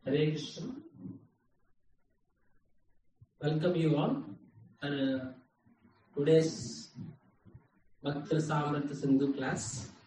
Hare Krishna. Welcome you all for uh, today's భక్తుల సామర్థ్య Sindhu class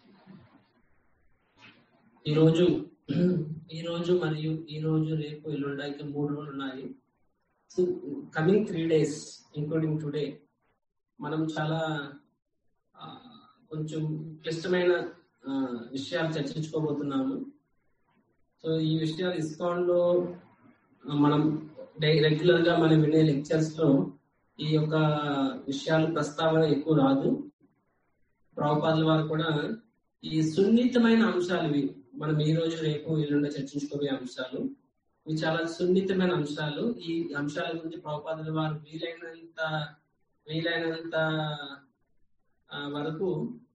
ఈరోజు ఈరోజు మరియు ఈ రోజు రేపు ఎల్లుండ ఇంకా మూడు రోజులు ఉన్నాయి so coming three days including today మనం చాలా ఆ, కొంచెం క్లిష్టమైన ఆ, విషయాలు చర్చించుకోబోతున్నాము సో ఈ విషయాలు ఇస్కాన్ లో ఆ, మనం రెగ్యులర్ గా మనం వినే లెక్చర్స్ లో ఈ యొక్క విషయాలు ప్రస్తావన ఎక్కువ రాదు ప్రభుపాదుల వారు కూడా ఈ సున్నితమైన అంశాలు ఇవి మనం ఈ రోజు రేపు ఎల్లుండి చర్చించుకోబోయే అంశాలు ఇవి చాలా సున్నితమైన అంశాలు ఈ అంశాల గురించి ప్రభుపాదుల వారు వీలైనంత వీలైనంత ఆ, వరకు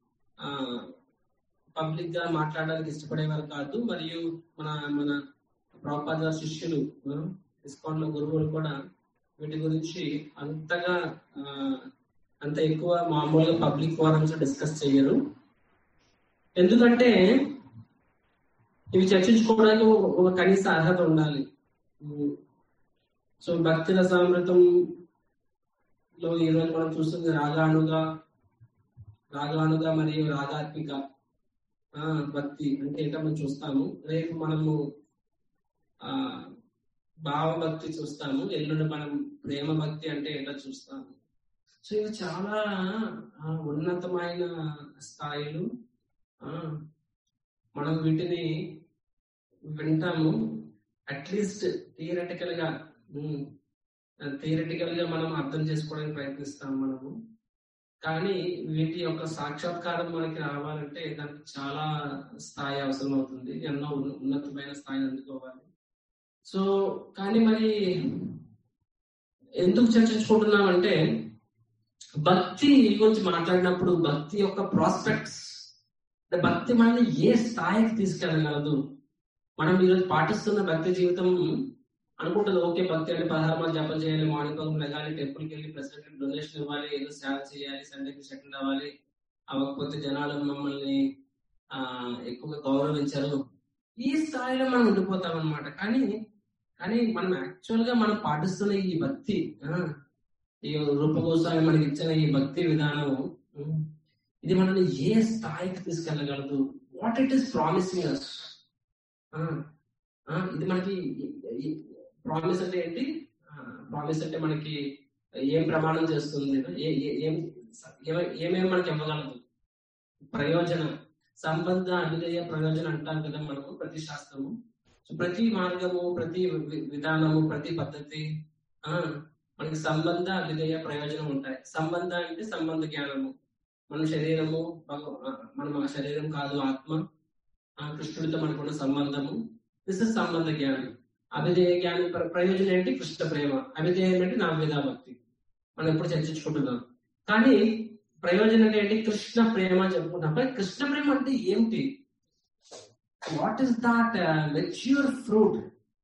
పబ్లిక్ గా మాట్లాడడానికి ఇష్టపడేవారు కాదు మరియు మన మన ప్రభుపాద శిష్యులు ఇస్కాన్ లో గురువులు కూడా వీటి గురించి అంతగా ఆ, అంత ఎక్కువ మామూలుగా పబ్లిక్ ఫోరమ్స్ డిస్కస్ చేయరు ఎందుకంటే ఇవి చర్చించుకోవడానికి ఒక- ఒక కనీస అర్హత ఉండాలి ఉమ్. సో భక్తి రసామృతం లో ఈ రోజు మనం చూస్తుంది రాగానుగా రాగానుగా మరియు రాగాత్మిక ఆ, భక్తి అంటే ఏంటో మనం చూస్తాము రేపు మనము ఆ భావభక్తి చూస్తాము ఎల్లుండి మనం ప్రేమ భక్తి అంటే ఏంటో చూస్తాము సో ఇవి చాలా ఆ, ఉన్నతమైన స్థాయిలు ఆ, మనం వీటిని వింటాము అట్లీస్ట్ థియరటికల్ గా థియరటికల్ గా మనం అర్థం చేసుకోవడానికి ప్రయత్నిస్తాం మనము కానీ వీటి యొక్క సాక్షాత్కారం మనకి రావాలంటే దానికి చాలా స్థాయి అవసరం అవుతుంది ఎన్నో ఉన్న- ఉన్నతమైన స్థాయిని అందుకోవాలి సో కానీ మరి ఎందుకు చర్చించుకుంటున్నామంటే భక్తి గురించి మాట్లాడినప్పుడు భక్తి యొక్క ప్రాస్పెక్ట్స్ భక్తి మనల్ని ఏ స్థాయికి తీసుకెళ్ళగలదు మనం ఈరోజు పాటిస్తున్న భక్తి జీవితం అనుకుంటుంది ఓకే భక్తి అంటే పదహారు మంది జపం చేయాలి మార్నింగ్ పదం లెగాలి టెంపుల్కి వెళ్ళి ప్రెసిడెంట్ డొనేషన్ ఇవ్వాలి ఏదో సేవ చేయాలి సండేకి సెటిల్ అవ్వాలి అవ్వకపోతే జనాలు మమ్మల్ని ఆ ఎక్కువగా గౌరవించరు ఈ స్థాయిలో మనం ఉండిపోతాం అనమాట కానీ కానీ మనం యాక్చువల్ గా మనం పాటిస్తున్న ఈ భక్తి ఆ, ఈ రూపగోస్వామి మనకి ఇచ్చిన ఈ భక్తి విధానం ఉమ్, ఇది మనల్ని ఏ స్థాయికి తీసుకెళ్ళగలదు what it is promising us ఇది మనకి ప్రామిస్ అంటే ఏంటి ప్రామిస్ అంటే మనకి ఏం ప్రమాణం చేస్తుంది ఏ- ఏ- ఏం ఏమే- ఏమేమి మనకి ఇవ్వగలదు ప్రయోజన సంబంధ అభిదయ ప్రయోజనం అంటాం కదా మనము ప్రతి శాస్త్రము సో ప్రతి మార్గము ప్రతి వి- విధానము ప్రతి పద్ధతి ఆ మనకి సంబంధ విధేయ ప్రయోజనం ఉంటాయి సంబంధ అంటే సంబంధ జ్ఞానము మన శరీరము భగవ- మనం ఆ శరీరం కాదు ఆత్మ ఆ కృష్ణుడితో మనకున్న సంబంధము దిస్ ఇస్ సంబంధ జ్ఞానం అభిధేయ జ్ఞానం ప్ర- ప్రయోజనం ఏంటి కృష్ణ ప్రేమ అభిధేయం అంటే నా భక్తి మనం ఎప్పుడు చర్చించుకుంటున్నాం కానీ ప్రయోజనం ఏంటి కృష్ణ ప్రేమ అని చెప్పుకుంటాం కానీ కృష్ణ ప్రేమ అంటే ఏంటి what is that mature fruit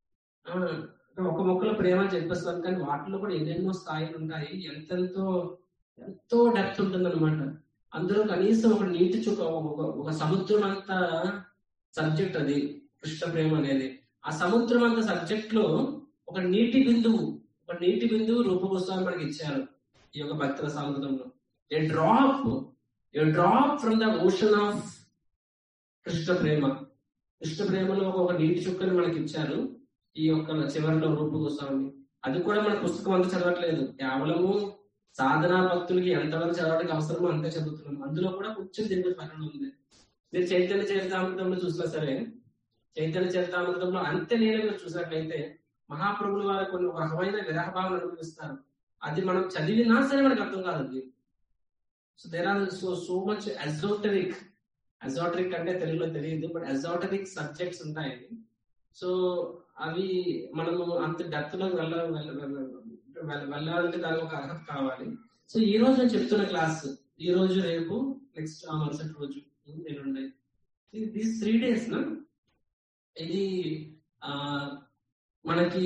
ఒక మొక్కల ప్రేమ అని చెప్పేస్తాం కానీ వాటిలో కూడా ఎన్నెన్నో స్థాయిలు ఉంటాయి ఎంతెంతో ఎంతో డెప్త్ ఉంటుంది అనమాట అందులో కనీసం ఒక నీటి చుక్క ఒక- ఒక సముద్రం అంత సబ్జెక్ట్ అది కృష్ణ ప్రేమ అనేది ఆ సముద్రం అంత సబ్జెక్ట్ లో ఒక నీటి బిందువు ఒక నీటి బిందువు రూపగోస్వామి మనకి ఇచ్చారు ఈ యొక్క భక్తుల సామృతంలో a drop a drop from the ocean of Krishna prema Krishna ప్రేమలో ఒక ఒక నీటి చుక్కని మనకి ఇచ్చారు ఈ యొక్క చివరిలో రూపగోస్వామి అది కూడా మన పుస్తకం అంతా చదవట్లేదు కేవలము సాధనా భక్తులకి ఎంతవరకు చదవడానికి అవసరమో అంతే చదువుతున్నాం అందులో కూడా కొంచెం దీని గురించి వర్ణన ఉంది మీరు చైతన్య చరితామృతంలో చూసినా సరే చైతన్య చరితామృతంలో అంత్య లీలలో చూసినట్లయితే మహాప్రభులు వారు కొన్ని ఒక రకమైన విరహభావం అనుభవిస్తారు అది మనం చదివినా సరే మనకు అర్థం కాదు అది so there are so so much esoteric esoteric అంటే తెలుగులో తెలియదు బట్ అజోటరిక్ సబ్జెక్ట్స్ ఉంటాయి సో అవి మనము అంత డెప్త్ లో వెళ్ళ వెళ్ళ- వెళ్ళ- వెళ్ళ- వెళ్ళాలంటే దానికి ఒక అర్హత కావాలి సో ఈ రోజు నేను చెప్తున్న క్లాస్ ఈ రోజు రేపు నెక్స్ట్ మరుసటి రోజు ఎల్లుండి దీస్ త్రీ డేస్ నా ఇది ఆ మనకి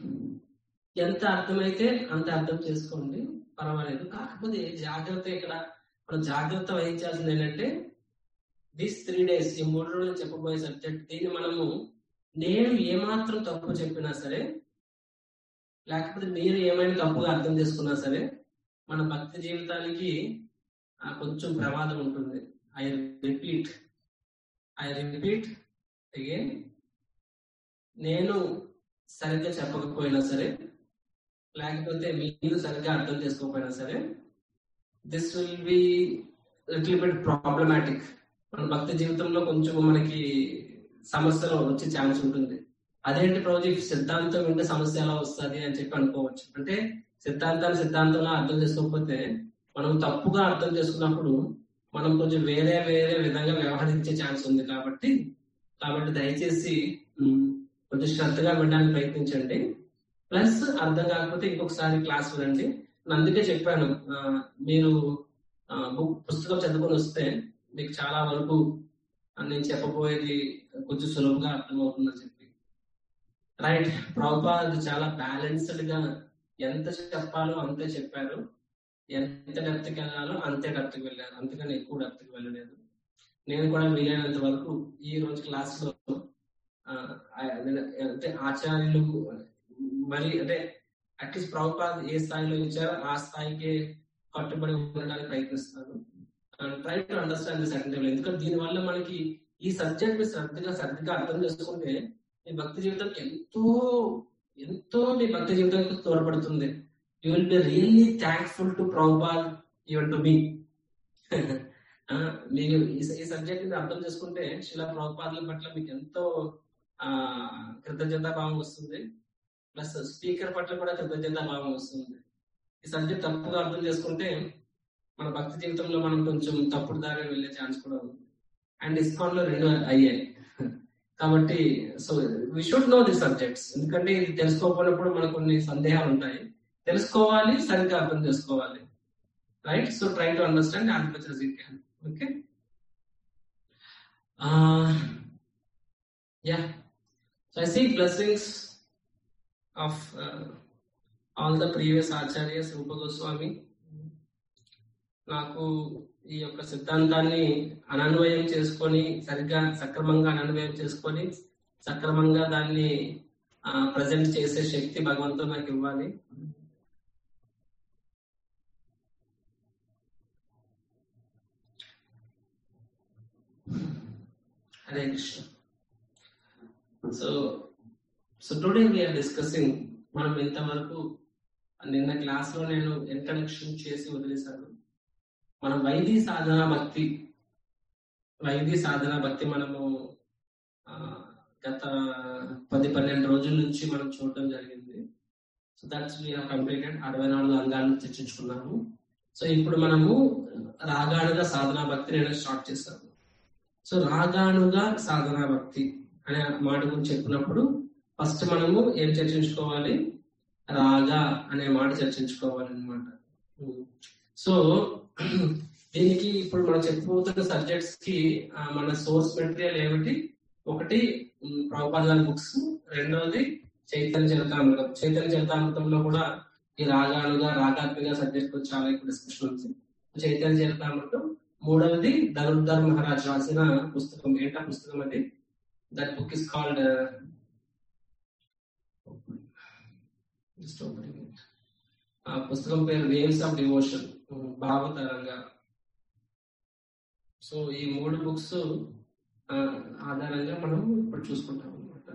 ఎంత అర్థమైతే అంత అర్థం చేసుకోండి పర్వాలేదు కాకపోతే జాగ్రత్త ఇక్కడ మనం జాగ్రత్త వహించాల్సింది ఏంటంటే దీస్ త్రీ డేస్ ఈ మూడు రోజులు చెప్పబోయే సబ్జెక్ట్ దీన్ని మనము నేను ఏమాత్రం తప్పు చెప్పినా సరే లేకపోతే మీరు ఏమైనా తప్పుగా అర్థం చేసుకున్నా సరే మన భక్తి జీవితానికి ఆ, కొంచెం ప్రమాదం ఉంటుంది I repeat I repeat again నేను సరిగ్గా చెప్పకపోయినా సరే లేకపోతే మీరు సరిగ్గా అర్థం చేసుకోకపోయినా సరే this will be little bit problematic మన భక్తి జీవితంలో కొంచెం మనకి సమస్యలు వచ్చే ఛాన్స్ ఉంటుంది అదేంటి ప్రాజెక్ట్ సిద్ధాంతం వింటే సమస్య ఎలా వస్తుంది అని చెప్పి అనుకోవచ్చు అంటే సిద్ధాంతాన్ని సిద్ధాంతంలో అర్థం చేసుకోకపోతే మనం తప్పుగా అర్థం చేసుకున్నప్పుడు మనం కొంచెం వేరే వేరే విధంగా వ్యవహరించే ఛాన్స్ ఉంది కాబట్టి కాబట్టి దయచేసి ఉమ్, కొంచెం శ్రద్ధగా వినడానికి ప్రయత్నించండి ప్లస్ అర్థం కాకపోతే ఇంకొకసారి క్లాస్ వినండి నేను అందుకే చెప్పాను ఆ, మీరు ఆ, బుక్ పుస్తకం చదువుకొని వస్తే మీకు చాలా వరకు ఆ, నేను చెప్పబోయేది కొంచెం సులభంగా అర్థమవుతుందని చెప్పి రైట్ ప్రభుపాద్ చాలా బ్యాలెన్స్డ్ గా ఎంత చెప్పాలో అంతే చెప్పారు ఎంత డెప్త్కి వెళ్ళాలో అంతే డెప్త్కి వెళ్ళారు అంతకని ఎక్కువ డెప్త్కి వెళ్ళలేదు నేను కూడా వీలైనంత వరకు ఈ రోజు క్లాస్ లో ఆ, ఆ- అంటే ఆచార్యులు మరి అంటే అట్లీస్ట్ ప్రభుపాద్ ఏ స్థాయిలో ఇచ్చారో ఆ స్థాయికి కట్టుబడి ఉండడానికి ప్రయత్నిస్తాను try to understand this attentive ఎందుకంటే దీని వల్ల మనకి ఈ సబ్జెక్ట్ ని శ్రద్ధగా శ్రద్ధగా అర్థం చేసుకుంటే మీ భక్తి జీవితానికి ఎంతో ఎంతో మీ భక్తి జీవితానికి తోడ్పడుతుంది you will be really thankful to Prabhupad even to మీ మీరు ఈ- ఈ సబ్జెక్ట్ ని అర్థం చేసుకుంటే శిలా ప్రభుపాదుల పట్ల మీకు ఎంతో ఆ కృతజ్ఞతా భావం వస్తుంది ప్లస్ స్పీకర్ పట్ల కూడా కృతజ్ఞతా భావం వస్తుంది ఈ సబ్జెక్ట్ తప్పుగా అర్థం చేసుకుంటే మన భక్తి జీవితంలో మనం కొంచెం తప్పుడు దారి వెళ్ళే ఛాన్స్ కూడా ఉంది అండ్ ఇస్కాన్ లో రెండు అయ్యాయి కాబట్టి so we should know the subjects ఎందుకంటే ఇది తెలుసుకోకపోయినప్పుడు మనకు కొన్ని సందేహాలు ఉంటాయి తెలుసుకోవాలి సరిగ్గా అర్థం చేసుకోవాలి right so try to understand as much as you can okay yeah so I see blessings of all the previous acharyas Rupa Goswami నాకు ఈ యొక్క సిద్ధాంతాన్ని అనన్వయం చేసుకొని సరిగ్గా సక్రమంగా అనన్వయం చేసుకొని సక్రమంగా దాన్ని ప్రజెంట్ చేసే శక్తి భగవంతుడు నాకు ఇవ్వాలి Hare Krishna so so today we are discussing మనం ఇంతవరకు నిన్న క్లాస్ లో నేను ఇంట్రడక్షన్ చేసి వదిలేశాను మనం వైద్య సాధన భక్తి వైద్య సాధన భక్తి మనము ఆ, గత పది పన్నెండు రోజుల నుంచి మనం చూడడం జరిగింది సో దట్స్ వీ కంప్లీటెడ్ అరవై నాలుగు అంగాలను చర్చించుకున్నాము సో ఇప్పుడు మనము రాగానుగా సాధనా భక్తి నేను స్టార్ట్ చేశాను సో రాగానుగా సాధనా భక్తి అనే మాట గురించి చెప్పినప్పుడు ఫస్ట్ మనము ఏం చర్చించుకోవాలి రాగా అనే మాట చర్చించుకోవాలి అనమాట సో దీనికి ఇప్పుడు మనం చెప్పబోతున్న సబ్జెక్ట్స్ కి ఆ, మన సోర్స్ మెటీరియల్ ఏమిటి ఒకటి ఉమ్, ప్రభుపాద గారి బుక్స్ రెండవది చైతన్య చరితామృతం చైతన్య చరితామృతంలో కూడా ఈ రాగాలుగా రాగాత్మిక సబ్జెక్ట్ చాలా ఎక్కువ డిస్కషన్ ఉంది చైతన్య చరితామృతం మూడవది ధనుర్ధర్ మహారాజ్ రాసిన పుస్తకం ఏంటా పుస్తకం అది దట్ బుక్ ఇస్ కాల్డ్ ఆ పుస్తకం పేరు వేవ్స్ ఆఫ్ డివోషన్ భావతరంగా సో ఈ మూడు బుక్స్ ఆధారంగా మనం ఇప్పుడు చూసుకుంటాం అనమాట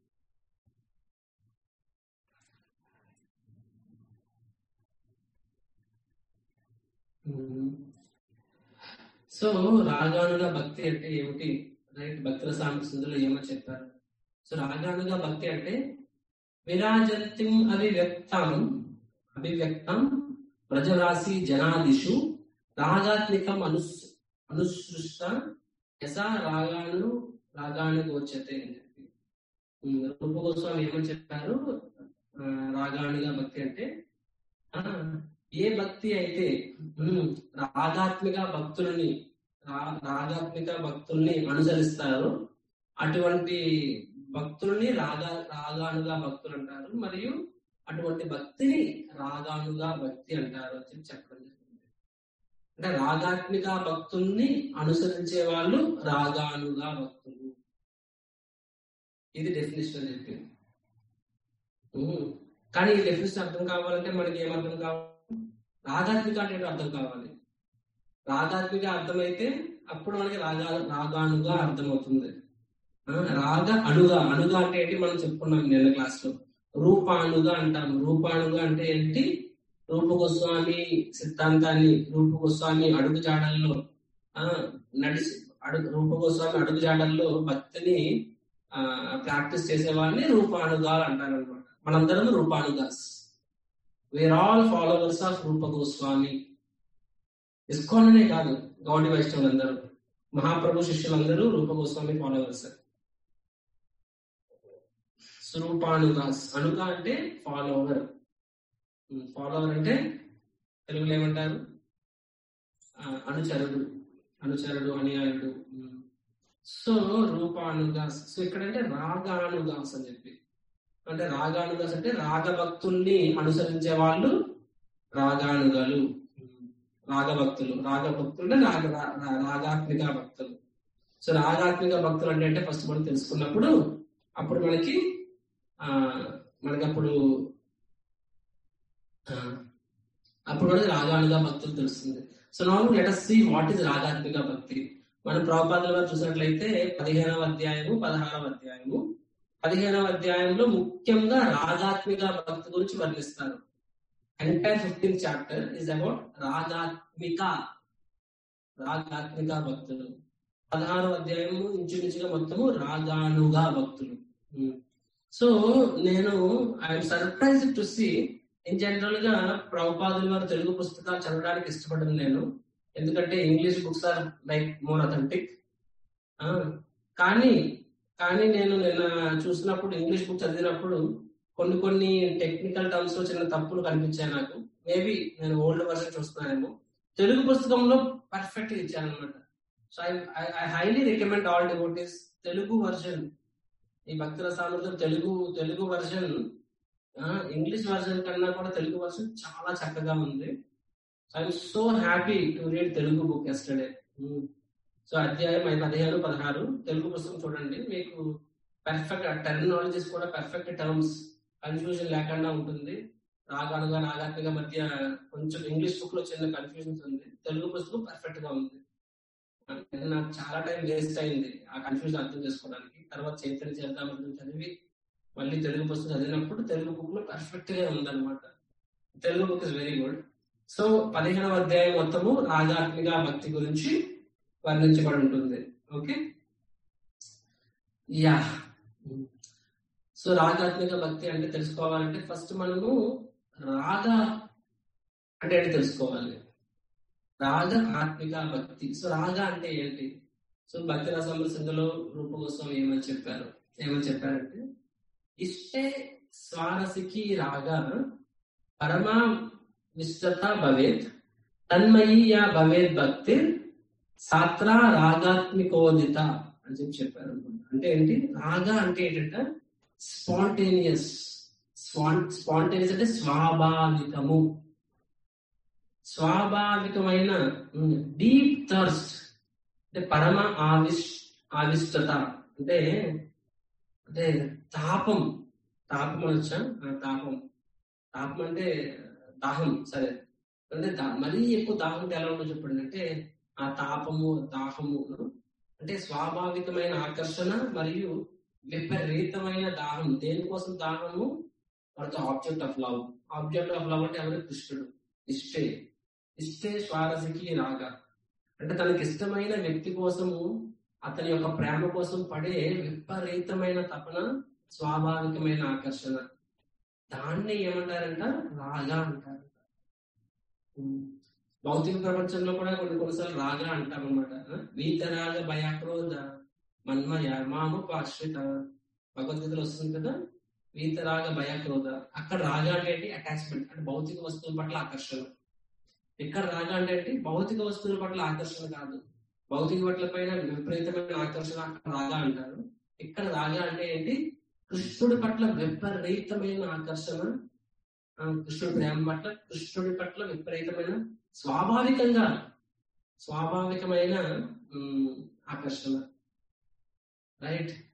సో రాగానుగా భక్తి అంటే ఏమిటి రైట్ భక్తుల సాంస్కృతిలో ఏమో చెప్పారు సో రాగానుగా భక్తి అంటే విరాజంతిం అభివ్యక్తం అభివ్యక్తం ప్రజరాశి జనాదిషు రాగాత్మికం అనుస్ అనుసృష్ట యసా రాగాను రాగాను గోచతే అని చెప్పి ఉమ్, రూప గోస్వామి ఏమని చెప్పారు ఆ, రాగానుగా భక్తి అంటే ఆ, ఏ భక్తి అయితే ఉమ్, రాగాత్మిక భక్తుల్ని రా- రాగాత్మిక భక్తుల్ని అనుసరిస్తారో అటువంటి భక్తుల్ని రాగా రాగానుగా భక్తులు అంటారు మరియు అటువంటి భక్తిని రాగానుగా భక్తి అంటారు అని చెప్పి చెప్పడం జరిగింది అంటే రాగాత్మిక భక్తుల్ని అనుసరించే వాళ్ళు రాగానుగా భక్తులు ఇది డెఫినేషన్ అని చెప్పి ఉమ్. కానీ ఈ డెఫినేషన్ అర్థం కావాలంటే మనకి ఏం అర్థం కావాలి రాగాత్మిక అంటే ఏంటో అర్థం కావాలి రాగాత్మిక అర్థమైతే అప్పుడు మనకి రాగా రాగానుగా అర్థమవుతుంది ఆ, రాగ అణుగా అణుగా అంటే ఏంటి మనం చెప్పుకున్నాం నిన్న క్లాస్ లో రూపాణుగా అంటాం రూపాణుగా అంటే ఏంటి రూప గోస్వామి సిద్ధాంతాన్ని రూప గోస్వామి అడుగు జాడల్లో ఆ నడిచి అడుగు రూప గోస్వామి అడుగు జాడల్లో భక్తిని ఆ ప్రాక్టీస్ చేసే వాళ్ళని రూపానుగా అంటారు అనమాట మనందరం రూపానుగాస్ where all followers of Rupa Goswami ISKCON కాదు గౌడి వైష్ణవులు అందరూ మహాప్రభు శిష్యులందరూ రూప గోస్వామి ఫాలోవర్స్ స్వరూపానుగాస్ అనుగ అంటే ఫాలోవర్ ఫాలోవర్ అంటే తెలుగులో ఏమంటారు ఆ, అనుచరుడు అనుచరుడు అనుయాయుడు ఉమ్. సో రూపానుగాస్ సో ఇక్కడంటే రాగానుగాస్ అని చెప్పి అంటే రాగానుగాస్ అంటే రాగభక్తుల్ని అనుసరించే వాళ్ళు రాగానుగలు ఉమ్. రాగభక్తులు రాగభక్తులు అంటే రాగ రా- రా- రాగాత్మిక భక్తులు సో రాగాత్మిక భక్తులు అంటే అంటే ఫస్ట్ మనం తెలుసుకున్నప్పుడు అప్పుడు మనకి ఆ మనకి అప్పుడు ఆ, అప్పుడు మనకి రాగానుగా భక్తులు తెలుస్తుంది సో నా let us see what is రాగాత్మిక భక్తి మన ప్రభుపాదుల వారు చూసినట్లయితే పదిహేనవ అధ్యాయము పదహారవ అధ్యాయము పదిహేనవ అధ్యాయంలో ముఖ్యంగా రాగాత్మిక భక్తి గురించి వర్ణిస్తారు entire fifteen chapter is about రాగాత్మిక రాగాత్మిక భక్తులు పదహారవ అధ్యాయము ఇంచుమించుగా మొత్తము రాగానుగా భక్తులు సో నేను I'm surprise to see in general గా ప్రభుపాదుల వారు తెలుగు పుస్తకాలు చదవడానికి ఇష్టపడను నేను ఎందుకంటే English books are like more authentic కానీ కానీ నేను నిన్న చూసినప్పుడు ఇంగ్లీష్ బుక్ చదివినప్పుడు కొన్ని కొన్ని టెక్నికల్ టర్మ్స్ లో చిన్న తప్పులు కనిపించాయి నాకు మేబీ నేను ఓల్డ్ వర్షన్ చూస్తున్నానేమో తెలుగు పుస్తకంలో పర్ఫెక్ట్ ఇచ్చాను అనమాట so I I highly recommend all devotees Telugu version ఈ భక్తుల సామర్థ్యం Telugu Telugu version English version కన్నా కూడా తెలుగు వర్షన్ చాలా చక్కగా ఉంది I'm so happy to read Telugu book yesterday so అధ్యాయం ఐదు పదిహేను పదహారు తెలుగు పుస్తకం చూడండి మీకు పర్ఫెక్ట్ టెర్మినాలజీస్ కూడా పర్ఫెక్ట్ టర్మ్స్ కన్ఫ్యూజన్ లేకుండా ఉంటుంది రాగానుగా రాగాత్మిక మధ్య కొంచెం ఇంగ్లీష్ బుక్ లో చిన్న కన్ఫ్యూజన్స్ ఉంది తెలుగు పుస్తకం పర్ఫెక్ట్ గా ఉంది అంటే నాకు చాలా టైం వేస్ట్ అయింది ఆ కన్ఫ్యూజన్ అర్థం చేసుకోవడానికి తర్వాత చైతన్య చేద్దామని చదివి మళ్ళీ తెలుగు పుస్తకం చదివినప్పుడు తెలుగు బుక్ లో పర్ఫెక్ట్ గా ఉందన్నమాట Telugu book is very good so పదిహేనవ అధ్యాయం మొత్తము రాగాత్మిక భక్తి గురించి వర్ణించబడి ఉంటుంది ఓకే యా సో రాగాత్మిక భక్తి అంటే తెలుసుకోవాలంటే ఫస్ట్ మనము రాగ అంటే ఏంటి తెలుసుకోవాలి రాగ ఆత్మిక భక్తి సో రాగ అంటే ఏంటి సో భక్తి రసముల సింధులో రూప కోసం ఏమని చెప్పారు ఏమని చెప్పారంటే ఇష్టే స్వారసికి రాగ పరమా విస్తత భవేత్ తన్మయీ యా భవేత్ భక్తి సాత్రా రాగాత్మికోదిత అని చెప్పి చెప్పారు అనుకుంటా. అంటే ఏంటి రాగ అంటే ఏంటంటే స్పాంటేనియస్ స్పాంటేనియస్ అంటే స్వాభావికము స్వాభావికమైన డీప్ థర్స్ట్ అంటే పరమ ఆవిష్ ఆవిష్టత అంటే అంటే తాపం తాపం అనొచ్చా ఆ, తాపం తాపం అంటే దాహం సరే అంటే దా- మరీ ఎక్కువ దాహం ఉంటే ఎలా ఉంటుందో చెప్పండి అంటే ఆ తాపము దాహము అంటే స్వాభావికమైన ఆకర్షణ మరియు విపరీతమైన దాహం దేనికోసం దాహము వాడితో object of love object of love అంటే ఎవరు కృష్ణుడు ఇష్టే ఇష్టే స్వారసికి రాగా అంటే తనకి ఇష్టమైన వ్యక్తి కోసము అతని యొక్క ప్రేమ కోసం పడే విపరీతమైన తపన స్వాభావికమైన ఆకర్షణ దాన్ని ఏమంటారంట రాగా అంటారు ఉమ్. భౌతిక ప్రపంచంలో కూడా కొన్ని కొన్నిసార్లు రాగా అంటాం అనమాట వీతరాగ భయాక్రోధ మన్మయ మాము పాశ్రిత భగవద్గీతలో వస్తుంది కదా వీతరాగ భయక్రోధ అక్కడ రాగా అంటే ఏంటి అటాచ్మెంట్ అంటే భౌతిక వస్తువుల పట్ల ఆకర్షణ ఇక్కడ రాగా అంటే ఏంటి భౌతిక వస్తువుల పట్ల ఆకర్షణ కాదు భౌతిక పట్ల పైన విపరీతమైన ఆకర్షణ అక్కడ రాగా అంటారు ఇక్కడ రాగా అంటే ఏంటి కృష్ణుడి పట్ల విపరీతమైన ఆకర్షణ ఆ, కృష్ణుడి ప్రేమ పట్ల కృష్ణుడి పట్ల విపరీతమైన స్వాభావికంగా స్వాభావికమైన ఉమ్, ఆకర్షణ రైట్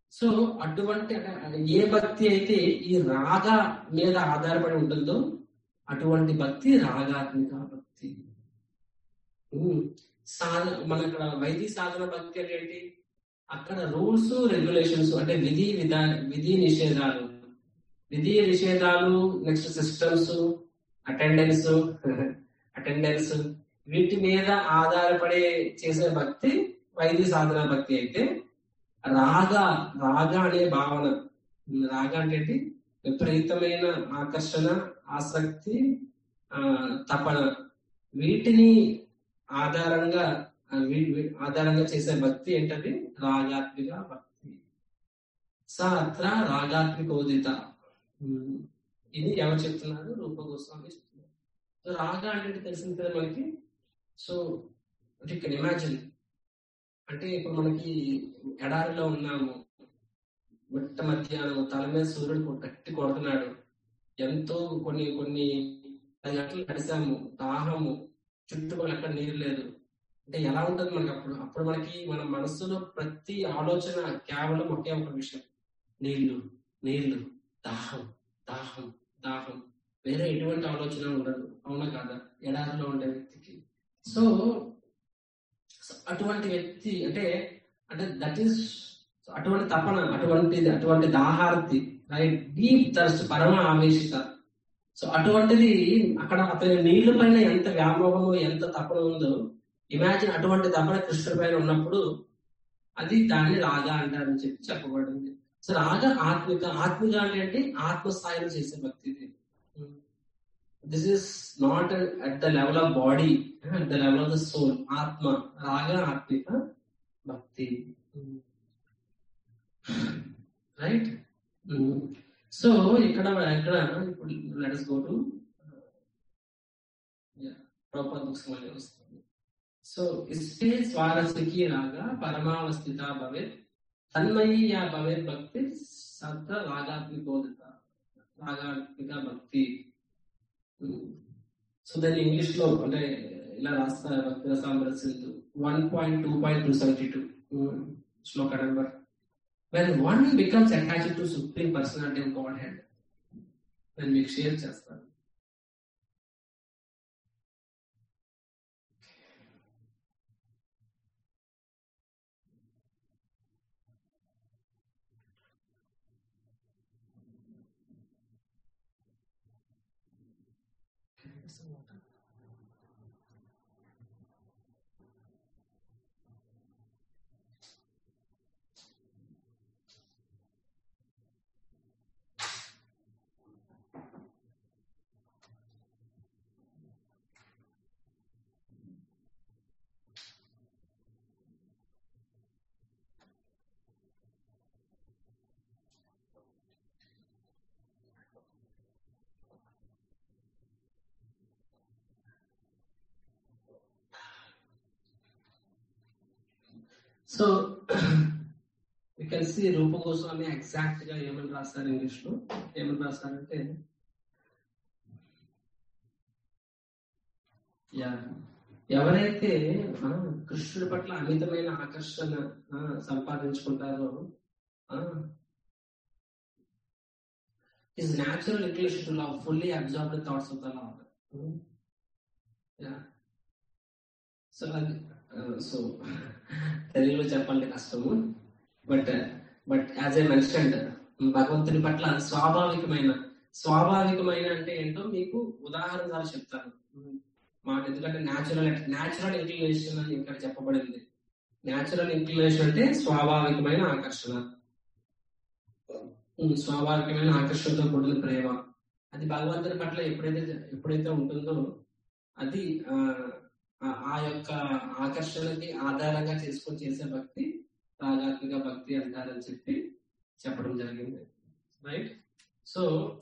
సో అటువంటి ఏ భక్తి అయితే ఈ రాగ మీద ఆధారపడి ఉంటుందో అటువంటి భక్తి రాగాత్మిక భక్తి ఉమ్. సాధ మన ఇక్కడ వైదిక సాధన భక్తి అంటే ఏంటి అక్కడ రూల్స్ రెగ్యులేషన్స్ అంటే విధి విధా విధి నిషేధాలు విధి నిషేధాలు నెక్స్ట్ సిస్టమ్స్ అటెండెన్స్ అటెండెన్స్ వీటి మీద ఆధారపడే చేసే భక్తి వైదిక సాధన భక్తి అయితే రాగ రాగ అనే భావన రాగ అంటే ఏంటి? విపరీతమైన ఆకర్షణ ఆసక్తి ఆ తపన వీటిని ఆధారంగా ఆ, వీ- వీ- ఆధారంగా చేసే భక్తి ఏంటది రాగాత్మిక భక్తి స అత్ర రాగాత్మికోదిత ఉమ్, ఇది ఎవరు చెప్తున్నారు రూప గోస్వామి చెప్తున్నారు సో రాగ అంటే తెలిసింది కదా మనకి సో అంటే ఇక్కడ ఇమాజిన్ అంటే ఇప్పుడు మనకి ఎడారిలో ఉన్నాము మిట్ట మధ్యాహ్నం తల మీద సూర్యుడు కొ- గట్టి కొడుతున్నాడు ఎంతో కొన్ని కొన్ని పది గంటలు నడిచాము దాహము చుట్టుపక్కల ఎక్కడ నీరు లేదు అంటే ఎలా ఉంటుంది మనకి అప్పుడు అప్పుడు మనకి మన మనస్సులో ప్రతి ఆలోచన కేవలం ఒకే ఒక విషయం నీళ్లు నీళ్లు దాహం దాహం దాహం వేరే ఎటువంటి ఆలోచన ఉండదు అవునా కాదా ఎడారిలో ఉండే వ్యక్తికి సో అటువంటి వ్యక్తి అంటే అంటే దట్ ఈస్ అటువంటి తపన అటువంటిది అటువంటి దాహార్తి రైట్ డీప్ థర్స్ట్ పరమ ఆవేశిత సో అటువంటిది అక్కడ అతని నీళ్ల పైన ఎంత వ్యామోహము ఎంత తపన ఉందో ఇమాజిన్ అటువంటి తపన కృష్ణుడి పైన ఉన్నప్పుడు అది దాన్ని రాగా అంటారని చెప్పి చెప్పబడింది సో రాగ ఆత్మిక ఆత్మిక అంటే ఏంటి ఆత్మ స్థాయిలో చేసే భక్తి ఇది this is not at the level of body at the level of the soul ఆత్మ రాగ ఆత్మిక భక్తి రైట్ సో ఇక్కడ ఇక్కడ ఇప్పుడు let us go to proper books మళ్ళీ వస్తుంది సో ఇస్తే స్వారస్యకి రాగా పరమావస్థిత భవేత్ తన్మయి యా భవేత్ భక్తి సత్త రాగాత్మికోదిత రాగాత్మిక భక్తి సో దాన్ని ఇంగ్లీష్ లో అంటే ఇలా రాస్తారు Bhakti Rasamrita Sindhu one point two point two seventy two శ్లోక number when one becomes attached to supreme personality of godhead then మీకు షేర్ చేస్తాను so you can see Rupa Goswami exact గా ఏమని రాస్తారు ఇంగ్లీష్ లో ఏమని రాస్తారంటే యా ఎవరైతే ఆ, కృష్ణుడి పట్ల అమితమైన ఆకర్షణ ఆ, సంపాదించుకుంటారో his natural inclination to love fully absorb the thoughts of the lord yeah so అది సో తెలుగులో చెప్పాలంటే కష్టము but but as a mention భగవంతుని పట్ల స్వాభావికమైన స్వాభావికమైన అంటే ఏంటో మీకు ఉదాహరణ చెప్తాను మాట ఎందుకంటే న్యాచురల్ న్యాచురల్ ఇంక్లినేషన్ అని ఇక్కడ చెప్పబడింది న్యాచురల్ ఇంక్లినేషన్ అంటే స్వాభావికమైన ఆకర్షణ ఉమ్, స్వాభావికమైన ఆకర్షణతో కూడిన ప్రేమ అది భగవంతుని పట్ల ఎప్పుడైతే ఎప్పుడైతే ఉంటుందో అది ఆ, ఆ- ఆ యొక్క ఆకర్షణకి ఆధారంగా చేసుకొని చేసే భక్తి రాగాత్మిక భక్తి అంటారని చెప్పి చెప్పడం జరిగింది right so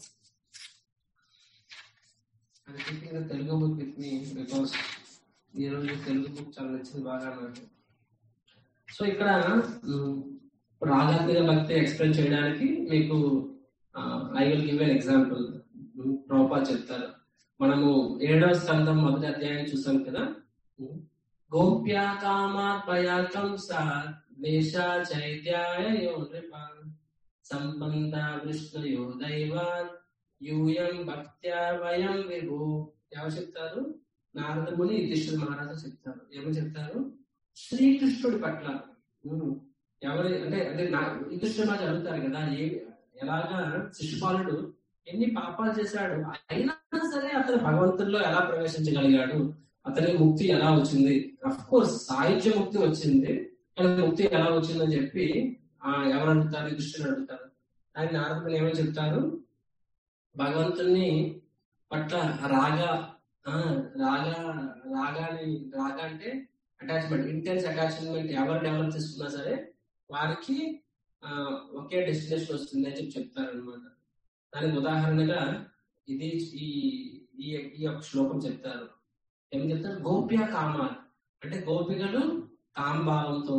I keeping Telugu book with me because ఈ రోజు తెలుగు బుక్ చాలా నచ్చింది బాగా నాకు సో ఇక్కడ ఉమ్, రాగాత్మిక భక్తి ఎక్స్ప్లెయిన్ చేయడానికి మీకు I will give an example ప్రోపా చెప్తారు మనము ఏడవ స్కందం మొదటి అధ్యాయం చూసాం కదా గోప్యా కామాత్మయాకం సా ద్వేష చైత్యాయ యో నృప సంబంధ విష్ణుయో దైవాన్ యూయం భక్త్యా వయం విభు ఎవరు చెప్తారు నారదముని యుధిష్ఠిర మహారాజు చెప్తారు ఏమని చెప్తారు శ్రీకృష్ణుడి పట్ల ఉమ్, ఎవరి అంటే అంటే నా యుధిష్ఠిర మహారాజు అడుగుతారు కదా ఏ ఎలాగా శిశుపాలుడు ఎన్ని పాపాలు చేశాడు అయినా సరే అతను భగవంతుల్లో ఎలా ప్రవేశించగలిగాడు అతనికి ముక్తి ఎలా వచ్చింది అఫ్ కోర్స్ సాహిత్య ముక్తి వచ్చింది కానీ ముక్తి ఎలా వచ్చిందని చెప్పి ఆ ఎవరు అడుగుతారు యుధిష్ఠిరుడు అడుగుతారు ఆయన నారదుని ఏమని చెప్తారు భగవంతుని పట్ల రాగా ఆ, రాగా రాగాని రాగా అంటే అటాచ్మెంట్ ఇంటెన్స్ అటాచ్మెంట్ ఎవరు డెవలప్ చేసుకున్నా సరే వారికి ఆ, ఒకే డెస్టినేషన్ వస్తుంది అని చెప్పి చెప్తారు అనమాట దానికి ఉదాహరణగా ఇది ఈ ఈ ఈ యొక్క శ్లోకం చెప్తారు ఏం చెప్తారు గోప్య కామాలు అంటే గోపికలు కాంభావంతో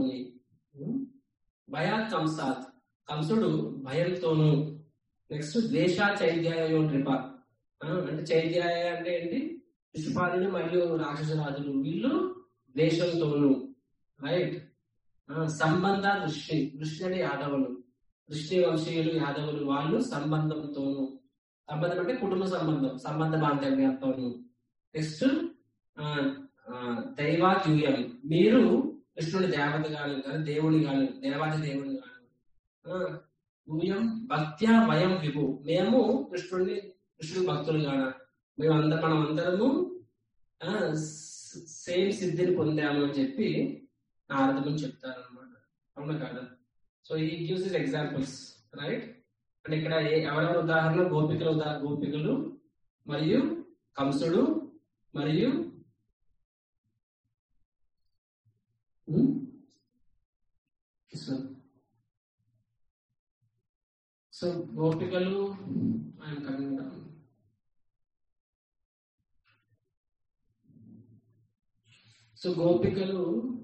భయాత్ కంసాత్ కంసుడు భయంతోను నెక్స్ట్ ద్వేష చైద్యాయో నృప ఆ, అంటే చైద్యాయ అంటే ఏంటి శిశుపాలుడు మరియు రాక్షసరాజులు వీళ్ళు ద్వేషంతోను రైట్ సంబంధ దృష్టి దృష్టి అంటే యాదవులు దృష్టి వంశీయులు యాదవులు వాళ్ళు సంబంధంతోను సంబంధం అంటే కుటుంబ సంబంధం సంబంధ బాంధవ్యంతోను నెక్స్ట్ దైవాక్యూయం మీరు కృష్ణుడి దేవత గాను కానీ దేవుని గాను దేవాది దేవుని గాను ఆ, యూయం భక్త్యా వయం విభు మేము కృష్ణుడిని కృష్ణుడి భక్తులు గాన మేము అందరం మనం అందరము సేమ్ సిద్ధిని పొందాము అని చెప్పి నారదమని చెప్తారు అనమాట అవునా కదా సో ఈ గివ్స్ ఇస్ ఎగ్జాంపుల్స్ రైట్ అంటే ఇక్కడ ఏ- ఎవరెవరు ఉదాహరణ గోపికలు ఉదా గోపికలు మరియు కంసుడు మరియు ఉమ్, కృష్ణుడు సో గోపికలు ఆయన కమింగ్ డౌన్ సో గోపికలు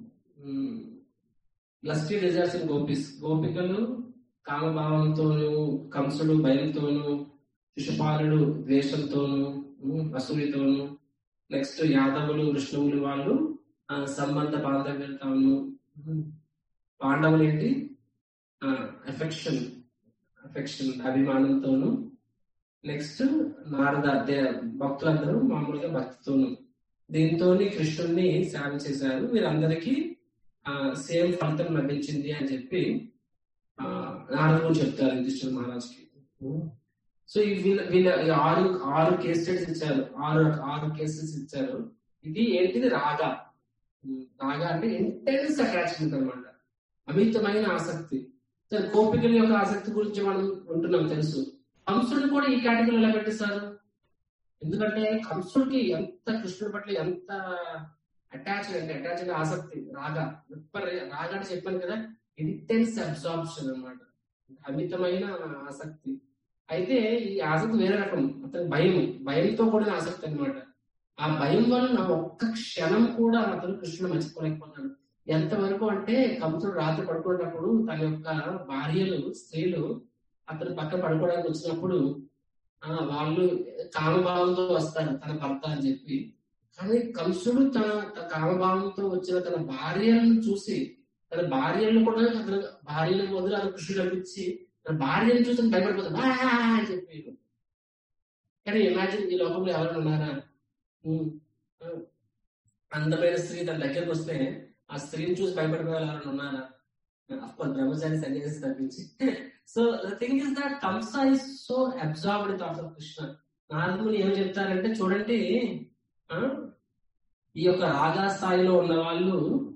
లస్టీ డిజైర్స్ ఇన్ గోపిస్ గోపికలు కామభావంతోను కంసుడు భయంతోను శిశుపాలుడు ద్వేషంతోను ఉమ్, అసూయతోను నెక్స్ట్ యాదవులు విష్ణువులు వాళ్ళు ఆ, సంబంధ బాంధవ్యంతోను ఉమ్, పాండవులు ఏంటి ఎఫెక్షన్ అఫెక్షన్ అభిమానంతోను నెక్స్ట్ నారద దే- భక్తులందరూ మామూలుగా భక్తితోను దీంతో కృష్ణుడిని సేవ చేశారు వీరందరికీ సేమ్ ఫలితం లభించింది అని చెప్పి ఆ, నారదుడు చెప్తారు యుధిష్ఠిర మహారాజ్కి సో ఈ వీళ్ళ వీళ్ళ ఈ ఆరు ఆరు కేస్ స్టడీస్ ఇచ్చారు ఆరు ఆరు కేసెస్ ఇచ్చారు ఇది ఏంటిది రాగా ఉమ్, రాగా అంటే ఇంటెన్స్ అటాచ్మెంట్ అన్నమాట అమితమైన ఆసక్తి సరే గోపికల యొక్క ఆసక్తి గురించి మనం ఉంటున్నాం తెలుసు కంసుడిని కూడా ఈ కేటగిరీలో పెట్టేశారు ఎందుకంటే కంసుడికి ఎంత కృష్ణుడి పట్ల ఎంత అటాచ్ అంటే అటాచ్ అంటే ఆసక్తి రాగా విప్పర్ రాగా అంటే చెప్పాను కదా ఇంటెన్స్ అబ్సార్ప్షన్ అన్నమాట అమితమైన ఆసక్తి అయితే ఈ ఆసక్తి వేరే రకం అతని భయం భయంతో కూడిన ఆసక్తి అన్నమాట ఆ భయం వలన ఒక్క క్షణం కూడా అతను కృష్ణుడు మర్చిపోలేకపోతున్నాడు ఎంతవరకు అంటే కంసుడు రాత్రి పడుకునేటప్పుడు తన యొక్క భార్యలు స్త్రీలు అతను పక్కన పడుకోవడానికి వచ్చినప్పుడు ఆ వాళ్ళు కామభావంతో వస్తారు తన భర్త అని చెప్పి కానీ కంసుడు తన తన కామభావంతో వచ్చిన తన భార్యలను చూసి తన భార్యలను కూడా అతను భార్యలను వదిలి అతను కృష్ణుడు అనిపించి తన భార్యను చూసి అతను భయపడిపోతాడు "ఆ" అని చెప్పి కానీ ఇమాజిన్ ఈ లోకంలో ఎవరైనా ఉన్నారా ఉమ్, ఆ, అందమైన స్త్రీ తన దగ్గరకు వస్తే ఆ స్త్రీని చూసి భయపడిపోయే వాళ్ళు ఎవరైనా ఉన్నారా అఫ్కోర్స్ బ్రహ్మచారి సన్యాసి తప్పించి so the thing is that Kamsa is so absorbed thoughts of Krishna నారదుని ఏం చెప్తారంటే చూడండి ఆ, ఈ యొక్క రాగా స్థాయిలో ఉన్న వాళ్ళు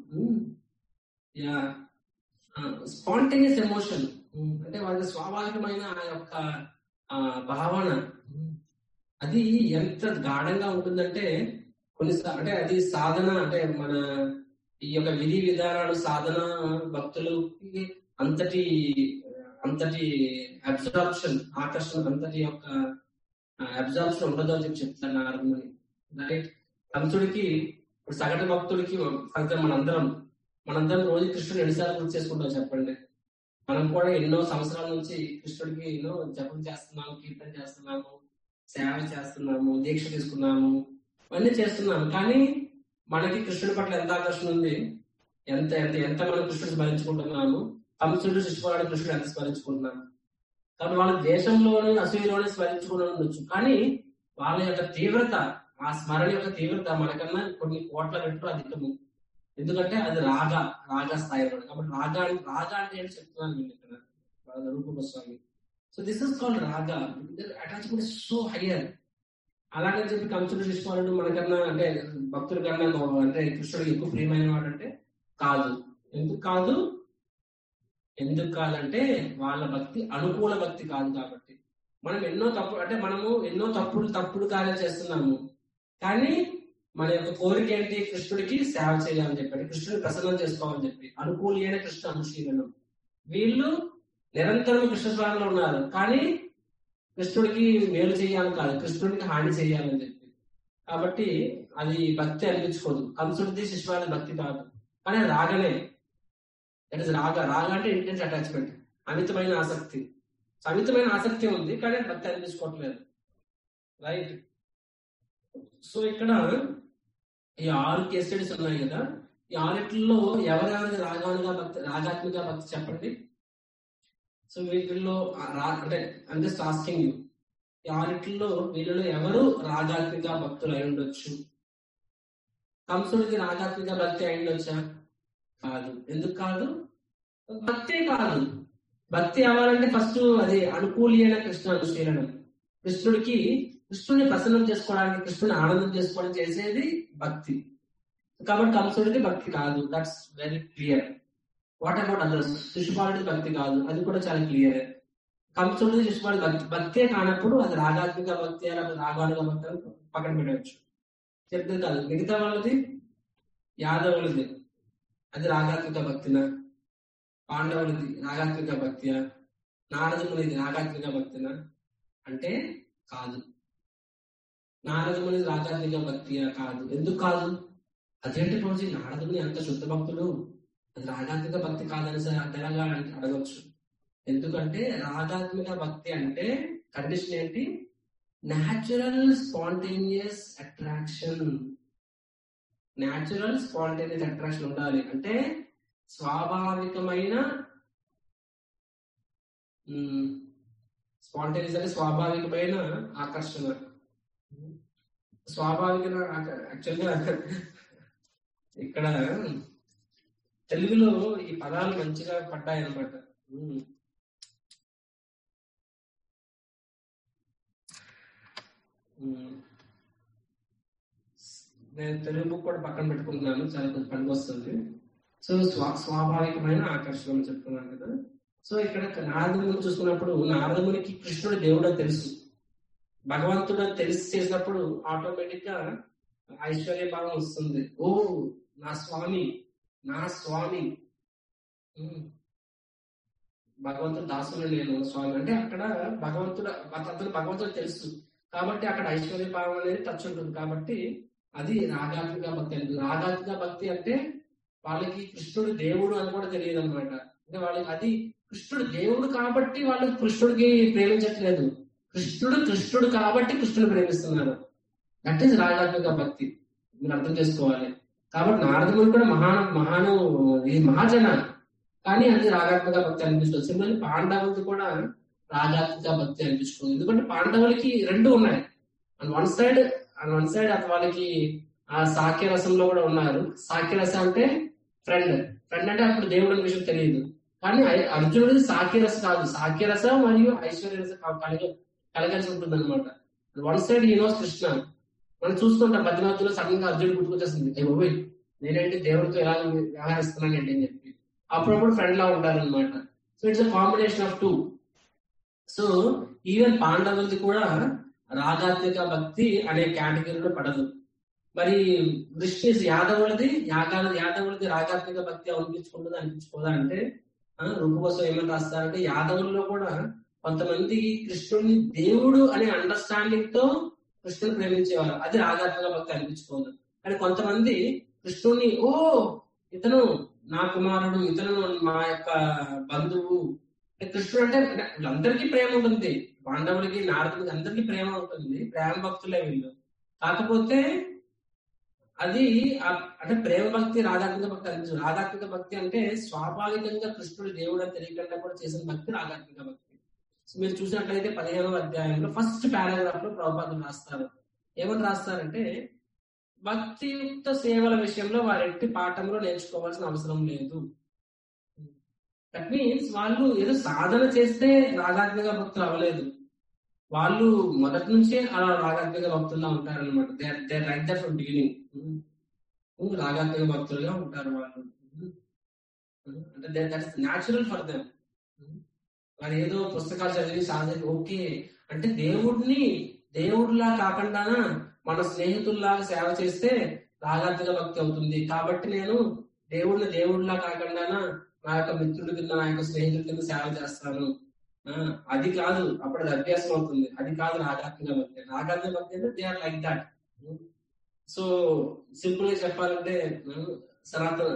స్పాంటేనియస్ ఎమోషన్ అంటే వాళ్ళ స్వాభావికమైన ఆ యొక్క ఆ, భావన ఉమ్, అది ఎంత గాఢంగా ఉంటుందంటే కొన్ని అంటే అది సాధన అంటే మన ఈ యొక్క విధి విధానాలు సాధన భక్తులకి అంతటి అంతటి అబ్జార్ప్షన్ ఆకర్షణ అంతటి యొక్క అబ్జార్ప్షన్ ఉండదు అని చెప్పి చెప్తారు నారదుని రైట్ కంసుడికి ఇప్పుడు సగటు భక్తుడికి ఫలితం మనందరం మనందరం రోజు కృష్ణుడు ఎన్నిసార్లు గుర్తు చేసుకుంటాం చెప్పండి మనం కూడా ఎన్నో సంవత్సరాల నుంచి కృష్ణుడికి ఎన్నో జపం చేస్తున్నాము కీర్తన చేస్తున్నాము సేవ చేస్తున్నాము దీక్ష తీసుకున్నాము ఇవన్నీ చేస్తున్నాము కానీ మనకి కృష్ణుడి పట్ల ఎంత ఆకర్షణ ఉంది ఎంత ఎంత ఎంత మనం కృష్ణుడు స్మరించుకుంటున్నాము కంసుడు శిశుపాలుడు కృష్ణుడు ఎంత స్మరించుకుంటున్నాము కాబట్టి వాళ్ళ దేశంలోని అసూయలోనే స్మరించుకుని ఉండొచ్చు కానీ వాళ్ళ యొక్క తీవ్రత ఆ స్మరణ యొక్క తీవ్రత మనకన్నా కొన్ని కోట్ల రెట్లు అధికము ఎందుకంటే అది రాగ రాగ స్థాయిలో కాబట్టి రాగా రాగా అంటే ఏంటి చెప్తున్నాను నేను ఇక్కడ బాగా Rupa Goswami so this is called రాగా అటాచ్మెంట్ సో హయ్యర్ అలాగని చెప్పి కంసుడు శిశుపాలుడు మనకన్నా అంటే భక్తుల కన్నా అంటే కృష్ణుడికి ఎక్కువ ప్రియమైన వాడు అంటే కాదు ఎందుకు కాదు ఎందుకు కాదంటే వాళ్ళ భక్తి అనుకూల భక్తి కాదు కాబట్టి మనం ఎన్నో తప్పు అంటే మనము ఎన్నో తప్పులు తప్పుడు కార్యాలు చేస్తున్నాము కానీ మన యొక్క కోరిక ఏంటి కృష్ణుడికి సేవ చేయాలని చెప్పాడు కృష్ణుడిని ప్రసన్నం చేసుకోవాలని చెప్పి అనుకూలమైన కృష్ణ అనుశీలనం వీళ్ళు నిరంతరం కృష్ణ స్వామిలో ఉన్నారు కానీ కృష్ణుడికి మేలు చేయాలని కాదు కృష్ణుడికి హాని చేయాలని చెప్పి కాబట్టి అది భక్తి అనిపించుకోదు కంసుడిది శిశువాది భక్తి కాదు కానీ అది రాగనే దట్ ఇస్ రాగ రాగ అంటే ఇంటెన్స్ అటాచ్మెంట్ అమితమైన ఆసక్తి అమితమైన ఆసక్తి ఉంది కానీ భక్తి అనిపించుకోవట్లేదు రైట్ సో ఇక్కడ ఈ ఆరు కేస్ స్టడీస్ ఉన్నాయి కదా ఈ ఆరిట్లో ఎవరెవరిది రాగానుగా భక్తి రాగాత్మిక భక్తి చెప్పండి సో వీటిల్లో అంటే ఐమ్ జస్ట్ ఆస్కింగ్ యూ ఈ ఆరిట్లో వీళ్ళలో ఎవరు రాగాత్మిక భక్తులు అయి ఉండొచ్చు కంసుడికి రాగాత్మిక భక్తి అయి ఉండొచ్చా కాదు ఎందుకు కాదు భక్తే కాదు భక్తి అవ్వాలంటే ఫస్ట్ అది అనుకూలమైన కృష్ణ అనుశీలనం కృష్ణుడికి కృష్ణుని ప్రసన్నం చేసుకోవడానికి కృష్ణుని ఆనందం చేసుకోవడానికి చేసేది భక్తి కాబట్టి కంసుడికి భక్తి కాదు that's very clear what about others శిశుపాలుడి భక్తి కాదు అది కూడా చాలా క్లియర్ కంసుడి శిశుపాలుడి భక్తి భక్తే కానప్పుడు అది రాగాత్మిక భక్తి లేకపోతే రాగానుగా భక్తి అని పక్కన పెట్టవచ్చు చెప్తుంది కాదు మిగతా వాళ్ళది యాదవులది అది రాగాత్మిక భక్తినా పాండవులది రాగాత్మిక భక్తియా నారదమునిది రాగాత్మిక భక్తినా అంటే కాదు నారదముని రాగాత్మిక భక్తియా కాదు ఎందుకు కాదు అదేంటి రోజు నారదముని అంత శుద్ధ భక్తులు అది రాగాత్మిక భక్తి కాదని సార్ అంతేలాగా అడగచ్చు ఎందుకంటే రాగాత్మిక భక్తి అంటే కండిషన్ ఏంటి natural spontaneous attraction natural spontaneous attraction ఉండాలి అంటే స్వాభావికమైన స్పాంటేనియస్ అంటే స్వాభావికమైన ఆకర్షణ స్వాభావిక యాక్చువల్గా ఇక్కడ తెలుగులో ఈ పదాలు మంచిగా పడ్డాయి అనమాట నేను తెలుగు బుక్ కూడా పక్కన పెట్టుకుంటున్నాను చాలా కొంచెం పనికి వస్తుంది సో స్వా స్వాభావికమైన ఆకర్షణ అని చెప్తున్నాను కదా సో ఇక్కడ నారదముని చూసుకున్నప్పుడు నారదమునికి కృష్ణుడు దేవుడు అని తెలుసు భగవంతుడు అని తెలిసి చేసినప్పుడు ఆటోమేటిక్ గా ఐశ్వర్య భావం వస్తుంది ఓ నా స్వామి నా స్వామి భగవంతుడు దాసుని నేను స్వామి అంటే అక్కడ భగవంతుడు అతను భగవంతుడు తెలుసు కాబట్టి అక్కడ ఐశ్వర్య భావం అనేది టచ్ ఉంటుంది కాబట్టి అది రాగాత్మిక భక్తి అంటే రాగాత్మిక భక్తి అంటే వాళ్ళకి కృష్ణుడు దేవుడు అని కూడా తెలియదు అనమాట అంటే వాళ్ళకి అది కృష్ణుడు దేవుడు కాబట్టి వాళ్ళు కృష్ణుడికి ప్రేమించట్లేదు కృష్ణుడు కృష్ణుడు కాబట్టి కృష్ణుడు ప్రేమిస్తున్నారు దట్ ఈస్ రాగాత్మిక భక్తి మీరు అర్థం చేసుకోవాలి కాబట్టి నారదుడు కూడా మహాను మహాను ఈ మహాజన కానీ అది రాగాత్మక భక్తి అనిపిస్తుంది సిమిలర్లీ పాండవులది కూడా రాగాత్మక భక్తి అనిపించుకుంది ఎందుకంటే పాండవులకి రెండు ఉన్నాయి and one side and one side అది వాళ్ళకి ఆ సాక్య రసంలో కూడా ఉన్నారు సాక్య రసం అంటే ఫ్రెండ్ ఫ్రెండ్ అంటే అప్పుడు దేవుడు అనే విషయం తెలియదు కానీ అర్జునుడిది సాక్య రస కాదు సాక్య రస మరియు ఐశ్వర్య రస కలిగి కలగలిసి ఉంటుంది అనమాట వన్ సైడ్ ఈనోస్ కృష్ణ మనం చూస్తుంటాం మధ్య మధ్యలో సడన్ గా అర్జునుడు గుర్తుకొచ్చేస్తుంది అయ్యి బాబోయ్ నేనేంటి దేవుడితో ఎలా వ్యవహరిస్తున్నాను ఏంటి అని చెప్పి అప్పుడప్పుడు ఫ్రెండ్ లా ఉంటారనమాట so it's a combination of two so even పాండవులది కూడా రాగాత్మిక భక్తి అనే కేటగిరీలో పడదు మరి దృష్టి యాదవులది యాగా యాదవులది రాగాత్మిక భక్తి అనిపించుకుంటుందా అనిపించుకోదా అంటే రూపకోసం ఏమని రాస్తారంటే యాదవుల్లో కూడా కొంతమంది కృష్ణుడిని దేవుడు అనే అండర్స్టాండింగ్ తో కృష్ణుని ప్రేమించేవారు అది రాగాత్మక భక్తి అనిపించుకోదు కానీ కొంతమంది కృష్ణుడిని ఓ ఇతను నా కుమారుడు ఇతను మా యొక్క బంధువు కృష్ణుడు అంటే వీళ్ళందరికీ ప్రేమ ఉంటుంది పాండవులకి నారదులకి అందరికీ ప్రేమ ఉంటుంది ప్రేమ భక్తులే వీళ్ళు కాకపోతే అది ఆ- అంటే ప్రేమ భక్తి రాధాత్మిక భక్తి అంటే రాధాత్మిక భక్తి అంటే స్వాభావికంగా కృష్ణుడు దేవుడు అని తెలియకుండా కూడా చేసిన భక్తి రాధాత్మిక భక్తి సో మీరు చూసినట్లయితే పదిహేనవ అధ్యాయంలో ఫస్ట్ పారాగ్రాఫ్ లో ప్రభుపాదులు రాస్తారు ఏమని రాస్తారంటే భక్తియుక్త సేవల విషయంలో వారి ఎట్టి పాఠంలో నేర్చుకోవాల్సిన అవసరం లేదు దట్ మీన్స్ వాళ్ళు ఏదో సాధన చేస్తే రాగాత్మిక భక్తులు అవ్వలేదు వాళ్ళు మొదటి నుంచే అలా రాగాత్మిక భక్తుల్లో ఉంటారన్నమాట they they right that from beginning రాగాత్మిక భక్తులుగా ఉంటారు వాళ్ళు అంటే that is natural for them వారు ఏదో పుస్తకాలు చదివి సాధన ఓకే అంటే దేవుడిని దేవుడిలా కాకుండా మన స్నేహితుల్లాగా సేవ చేస్తే రాగాత్మిక భక్తి అవుతుంది కాబట్టి నేను దేవుడిని దేవుడిలా కాకుండా నా యొక్క మిత్రుడి కింద నా యొక్క స్నేహితుడి కింద సేవ చేస్తాను ఆ, అది కాదు అప్పుడు అది అభ్యాసం అవుతుంది అది కాదు రాగాత్మిక భక్తి రాగాత్మిక భక్తి అంటే they are like that so simple గా చెప్పాలంటే సనాతన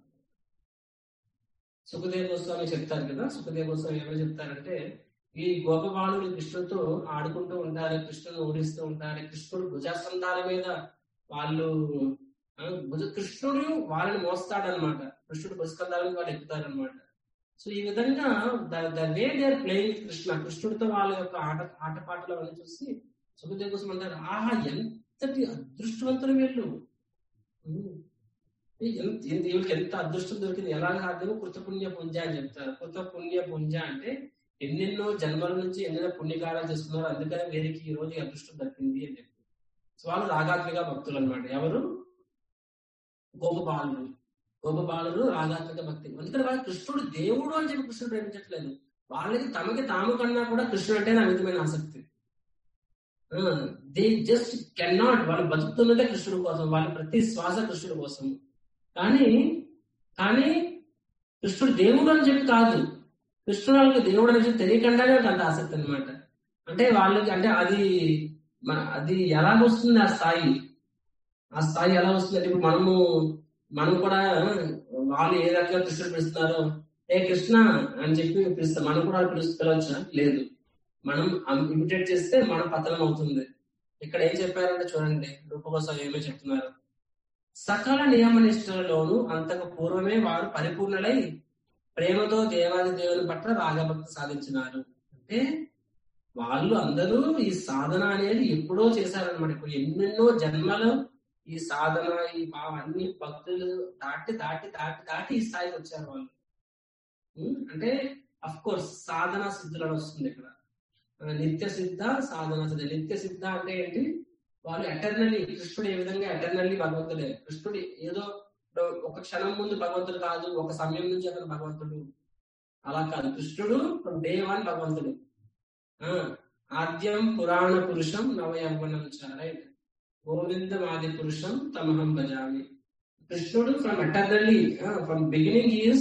సుఖదేవ గోస్వామి చెప్తారు కదా సుఖదేవ గోస్వామి ఏమో చెప్తారంటే ఈ గోపబాలుడు కృష్ణుడితో ఆడుకుంటూ ఉంటారు కృష్ణుని ఊరిస్తూ ఉంటారు కృష్ణుడు భుజస్కంధాల మీద వాళ్ళు ఆ, భుజ కృష్ణుడు వాళ్ళని మోస్తాడనమాట కృష్ణుడు భుజస్కంధాల మీద వాళ్ళు ఎక్కుతారనమాట సో ఈ విధంగా the way they are playing Krishna కృష్ణుడితో వాళ్ళ యొక్క ఆట ఆటపాటలు అవన్నీ చూసి సుఖదేవ కోసం అంటారు ఆహా ఎంతటి అదృష్టవంతులు వీళ్ళు ఉమ్. ఎంత ఎంత- వీళ్ళకి ఎంత అదృష్టం దొరికింది ఎలా సాధ్యమో కృతపుణ్య పుంజ అని చెప్తారు కృతపుణ్య పుంజ అంటే ఎన్నెన్నో జన్మల నుంచి ఎన్నెన్నో పుణ్యకారాలు చేసుకున్నారు అందుకని వీరికి ఈ రోజు ఈ అదృష్టం దక్కింది అని చెప్పి సో వాళ్ళు రాగాత్మిక భక్తులు అనమాట ఎవరు గోపబాలుడు గోపబాలుడు రాగాత్మిక భక్తి అందుకని వాళ్ళ కృష్ణుడు దేవుడు అని చెప్పి కృష్ణుడు ప్రేమించట్లేదు వాళ్ళకి తమకి తాము కన్నా కూడా కృష్ణుడు అంటే అమితమైన ఆసక్తి దే జస్ట్ కెన్ నాట్ వాళ్ళు బతుకుతున్నదే కృష్ణుడు కోసం వాళ్ళ ప్రతి శ్వాస కృష్ణుడు కోసం కానీ కానీ కృష్ణుడు దేవుడు అని చెప్పి కాదు కృష్ణుడు వాళ్ళకి దేవుడు అని చెప్పి తెలియకుండానే వాళ్ళకి అంత ఆసక్తి అనమాట అంటే వాళ్ళకి అంటే అది మన అది ఎలా వస్తుంది ఆ స్థాయి ఆ స్థాయి ఎలా వస్తుంది అంటే ఇప్పుడు మనము మనం కూడా వాళ్ళు ఏ రకంగా కృష్ణుడు పిలుస్తున్నారో ఏ కృష్ణ అని చెప్పి పిలుస్తాం మనం కూడా వాళ్ళు పిలుస్తూ పిలవచ్చా లేదు మనం ఇమిటేట్ చేస్తే మన పతనం అవుతుంది ఇక్కడ ఏం చెప్పారంటే చూడండి రూపకోసం ఏమో చెప్తున్నారు సకల నియమ నిష్ఠలలోనూ అంతకు పూర్వమే వారు పరిపూర్ణులై ప్రేమతో దేవాది దేవుని పట్ల రాగభక్తి సాధించినారు అంటే వాళ్ళు అందరూ ఈ సాధన అనేది ఎప్పుడో చేశారనమాట ఇప్పుడు ఎన్నెన్నో జన్మలు ఈ సాధన ఈ భావ అన్ని భక్తులు దాటి దాటి దాటి దాటి ఈ స్థాయికి వచ్చారు వాళ్ళు ఉం? అంటే అఫ్ కోర్స్ సాధన సిద్ధులను వస్తుంది ఇక్కడ ఆ, నిత్య సిద్ధ సాధన సిద్ధ నిత్య సిద్ధ అంటే ఏంటి వాళ్ళు ఎటర్నల్లీ కృష్ణుడు ఏ విధంగా ఎటర్నల్లీ భగవంతుడే కృష్ణుడు ఏదో ఇప్పుడు ఒక క్షణం ముందు భగవంతుడు కాదు ఒక సమయం నుంచి అతను భగవంతుడు అలా కాదు కృష్ణుడు ఫ్రమ్ డే వన్ భగవంతుడు ఆ, ఆద్యం పురాణ పురుషం నవ యవ్వనం రైట్ గోవిందం ఆది పురుషం తమహం భజామి కృష్ణుడు from eternally from beginning he is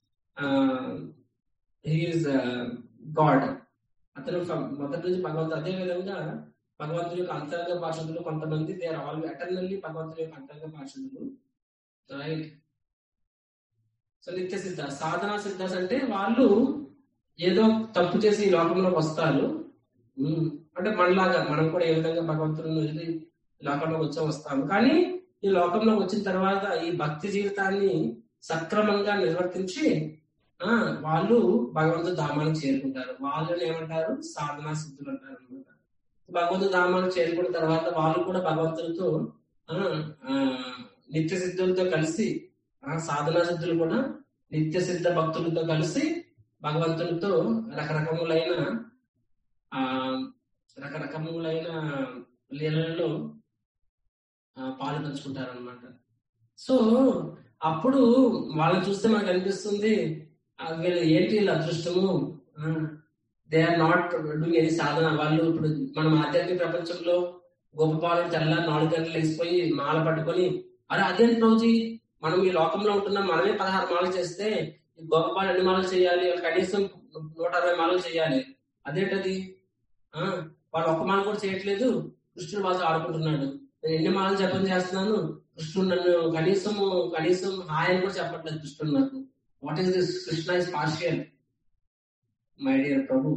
he is God అతను from- మొదటి నుంచి భగవంతుడు అదే విధంగా భగవంతుడి యొక్క అంతరంగ పార్షదులు కొంతమంది దే ఆర్ ఆల్ ఎటర్నల్లీ భగవంతుడి యొక్క అంతరంగ పార్షదులు రైట్ సో నిత్య సిద్ధ సాధన సిద్ధాస్ అంటే వాళ్ళు ఏదో తప్పు చేసి ఈ లోకంలోకి వస్తారు ఉమ్, అంటే మనలాగా మనం కూడా ఏ విధంగా భగవంతుడిని వదిలి ఈ లోకంలోకి వచ్చి వస్తాము కానీ ఈ లోకంలోకి వచ్చిన తర్వాత ఈ భక్తి జీవితాన్ని సక్రమంగా నిర్వర్తించి ఆ వాళ్ళు భగవంతుడు ధామానికి చేరుకుంటారు వాళ్ళని ఏమంటారు సాధనా సిద్ధులు అంటారు అనమాట భగవంతుడు ధామానికి చేరుకున్న తర్వాత వాళ్ళు కూడా భగవంతుడితో ఆ, ఆ, నిత్య సిద్ధులతో కలిసి ఆ సాధనా సిద్ధులు కూడా నిత్య సిద్ధ భక్తులతో కలిసి భగవంతునితో రకరకములైన ఆ రకరకములైన లీలలలో ఆ, పాలు పంచుకుంటారు అనమాట సో అప్పుడు వాళ్ళని చూస్తే మనకు అనిపిస్తుంది ఆ, వీళ్ళు ఏంటి వీళ్ళ అదృష్టము they are not doing any sadhana వాళ్ళు ఇప్పుడు మనం ఆధ్యాత్మిక ప్రపంచంలో గోపపాలు తెల్ల నాలుగు గంటలు లేచిపోయి మాల పట్టుకొని అరే అదేంటి రోజు మనం ఈ లోకంలో ఉంటున్నాం మనమే పదహారు మాలలు చేస్తే ఈ గోపపాలు ఎన్ని మాలలు చేయాలి కనీసం నూట అరవై మాలలు చేయాలి అదేంటది ఆ వాళ్ళు ఒక్క మాల కూడా చేయట్లేదు కృష్ణుడు వాళ్ళతో ఆడుకుంటున్నాడు నేను ఎన్ని మాలలు జపం చేస్తున్నాను కృష్ణుడు నన్ను కనీసం కనీసం హాయ్ అని కూడా చెప్పట్లేదు కృష్ణుడు నాకు what is this Krishna is partial my dear prabhu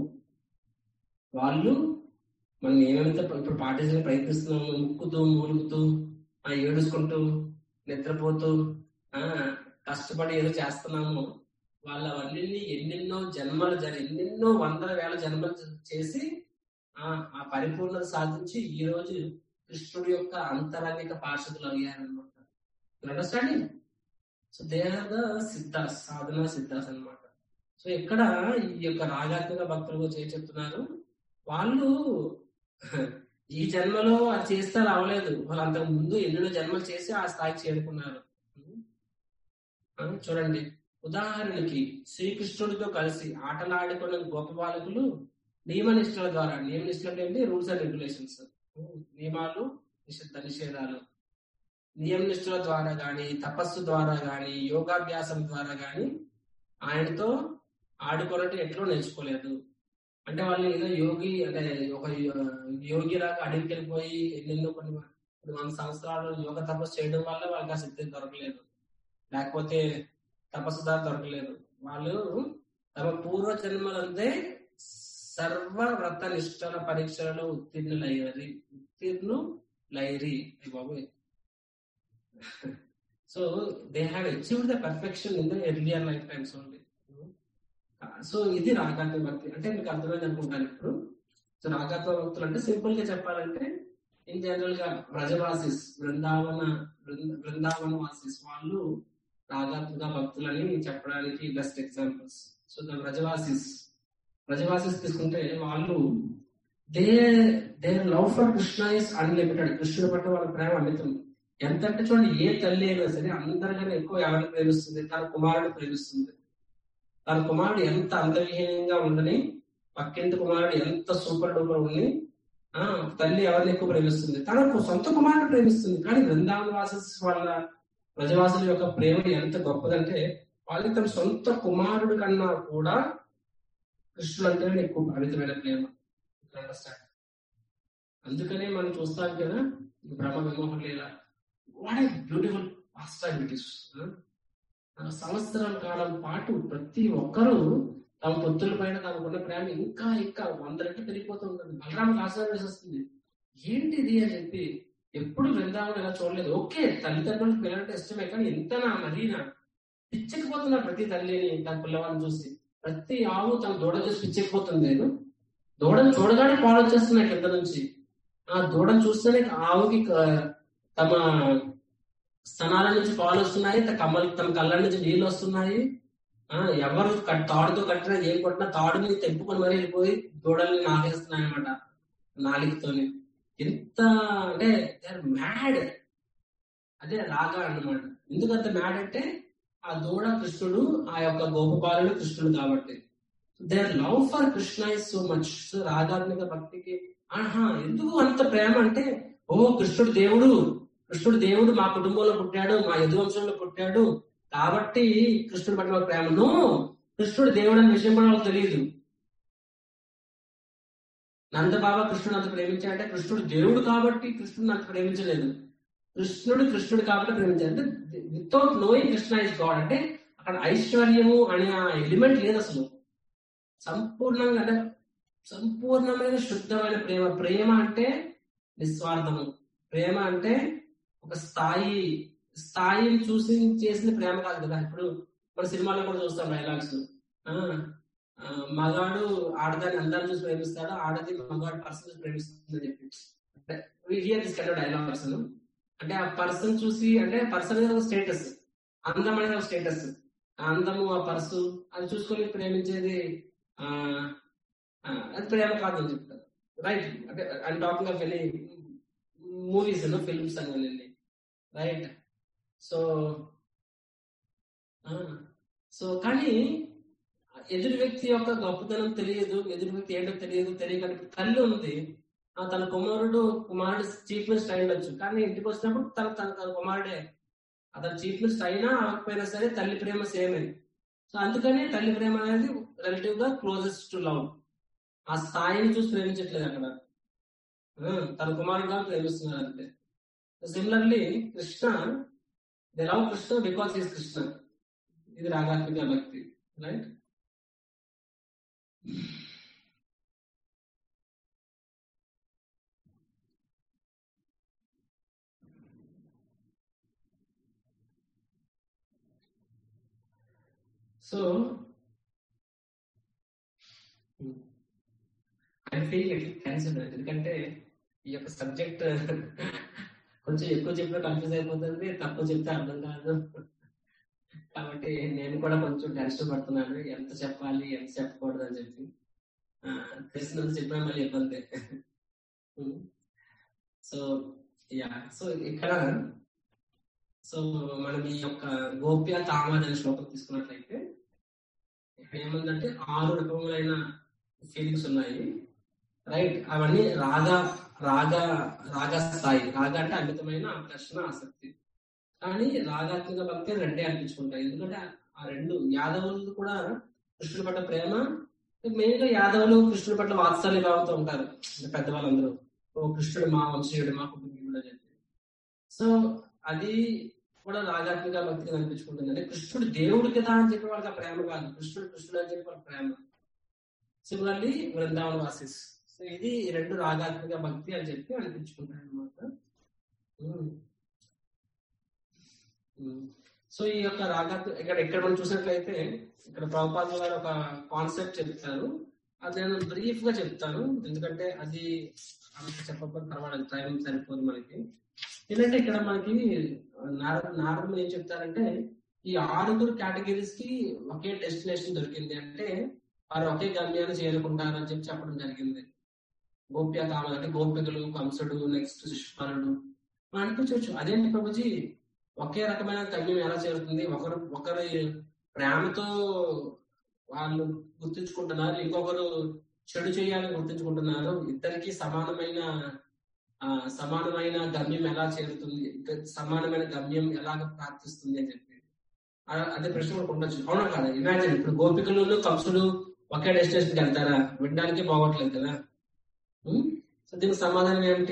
వాళ్ళు మనం ఏమైతే ఇప్పుడు పాటించడానికి ప్రయత్నిస్తున్నాము ముక్కుతూ మూలుగుతూ ఆ ఏడుచుకుంటూ నిద్రపోతూ ఆ కష్టపడి ఏదో చేస్తున్నాము వాళ్ళ అవన్నీ ఎన్నెన్నో జన్మలు జరి ఎన్నెన్నో వందల వేల జన్మలు చేసి ఆ ఆ పరిపూర్ణత సాధించి ఈ రోజు కృష్ణుడి యొక్క అంతరంగిక పార్షదులు అయ్యారనమాట understanding so they are the siddhas sadhana siddhas అన్నమాట సో ఇక్కడ ఈ యొక్క రాగాత్మక భక్తులు గురించి ఏం చెప్తున్నారు వాళ్ళు ఈ జన్మలో అది చేస్తే అది అవ్వలేదు వాళ్ళు అంతకు ముందు ఎన్నెన్నో జన్మలు చేసి ఆ స్థాయికి చేరుకున్నారు ఆ, చూడండి ఉదాహరణకి శ్రీకృష్ణుడితో కలిసి ఆటలాడుకున్న గొప్ప బాలకులు నియమ నిష్ఠల ద్వారా నియమ నిష్ఠలు అంటే ఏంటి రూల్స్ అండ్ రెగ్యులేషన్స్ నియమాలు నిషిద్ధ నిషేధాలు నియమ నిష్ఠల ద్వారా గాని తపస్సు ద్వారా గాని యోగాభ్యాసం ద్వారా గాని ఆయనతో ఆడుకోవాలంటే ఎట్లో నేర్చుకోలేదు అంటే వాళ్ళు ఏదో యోగి అంటే ఒక యోగి లాగా అడిగికి వెళ్ళిపోయి ఎన్నెన్నో కొన్ని కొన్ని వంద సంవత్సరాలు యోగ తపస్సు చేయడం వల్ల వాళ్ళకి ఆ సిద్ధి దొరకలేదు లేకపోతే తపస్సు ద్వారా దొరకలేదు వాళ్ళు తమ పూర్వ జన్మలందే సర్వ వ్రత నిష్ఠల పరీక్షలలో ఉత్తీర్ణులయ్యారి ఉత్తీర్ణు లైరి బాబోయ్ so they have achieved the perfection in the earlier life times only so ఇది రాగాత్మ భక్తి అంటే మీకు అర్థమైంది అనుకుంటాను ఇప్పుడు సో రాగాత్మ భక్తులు అంటే సింపుల్ గా చెప్పాలంటే ఇన్ జనరల్ గా బ్రజవాసిస్ బృందావన బృంద- బృందావన వాసిస్ వాళ్ళు రాగాత్మక భక్తులని చెప్పడానికి best examples so the Brajavasis Brajavasis తీసుకుంటే వాళ్ళు they they love for Krishna is unlimited కృష్ణుడి పట్ల వాళ్ళ ప్రేమ అమితం ఎంత అంటే చూడండి ఏ తల్లి అయినా సరే అందరికన్నా ఎక్కువ ఎవరిని ప్రేమిస్తుంది తన కుమారుడు ప్రేమిస్తుంది తన కుమారుడు ఎంత అంతవిహీనంగా ఉండని పక్కింటి కుమారుడు ఎంత సూపర్ డూపర్ ఉండి ఆ తల్లి ఎవరిని ఎక్కువ ప్రేమిస్తుంది తన సొంత కుమారుడు ప్రేమిస్తుంది కానీ బృందావన వాసస్ వాళ్ళ ప్రజవాసుల యొక్క ప్రేమ ఎంత గొప్పదంటే వాళ్ళకి తన సొంత కుమారుడు కన్నా కూడా కృష్ణుడు అంటేనే ఎక్కువ పవిత్రమైన ప్రేమ అండర్స్టాండ్ అందుకనే మనం చూస్తాం కదా ఈ బ్రహ్మ విమోహం లీల వాట్ ఏ బ్యూటిఫుల్ పాస్టాలిటీస్ సంవత్సరాల కాలం పాటు ప్రతి ఒక్కరూ తమ పొత్తుల పైన తమకున్న ప్రేమ ఇంకా ఇంకా వంద రెట్లు పెరిగిపోతూ ఉంటుంది బలరాముకి ఆశ్చర్యం వేసి వస్తుంది ఏంటిది అని చెప్పి ఎప్పుడు బృందావనం ఇలా చూడలేదు ఓకే తల్లిదండ్రులకు పిల్లలంటే ఇష్టమే కానీ ఎంతనా మరీనా పిచ్చకపోతున్నారు ప్రతి తల్లిని తన పిల్లవాడిని చూసి ప్రతి ఆవు తన దూడ చూసి పిచ్చకపోతుంది నేను దూడను చూడగానే పాలు వచ్చేస్తున్నాయి కింద నుంచి ఆ దూడను చూస్తేనే ఆవుకి క- తమ స్తనాల నుంచి పాలు వస్తున్నాయి తమ కమ్మల తమ కళ్ళ నుంచి నీళ్లు వస్తున్నాయి ఆ ఎవరు కట్- తాడుతో కట్టినా ఏం కొట్టినా తాడుని తెంపుకొని మరీ వెళ్ళిపోయి దూడల్ని నాగేస్తున్నాయి అనమాట నాలికతోని ఎంత అంటే మ్యాడ్ అదే రాగా అన్నమాట ఎందుకంత మ్యాడ్ అంటే ఆ దూడ కృష్ణుడు ఆ యొక్క గోపబాలుడు కృష్ణుడు కాబట్టి their love for Krishna is so much so రాగాత్మిక భక్తికి ఆహా ఎందుకు అంత ప్రేమ అంటే ఓ కృష్ణుడు దేవుడు కృష్ణుడు దేవుడు మా కుటుంబంలో పుట్టాడు మా యదువంశంలో పుట్టాడు కాబట్టి కృష్ణుడు పట్ల మాకు ప్రేమ నో కృష్ణుడు దేవుడు అనే విషయం కూడా వాళ్ళకి తెలియదు నందబాబా కృష్ణుడు అంత ప్రేమించాడంటే కృష్ణుడు దేవుడు కాబట్టి కృష్ణుడు అంత ప్రేమించలేదు కృష్ణుడు కృష్ణుడు కాబట్టి ప్రేమించాడు అంటే without knowing Krishna is God అంటే అక్కడ ఐశ్వర్యము అనే ఆ ఎలిమెంట్ లేదు అసలు సంపూర్ణంగా అంటే సంపూర్ణమైన శుద్ధమైన ప్రేమ ప్రేమ అంటే నిస్వార్థము ప్రేమ అంటే ఒక స్థాయి స్థాయిని చూసి చేసిన ప్రేమ కాదు కదా ఇప్పుడు మన సినిమాలో కూడా చూస్తాం డైలాగ్స్ మగాడు ఆడదాన్ని అందరిని చూసి ప్రేమిస్తాడు ఆడది మగాడు పర్సన్ చూసి ప్రేమిస్తుంది అని చెప్పి హియర్ దిస్ కైండ్ డైలాగ్స్ అంటే ఆ పర్సన్ చూసి అంటే పర్సన్ అనేది ఒక స్టేటస్ అందం అనేది ఒక స్టేటస్ అందము ఆ పర్సు అది చూసుకొని ప్రేమించేది ఆ ఆ, అది ప్రేమ కాదు అని చెప్తారు రైట్ అంటే I talking of any movies films అని రైట్ సో సో కానీ ఎదురు వ్యక్తి యొక్క గొప్పతనం తెలియదు ఎదురు వ్యక్తి ఏంటో తెలియదు తెలియక తల్లి ఉంది ఆ తన కుమారుడు కుమారుడు చీఫ్ మినిస్టర్ అయి ఉండొచ్చు కానీ ఇంటికి వచ్చినప్పుడు తన తన తన కుమారుడే అతను చీఫ్ మినిస్టర్ అయినా అవ్వకపోయినా సరే తల్లి ప్రేమ సేమే సో అందుకని తల్లి ప్రేమ అనేది రిలేటివ్ గా క్లోజెస్ట్ టు లవ్ ఆ స్థాయిని చూసి ప్రేమించట్లేదు అక్కడ ఆ, తన కుమారుడుగా ప్రేమిస్తున్నారు అంతే similarly Krishna they love Krishna because is Krishna ఇది రాగాత్మిక భక్తి right so I feel it cancer ఎందుకంటే ఈ యొక్క సబ్జెక్ట్ కొంచెం ఎక్కువ చెప్పినా కన్ఫ్యూజ్ అయిపోతుంది తక్కువ చెప్తే అర్థం కాదు కాబట్టి నేను కూడా కొంచెం టెన్షన్ పడుతున్నాను ఎంత చెప్పాలి ఎంత చెప్పకూడదు అని చెప్పి ఆ, తెలిసినంత చెప్పినా మళ్ళీ ఇబ్బంది సో యా సో ఇక్కడ సో మనం ఈ యొక్క గోప్య తామాది అనే శ్లోకం తీసుకున్నట్లయితే ఇక్కడ ఏముందంటే ఆరు రకములైన ఫీలింగ్స్ ఉన్నాయి రైట్ అవన్నీ రాగా రాగా రాగా స్థాయి రాగా అంటే అమితమైన ఆకర్షణ ఆసక్తి కానీ రాగాత్మక భక్తి రెండే అనిపించుకుంటాయి ఎందుకంటే ఆ రెండు యాదవులు కూడా కృష్ణుడి పట్ల ప్రేమ మెయిన్ గా యాదవులు కృష్ణుడి పట్ల వాత్సల్య భావంతో ఉంటారు అంటే పెద్దవాళ్ళందరూ ఓ కృష్ణుడు మా వంశీయుడు మా కుటుంబీకుడు అని చెప్పి సో అది కూడా రాగాత్మిక భక్తిగా అనిపించుకుంటుంది అంటే కృష్ణుడు దేవుడు కదా అని చెప్పి వాళ్ళకి ఆ ప్రేమ కాదు కృష్ణుడు కృష్ణుడు అని చెప్పి వాళ్ళ ప్రేమ సిమిలర్లీ వృందావన వాసిస్ సో ఇది రెండు రాగాత్మిక భక్తి అని చెప్పి అనిపించుకుంటారు అనమాట సో ఈ యొక్క రాగాత్మ ఇక్కడ ఇక్కడ మనం చూసినట్లయితే ఇక్కడ ప్రభుపాద గారు ఒక కాన్సెప్ట్ చెప్తారు అది నేను బ్రీఫ్ గా చెప్తాను ఎందుకంటే అది అంత చెప్పకపోతే పర్వాలేదు టైం సరిపోదు మనకి ఏంటంటే ఇక్కడ మనకి నారద నారదులు ఏం చెప్తారంటే ఈ ఆరుగురు కేటగిరీస్ కి ఒకే డెస్టినేషన్ దొరికింది అంటే వారు ఒకే గమ్యాన్ని చేరుకుంటారు అని చెప్పి చెప్పడం జరిగింది గోప్య కావాలి అంటే గోపికలు కంసుడు నెక్స్ట్ శిశుపాలుడు మనం అనిపించవచ్చు అదేంటి ప్రభుజీ ఒకే రకమైన గమ్యం ఎలా చేరుతుంది ఒకరు ఒకరి ప్రేమతో వాళ్ళు గుర్తించుకుంటున్నారు ఇంకొకరు చెడు చేయాలని గుర్తించుకుంటున్నారు ఇద్దరికి సమానమైన ఆ సమానమైన గమ్యం ఎలా చేరుతుంది ఇంకా సమానమైన గమ్యం ఎలాగ ప్రాప్తిస్తుంది అని చెప్పి ఆ- అదే ప్రశ్న కూడా ఉండొచ్చు అవునా కదా ఇమాజిన్ ఇప్పుడు గోపికలు కంసుడు ఒకే డెస్టినేషన్ కి వెళ్తారా వినడానికి బాగోట్లేదు కదా ఉం? సో దీనికి సమాధానం ఏమిటి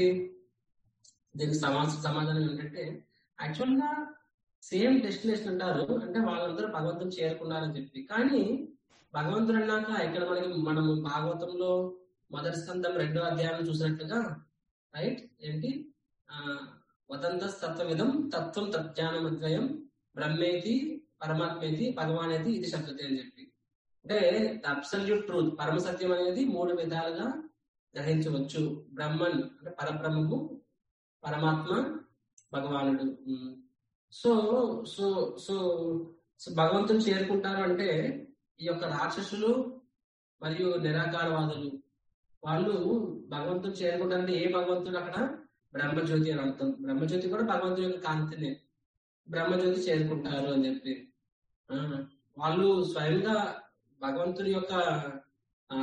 దీనికి సమా సమాధానం ఏంటంటే యాక్చువల్ గా సేమ్ డెస్టినేషన్ అంటారు అంటే వాళ్ళందరూ భగవంతుని చేరుకున్నారని చెప్పి కానీ భగవంతుడు అన్నాక ఇక్కడ మనకి మనము భాగవతంలో మొదటి స్కందం రెండో అధ్యాయం చూసినట్లుగా రైట్ ఏంటి ఆ వదంత తత్వవిధం తత్వం తజ్ఞానమద్వయం బ్రహ్మేతి పరమాత్మేతి భగవానేతి ఇది శబ్దతే అని చెప్పి అంటే అబ్సల్యూట్ ట్రూత్ పరమ సత్యం అనేది మూడు విధాలుగా గ్రహించవచ్చు బ్రహ్మన్ అంటే పరబ్రహ్మము పరమాత్మ భగవానుడు um. So so so so భగవంతుని చేరుకుంటారు అంటే ఈ యొక్క రాక్షసులు మరియు నిరాకారవాదులు వాళ్ళు భగవంతుని చేరుకుంటారంటే ఏ భగవంతుడు అక్కడ బ్రహ్మజ్యోతి అని అర్థం బ్రహ్మజ్యోతి కూడా భగవంతుని యొక్క కాంతినే బ్రహ్మజ్యోతి చేరుకుంటారు అని చెప్పి ఆ, వాళ్ళు స్వయంగా భగవంతుని యొక్క ఆ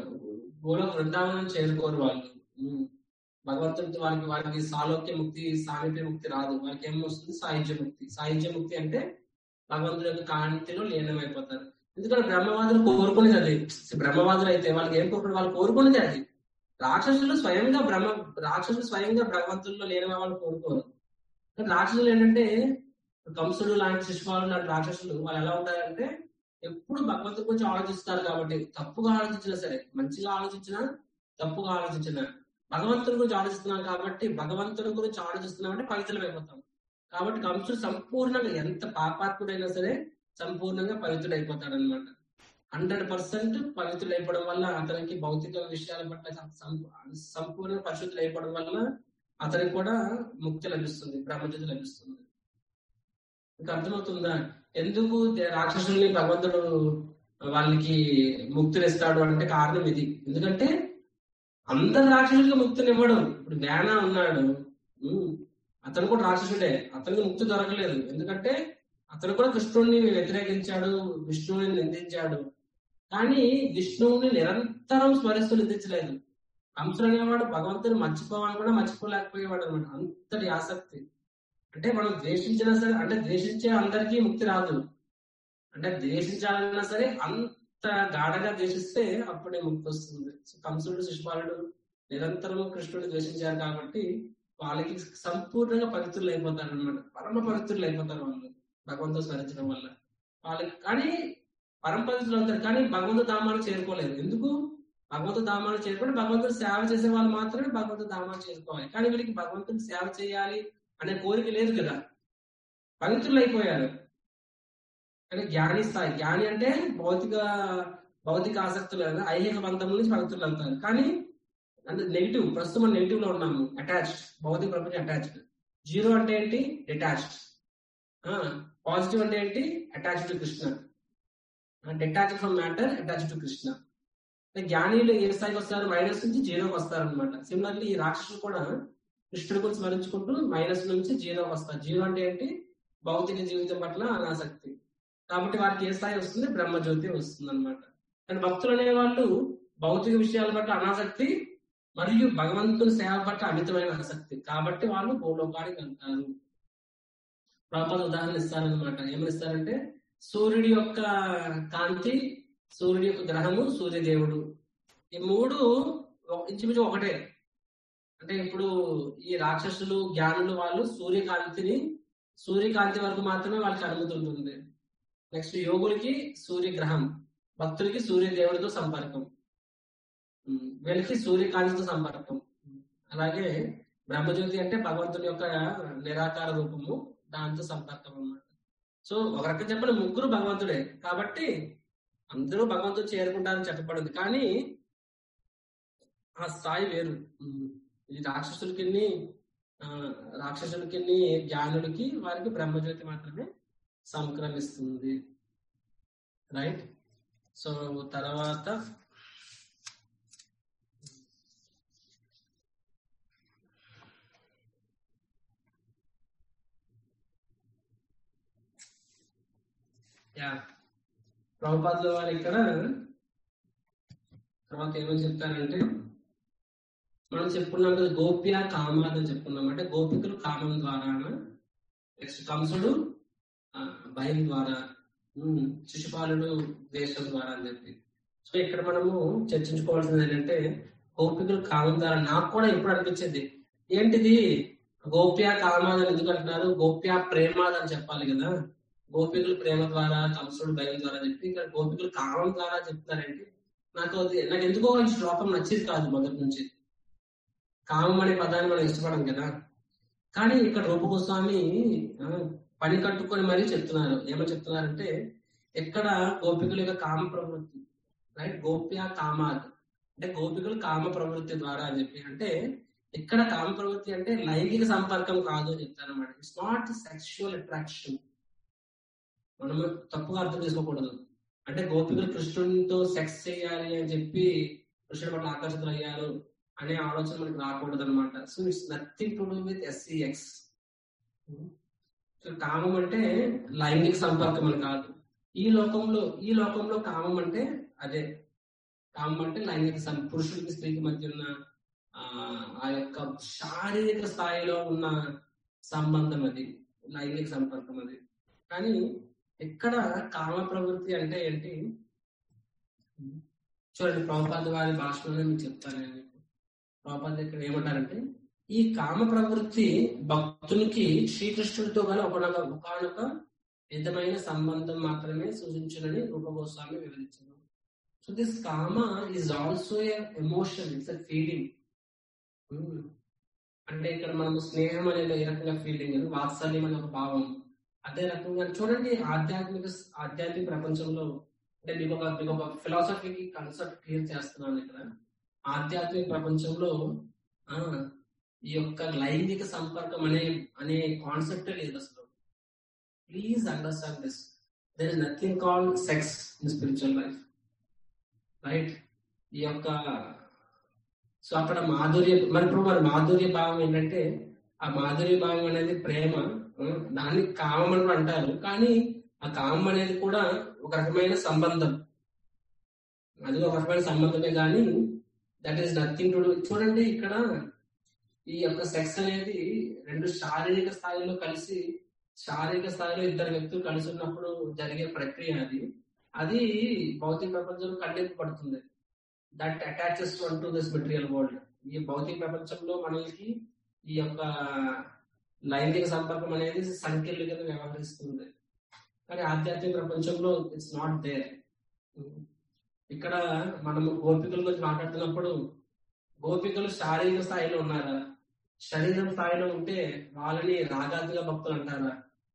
గోళ బృందావనం చేరుకోరు వాళ్ళు ఉమ్. భగవంతుడితో వారికి వారికి సాలోక్య ముక్తి సామీప్య ముక్తి రాదు వారికి ఏం వస్తుంది సాహిత్య ముక్తి సాహిత్య ముక్తి అంటే భగవంతుడి యొక్క కాంతిలో లీనమైపోతారు ఎందుకంటే బ్రహ్మవాదులు కోరుకునేది అది బ్రహ్మవాదులు అయితే వాళ్ళకి ఏం కోరుకుని వాళ్ళు కోరుకునేది అది రాక్షసులు స్వయంగా బ్రహ్మ రాక్షసులు స్వయంగా భగవంతుల్లో లేని వాళ్ళు కోరుకోరు కానీ రాక్షసులు ఏంటంటే కంసుడు లాంటి శిశుపాలు లాంటి రాక్షసులు వాళ్ళు ఎలా ఉంటారంటే ఎప్పుడు భగవంతుడి గురించి ఆలోచిస్తారు కాబట్టి తప్పుగా ఆలోచించినా సరే మంచిగా ఆలోచించినా తప్పుగా ఆలోచించినా భగవంతుడి గురించి ఆలోచిస్తున్నాం కాబట్టి భగవంతుడి గురించి ఆలోచిస్తున్నాం అంటే పవిత్రం అయిపోతాం కాబట్టి కంసుడు సంపూర్ణంగా ఎంత పాపాత్ముడైనా సరే సంపూర్ణంగా పవిత్రుడైపోతాడు అనమాట హండ్రెడ్ పర్సెంట్ పవిత్రుడైపోవడం వల్ల అతనికి భౌతిక విషయాల పట్ల సం- సంపూర్ణ పరిశుద్ధులు అయిపోవడం వల్ల అతనికి కూడా ముక్తి లభిస్తుంది బ్రహ్మజ్యోతి లభిస్తుంది మీకు అర్థమవుతుందా ఎందుకు దే- రాక్షసుల్ని భగవంతుడు వాళ్ళకి ముక్తిని ఇస్తాడు అంటే కారణం ఇది ఎందుకంటే అందరు రాక్షసులకి ముక్తిని ఇవ్వడం ఇప్పుడు వేణ ఉన్నాడు ఉమ్, అతను కూడా రాక్షసుడే అతనికి ముక్తి దొరకలేదు ఎందుకంటే అతను కూడా కృష్ణుడిని వ్యతిరేకించాడు విష్ణువుని నిందించాడు కానీ విష్ణువుని నిరంతరం స్మరిస్తూ నిందించలేదు కంసుడు అనేవాడు భగవంతుని మర్చిపోవాలని కూడా మర్చిపోలేకపోయేవాడు అనమాట అంతటి ఆసక్తి అంటే మనం ద్వేషించినా సరే అంటే ద్వేషించే అందరికీ ముక్తి రాదు అంటే ద్వేషించాలన్నా సరే అంత గాఢగా ద్వేషిస్తే అప్పుడే ముక్తి వస్తుంది సో కంసుడు శిశుపాలుడు నిరంతరం కృష్ణుడు ద్వేషించారు కాబట్టి వాళ్ళకి సంపూర్ణంగా పవిత్రులు అయిపోతారు అనమాట పరమ పవిత్రులు అయిపోతారు వాళ్ళు భగవంతుడు స్మరించడం వల్ల వాళ్ళకి కానీ పరమ పవిత్రులు అవుతారు కానీ భగవంతు ధామాన్ని చేరుకోలేదు ఎందుకు భగవంతు ధామాన్ని చేరుకుంటే భగవంతుడు సేవ చేసే వాళ్ళు మాత్రమే భగవంతు ధామాన్ని చేరుకోవాలి కానీ వీళ్ళకి భగవంతుని సేవ చేయాలి అనే కోరిక లేదు కదా పవిత్రులు అయిపోయారు అంటే జ్ఞాని స్థాయి జ్ఞాని అంటే భౌతిక భౌతిక ఆసక్తులు కదా ఐహిక బంధం నుంచి భక్తులు వెళ్తారు కానీ అంటే నెగిటివ్ ప్రస్తుతం మనం నెగిటివ్ లో ఉన్నాము అటాచ్డ్ భౌతిక ప్రపంచం అటాచ్డ్ జీరో అంటే ఏంటి డిటాచ్డ్ పాజిటివ్ అంటే ఏంటి attached to Krishna detached from matter attached to Krishna జ్ఞానీలు ఏ స్థాయికి వస్తారు మైనస్ నుంచి జీరోకి వస్తారు అనమాట సిమిలర్లీ ఈ రాక్షసులు కూడా కృష్ణుడి గురించి స్మరించుకుంటూ మైనస్ నుంచి జీరోకి వస్తారు జీరో అంటే ఏంటి భౌతిక జీవితం పట్ల అనాసక్తి కాబట్టి వారికి ఏ స్థాయి వస్తుంది బ్రహ్మజ్యోతి వస్తుంది అనమాట కానీ భక్తులు అనేవాళ్ళు భౌతిక విషయాల పట్ల అనాసక్తి మరియు భగవంతుని సేవ పట్ల అమితమైన ఆసక్తి కాబట్టి వాళ్ళు భూలోకానికి వెళ్తారు ప్రాపద ఉదాహరణ ఇస్తారనమాట ఏమని ఇస్తారంటే సూర్యుడి యొక్క కాంతి సూర్యుడి యొక్క గ్రహము సూర్యదేవుడు ఈ మూడు ఇంచుమించు ఒకటే అంటే ఇప్పుడు ఈ రాక్షసులు జ్ఞానులు వాళ్ళు సూర్యకాంతిని సూర్యకాంతి వరకు మాత్రమే వాళ్ళకి అనుమతి ఉంటుంది నెక్స్ట్ యోగులకి సూర్యగ్రహం భక్తులకి సూర్యదేవుడితో సంపర్కం వీళ్ళకి సూర్యకాంతితో సంపర్కం అలాగే బ్రహ్మజ్యోతి అంటే భగవంతుని యొక్క నిరాకార రూపము దాంతో సంపర్కం అన్నమాట సో ఒక రకం చెప్పిన ముగ్గురు భగవంతుడే కాబట్టి అందరూ భగవంతుడు చేరుకుంటారని చెప్పబడింది కానీ ఆ స్థాయి వేరు ఈ రాక్షసులకి రాక్షసులకి జ్ఞానులకి వారికి బ్రహ్మజ్యోతి మాత్రమే సంక్రమిస్తుంది రైట్ సో తర్వాత యా ప్రభుపాదుల వారు ఇక్కడ తర్వాత ఏమని చెప్తారంటే మనం చెప్పుకున్నాం కదా గోప్య కామాలు అని చెప్పుకున్నాం అంటే గోపికలు కామం ద్వారా నెక్స్ట్ కంసుడు భయం ద్వారా శిశుపాలుడు ద్వేషం ద్వారా అని చెప్పి సో ఇక్కడ మనము చర్చించుకోవాల్సింది ఏంటంటే గోపికలు కామం ద్వారా నాకు కూడా ఎప్పుడు అనిపించేది ఏంటిది గోప్య కామాదని ఎందుకు అంటున్నారు గోప్య ప్రేమాది అని చెప్పాలి కదా గోపికలు ప్రేమ ద్వారా కంసుడు భయం ద్వారా చెప్పి ఇక్కడ గోపికలు కామం ద్వారా చెప్తారంటే నాకు అది నాకు ఎందుకో ఈ శ్లోకం నచ్చేది కాదు మొదటి నుంచి కామం అనే పదాన్ని మనం ఇష్టపడం కదా కానీ ఇక్కడ రూపగోస్వామి పని కట్టుకొని మరీ చెప్తున్నారు ఏమని చెప్తున్నారంటే ఎక్కడ గోపికల యొక్క కామ ప్రవృత్తి రైట్ గోప్య కామాద్ అంటే గోపికలు కామ ప్రవృత్తి ద్వారా అని చెప్పి అంటే ఇక్కడ కామ ప్రవృత్తి అంటే లైంగిక సంపర్కం కాదు అని చెప్తారు అనమాట ఇట్స్ నాట్ సెక్షువల్ అట్రాక్షన్ మనం తప్పుగా అర్థం చేసుకోకూడదు అంటే గోపికలు కృష్ణునితో సెక్స్ చేయాలి అని చెప్పి కృష్ణుడి పట్ల ఆకర్షితులు అయ్యారు అనే ఆలోచన మనకి రాకూడదు అనమాట so it's nothing to do with sex కామం అంటే లైంగిక సంపర్కం అని కాదు ఈ లోకంలో ఈ లోకంలో కామం అంటే అదే కామం అంటే లైంగిక సం పురుషుడికి స్త్రీకి మధ్య ఉన్న ఆ యొక్క శారీరక స్థాయిలో ఉన్న సంబంధం అది లైంగిక సంపర్కం అది కానీ ఎక్కడ కామ ప్రవృత్తి అంటే ఏంటి చూడండి ప్రభుపాద వారి భాషలోనే మీకు చెప్తాను నేను ప్రభుపాద ఇక్కడ ఏమంటారంటే ఈ కామ ప్రవృత్తి భక్తునికి శ్రీకృష్ణుడితో గల ఒకనొక ఒకనొక విధమైన సంబంధం మాత్రమే సూచించునని రూపగోస్వామి వివరించారు so this kama is also emotion it's a feeling అంటే ఇక్కడ మనము స్నేహం అనేది ఏ రకంగా ఫీలింగ్ వాత్సల్యం అనే ఒక భావం అదే రకంగా చూడండి ఆధ్యాత్మిక ఆధ్యాత్మిక ప్రపంచంలో అంటే మీకు ఒక మీకు ఒక ఫిలాసఫీకి కాన్సెప్ట్ క్లియర్ చేస్తున్నాను ఇక్కడ ఆధ్యాత్మిక ప్రపంచంలో ఆ ఈ యొక్క లైంగిక సంపర్కం అనే అనే కాన్సెప్ట్ లేదు అసలు please understand this there is nothing call sex in spiritual life right ఈ యొక్క సో అక్కడ మాధుర్య మరి ఇప్పుడు మరి మాధుర్య భావం ఏంటంటే ఆ మాధుర్య భావం అనేది ప్రేమ దాన్ని కామం అని అంటారు కానీ ఆ కామం అనేది కూడా ఒక రకమైన సంబంధం అది ఒక రకమైన సంబంధమే కానీ that is nothing to do చూడండి ఇక్కడ ఈ యొక్క సెక్స్ అనేది రెండు శారీరక స్థాయిలో కలిసి శారీరక స్థాయిలో ఇద్దరు వ్యక్తులు కలిసి ఉన్నప్పుడు జరిగే ప్రక్రియ అది అది భౌతిక ప్రపంచంలో ఖండింపబడుతుంది that attaches one to this material world ఈ భౌతిక ప్రపంచంలో మనకి ఈ యొక్క లైంగిక సంపర్కం అనేది సంఖ్యల కింద వ్యవహరిస్తుంది కానీ ఆధ్యాత్మిక ప్రపంచంలో ఇట్స్ నాట్ దేర్ ఇక్కడ మనము గోపికల గురించి మాట్లాడుతున్నప్పుడు గోపికలు శారీరక స్థాయిలో ఉన్నారా శరీరం స్థాయిలో ఉంటే వాళ్ళని రాగాదిగా భక్తులు అంటారా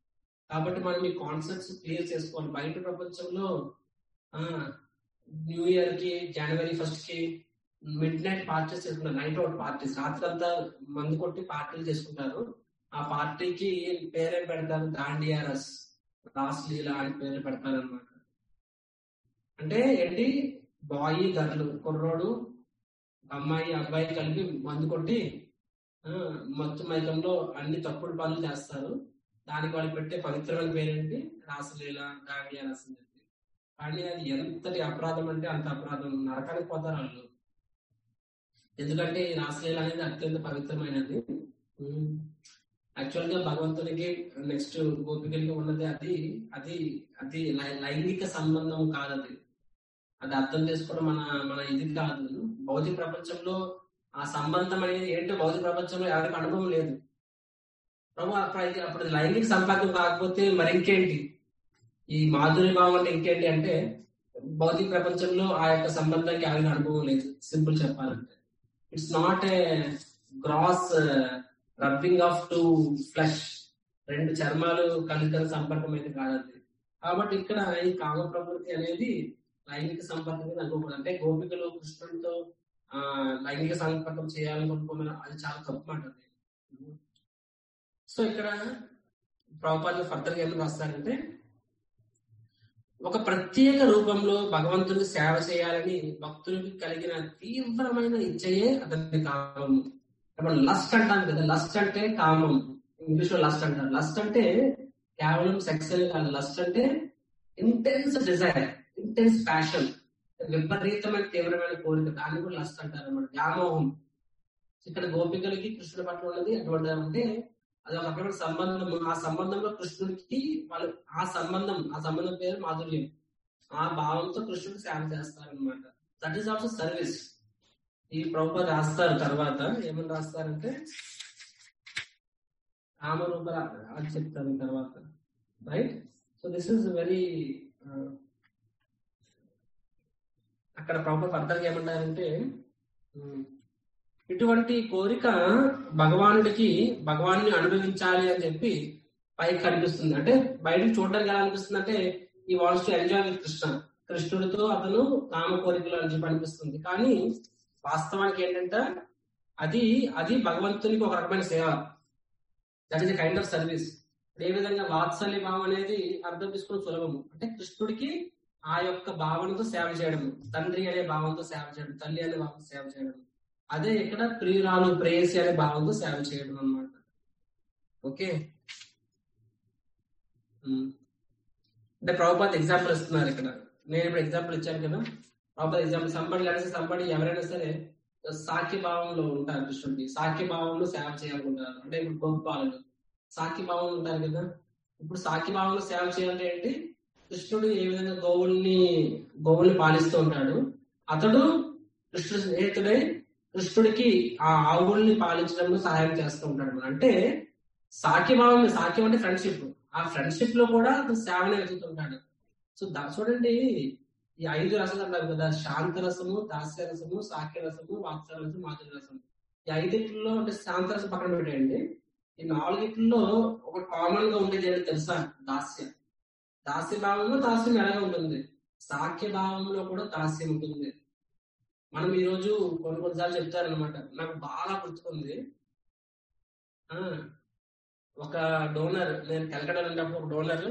కాబట్టి మనం ఈ కాన్సెప్ట్స్ క్లియర్ చేసుకోవాలి బయట ప్రపంచంలో ఆ న్యూ ఇయర్ కి జనవరి ఫస్ట్ కి మిడ్ నైట్ పార్టీస్ చేసుకుంటారు నైట్ అవుట్ పార్టీస్ రాత్రి అంతా మందు కొట్టి పార్టీలు చేసుకుంటారు ఆ పార్టీకి పేరే పెడతారు దాండియారస్ రాస్ లీలా అని పేరు పెడతారు అనమాట అంటే ఏంటి బాయ్ గర్లు కుర్రోడు అమ్మాయి అబ్బాయి కలిపి మందు కొట్టి ఆ, మత్తు మైకంలో అన్ని తప్పుడు పనులు చేస్తారు దానికి వాళ్ళు పెట్టే పవిత్రమైన పేరేంటి రాసలీల దాండియారస్ అని చెప్పి కానీ అది ఎంతటి అపరాధం అంటే అంత అపరాధం నరకానికి పోతారు వాళ్ళు ఎందుకంటే ఈ రాసలీల అనేది అత్యంత పవిత్రమైనది యాక్చువల్ గా భగవంతునికి నెక్స్ట్ గోపికలకి ఉన్నది అది అది అది లై- లైంగిక సంబంధం కాదు అది అది అర్థం చేసుకోవడం మన మన ఇది కాదు భౌతిక ప్రపంచంలో ఆ సంబంధం అనేది ఏంటో భౌతిక ప్రపంచంలో ఎవరికి అనుభవం లేదు ప్రభు అప్పుడు అయితే అప్పుడు లైంగిక సంపర్కం కాకపోతే మరి ఇంకేంటి ఈ మాధుర్య భావం అంటే ఇంకేంటి అంటే భౌతిక ప్రపంచంలో ఆ యొక్క సంబంధానికి ఎవరికి అనుభవం లేదు సింపుల్ చెప్పాలంటే it's not a gross rubbing of two flesh రెండు చర్మాలు కలిసిన సంపర్కం అయితే కాదు అది కాబట్టి ఇక్కడ ఈ కామ ప్రకృతి అనేది లైంగిక సంపర్కం మీద అనుకోకూడదు అంటే గోపికలు కృష్ణుడితో ఆ లైంగిక సంపర్కం చేయాలనుకుంటున్నారు అది చాలా తప్పు మాట అది సో ఇక్కడ ప్రభుపాదులు ఫర్దర్ గా ఏం రాస్తారంటే ఒక ప్రత్యేక రూపంలో భగవంతుని సేవ చేయాలని భక్తునికి కలిగిన తీవ్రమైన ఇచ్చయే అతని కామము మనం లస్ట్ అంటాం కదా లస్ట్ అంటే కామం ఇంగ్లీష్ లో లస్ట్ అంటారు లస్ట్ అంటే కేవలం సెక్సువల్ కాదు లస్ట్ అంటే ఇంటెన్స్ డిజైర్ ఇంటెన్స్ ప్యాషన్ విపరీతమైన తీవ్రమైన కోరిక దాన్ని కూడా లస్ట్ అంటారు అన్నమాట వ్యామోహం ఇక్కడ గోపికలకి కృష్ణుడి పట్ల ఉన్నది అటువంటి అంటే అది ఒక రకమైన సంబంధం ఆ సంబంధంలో కృష్ణుడికి వాళ్ళు ఆ సంబంధం ఆ సంబంధం పేరు మాధుర్యం ఆ భావంతో కృష్ణుడికి సేవ చేస్తారనమాట దట్ ఈస్ ఆల్సో సర్వీస్ ఈ ప్రభుత్వ రాస్తారు తర్వాత ఏమని రాస్తారంటే రామరూప అది చెప్తాను తర్వాత right so this is very అక్కడ ప్రభుత్వ అర్థం ఏమంటారంటే ఉమ్, ఇటువంటి కోరిక భగవానుడికి భగవాన్ని అనుభవించాలి అని చెప్పి పైకి కనిపిస్తుంది అంటే బయటకు చూడడానికి ఎలా అనిపిస్తుంది అంటే ఈ walls to enjoy with Krishna కృష్ణుడితో అతను కామ కోరికలు అని చెప్పి అనిపిస్తుంది కానీ వాస్తవానికి ఏంటంటే అది అది భగవంతునికి ఒక రకమైన సేవ that is kind of service ఏ విధంగా వాత్సల్య భావం అనేది అర్థం చేసుకోవడం సులభము అంటే కృష్ణుడికి ఆ యొక్క భావనతో సేవ చేయడం తండ్రి అనే భావంతో సేవ చేయడం తల్లి అనే భావంతో సేవ చేయడం అదే ఇక్కడ ప్రియురాలు ప్రేయసి అనే భావంతో సేవ చేయడం అన్నమాట ఓకే ఉమ్. అంటే ప్రభుపాత్ ఎగ్జాంపుల్ ఇస్తున్నారు ఇక్కడ నేను ఇప్పుడు ఎగ్జాంపుల్ ఇచ్చాను కదా ప్రభుపాత్ ఎగ్జాంపుల్ సంబడి కలిసి సంబడి ఎవరైనా సరే సాఖ్య భావంలో ఉంటారు కృష్ణుడికి సాఖ్య భావంలో సేవ చేయాలనుకుంటారు అంటే ఇప్పుడు గోపాలు సాఖ్య భావంలో ఉంటారు కదా ఇప్పుడు సాఖ్య భావంలో సేవ చేయాలంటే ఏంటి కృష్ణుడు ఏ విధంగా గోవుల్ని గోవుల్ని పాలిస్తూ ఉంటాడు అతడు కృష్ణుడు స్నేహితుడై కృష్ణుడికి ఆ ఆవుల్ని పాలించడంలో సహాయం చేస్తూ ఉంటాడు అంటే సాఖ్యభావం సాఖ్యం అంటే ఫ్రెండ్షిప్ ఆ ఫ్రెండ్షిప్ లో కూడా అతను సేవనే వెతుకుతుంటాడు సో దా చూడండి ఈ ఐదు రసాలు అంటారు కదా శాంత రసము దాస్య రసము సాఖ్య రసము వాత్సర రసము మాధుర్య రసము ఈ ఐదింటిలో అంటే శాంత రసం పక్కన పెట్టేయండి ఈ నాలుగిట్లో ఒక కామన్ గా ఉండేది ఏంటో తెలుసా దాస్య దాస్య భావంలో దాస్యం ఎలాగే ఉంటుంది సాఖ్య భావంలో కూడా దాస్యం ఉంటుంది మనం ఈ రోజు కొన్ని కొన్నిసార్లు చెప్తారనమాట నాకు బాగా గుర్తుకుంది ఆ ఒక డోనర్ నేను కలకడ ఉన్నప్పుడు ఒక డోనర్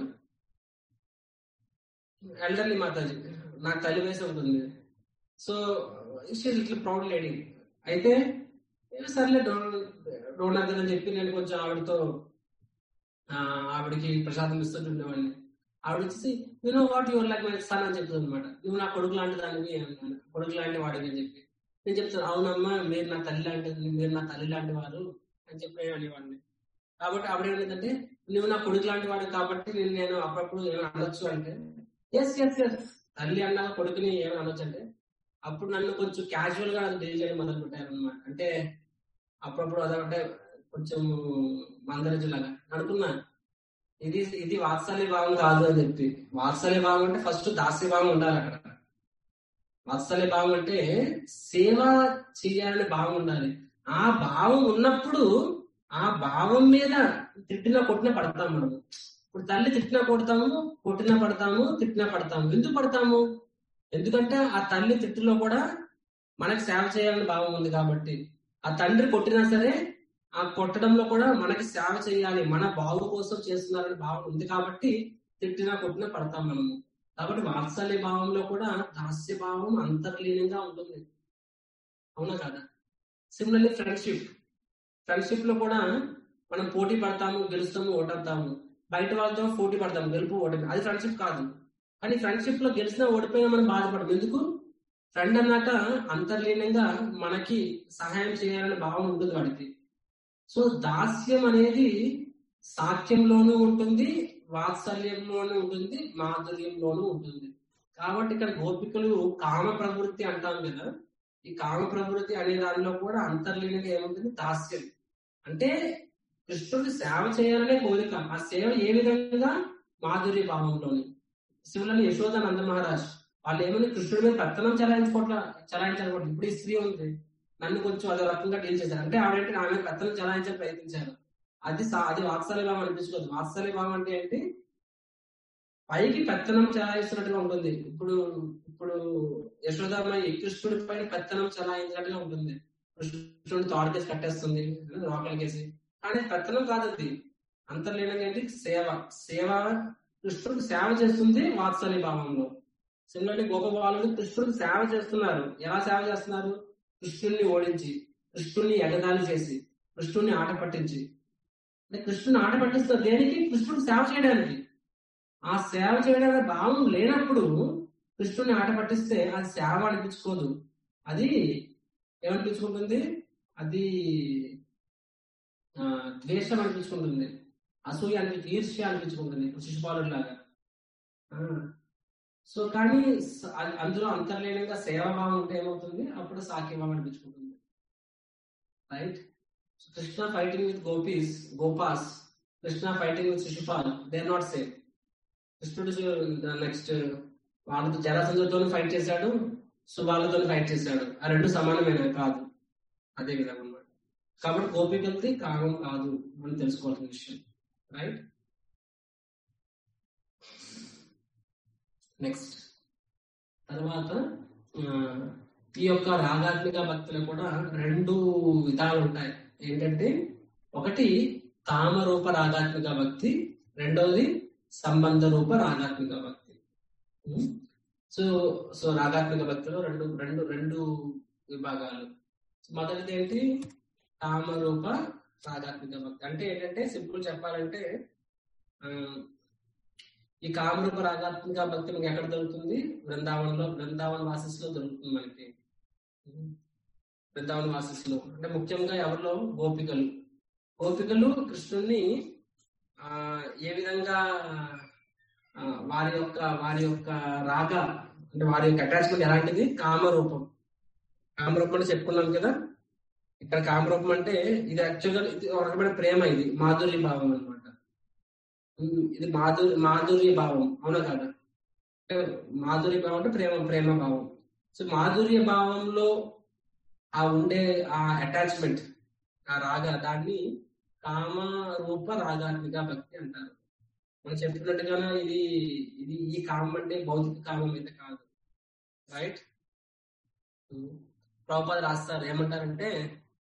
ఎల్డర్లీ మాతాజీ నాకు తల్లి వేసి ఉంటుంది సో షీ ఇట్లా ప్రౌడ్ లేడీ అయితే ఏ సర్లే డోనర్ డోనర్ కదా అని చెప్పి నేను కొంచెం ఆవిడతో ఆ, ఆవిడకి ప్రసాదం ఇస్తుంటుండేవాడిని ఆవిడ వచ్చేసి you know what your like my son అని చెప్తుంది అనమాట నువ్వు నా కొడుకు లాంటి దానివి అన్నాను కొడుకు లాంటి వాడివి అని చెప్పి నేను చెప్తాను అవునమ్మా మీరు నా తల్లి లాంటిది మీరు నా తల్లి లాంటి వారు అని చెప్పి నేను అనేవాడిని కాబట్టి ఆవిడ ఏమైందంటే నువ్వు నా కొడుకు లాంటి వాడు కాబట్టి నేను నేను అప్పుడప్పుడు ఏమైనా అనొచ్చు అంటే ఎస్ ఎస్ ఎస్ తల్లి అన్నా కొడుకుని ఏమైనా అనొచ్చు అంటే అప్పుడు నన్ను కొంచెం క్యాజువల్ గా డీల్ చేయడం మొదలు పెట్టారు అనమాట అంటే అప్పుడప్పుడు అదంటే కొంచెం మందరజులాగా అనుకున్నా ఇది ఇది వాత్సల్య భావం కాదు అని చెప్పి వాత్సల్య భావం అంటే ఫస్ట్ దాస్య భావం ఉండాలి అక్కడ వాత్సల్య భావం అంటే సేవ చేయాలనే భావం ఉండాలి ఆ భావం ఉన్నప్పుడు ఆ భావం మీద తిట్టినా కొట్టినా పడతాం మనం ఇప్పుడు తల్లి తిట్టినా కొడతాము కొట్టినా పడతాము తిట్టినా పడతాము ఎందుకు పడతాము ఎందుకంటే ఆ తల్లి తిట్టులో కూడా మనకి సేవ చేయాలని భావం ఉంది కాబట్టి ఆ తండ్రి కొట్టినా సరే ఆ కొట్టడంలో కూడా మనకి సేవ చేయాలి మన బాగు కోసం చేస్తున్నారని భావం ఉంది కాబట్టి తిట్టినా కొట్టినా పడతాం మనము కాబట్టి వాత్సల్య భావంలో కూడా దాస్య భావం అంతర్లీనంగా ఉంటుంది అవునా కదా సిమిలర్లీ ఫ్రెండ్షిప్ ఫ్రెండ్షిప్ లో కూడా మనం పోటీ పడతాము గెలుస్తాము ఓటడతాము బయట వాళ్ళతో పోటీ పడతాము గెలుపు ఓటమి అది ఫ్రెండ్షిప్ కాదు కానీ ఫ్రెండ్షిప్ లో గెలిచినా ఓడిపోయినా మనం బాధపడము ఎందుకు ఫ్రెండ్ అన్నాక అంతర్లీనంగా మనకి సహాయం చేయాలనే భావం ఉంటుంది వాడికి సో దాస్యం అనేది సాక్ష్యంలోనూ ఉంటుంది వాత్సల్యంలోనూ ఉంటుంది మాధుర్యంలోనూ ఉంటుంది కాబట్టి ఇక్కడ గోపికలు కామ ప్రవృత్తి అంటాం కదా ఈ కామ ప్రవృత్తి అనే దానిలో కూడా అంతర్లీనంగా ఏముంటుంది దాస్యం అంటే కృష్ణుడికి సేవ చేయాలనే కోరిక ఆ సేవ ఏ విధంగా మాధుర్య భావంలోని శివులని యశోద నంద మహారాజ్ వాళ్ళు ఏమని కృష్ణుడి మీద పెత్తనం చలాయించుకోవట్ల చలాయించాలనుకోవట్లేదు ఇప్పుడు ఈ స్త్రీ ఉంది నన్ను కొంచెం అదే రకంగా డీల్ చేశారు అంటే ఆవిడంటే ఆమె పెత్తనం చలాయించాలని ప్రయత్నించారు అది సా- అది వాత్సల్య భావం అనిపించుకోదు వాత్సల్య భావం అంటే ఏంటి పైకి పెత్తనం చలాయిస్తున్నట్టుగా ఉంటుంది ఇప్పుడు ఇప్పుడు యశోదామాయి కృష్ణుడి పైన పెత్తనం చలాయించినట్టుగా ఉంటుంది కృష్ణుడి తాడుకేసి కట్టేస్తుంది రోకలికేసి కానీ పెత్తనం కాదు అది అంతర్లీనంగా ఏంటి సేవ సేవ కృష్ణుడికి సేవ చేస్తుంది వాత్సల్య భావంలో సిమిలర్లీ గోపబాలుడు కృష్ణుడికి సేవ చేస్తున్నారు ఎలా సేవ చేస్తున్నారు కృష్ణుడిని ఓడించి కృష్ణుడిని ఎగదాలి చేసి కృష్ణుడిని ఆట పట్టించి అంటే కృష్ణుని ఆట పట్టిస్తారు దేనికి కృష్ణుడికి సేవ చేయడానికి ఆ సేవ చేయడానికి భావం లేనప్పుడు కృష్ణుడిని ఆట పట్టిస్తే అది సేవ అనిపించుకోదు అది ఏమనిపించుకుంటుంది అది ఆ, ద్వేషం అనిపించుకుంటుంది అసూయ అనిపించి ఈర్ష్య అనిపించుకుంటుంది ఇప్పుడు శిశుపాలుడు లాగా ఆ, సో కానీ స- అ- అందులో అంతర్లీనంగా సేవాభావం ఉంటే ఏమవుతుంది అప్పుడు సాఖ్యభావం అనిపించుకుంటుంది right Krishna fighting with gopis gopas Krishna fighting with Shishupal they not same కృష్ణుడు నెక్స్ట్ వాళ్ళతో జరాసంధులతో ఫైట్ చేశాడు సుబాలతో ఫైట్ చేశాడు ఆ రెండు సమానమైన కాదు అదే విధంగా అన్నమాట కాబట్టి గోపికలది కామం కాదు మనం తెలుసుకోవాల్సిన విషయం రైట్ నెక్స్ట్ తర్వాత ఆ, ఈ యొక్క రాగాత్మిక భక్తులు కూడా రెండు విధాలు ఉంటాయి ఏంటంటే ఒకటి కామరూప రాగాత్మిక భక్తి రెండవది సంబంధ రూప రాగాత్మిక భక్తి ఉం? సో సో రాగాత్మిక భక్తిలో రెండు రెండు రెండు విభాగాలు సో మొదటిది ఏంటి కామరూప రాగాత్మిక భక్తి అంటే ఏంటంటే సింపుల్ చెప్పాలంటే ఆ, ఈ కామరూప రాగాత్మిక భక్తి మనకి ఎక్కడ దొరుకుతుంది బృందావనంలో బృందావన వాసిస్లో దొరుకుతుంది మనకి బృందావన వాసిస్లో అంటే ముఖ్యంగా ఎవరిలో గోపికలు గోపికలు కృష్ణుణ్ణి ఆ ఏ విధంగా ఆ, వారి యొక్క వారి యొక్క రాగ అంటే వారి యొక్క అటాచ్మెంట్ ఎలాంటిది కామరూపం కామరూపం అంటే చెప్పుకున్నాం కదా ఇక్కడ కామరూపం అంటే ఇది యాక్చువల్గా ఇది ఒక రకమైన ప్రేమ ఇది మాధుర్య భావం అనమాట ఇది మాధుర్య మాధుర్య భావం అవునా కాదా అంటే మాధుర్య భావం అంటే ప్రేమ ప్రేమ భావం సో మాధుర్య భావంలో ఆ ఉండే ఆ అటాచ్మెంట్ ఆ రాగ దాన్ని కామ రూప రాగాత్మిక భక్తి అంటారు మనం చెప్పినట్టుగానే ఇది ఇది ఈ కామం అంటే భౌతిక కామం అయితే కాదు రైట్ ప్రభుపాద రాస్తారు ఏమంటారంటే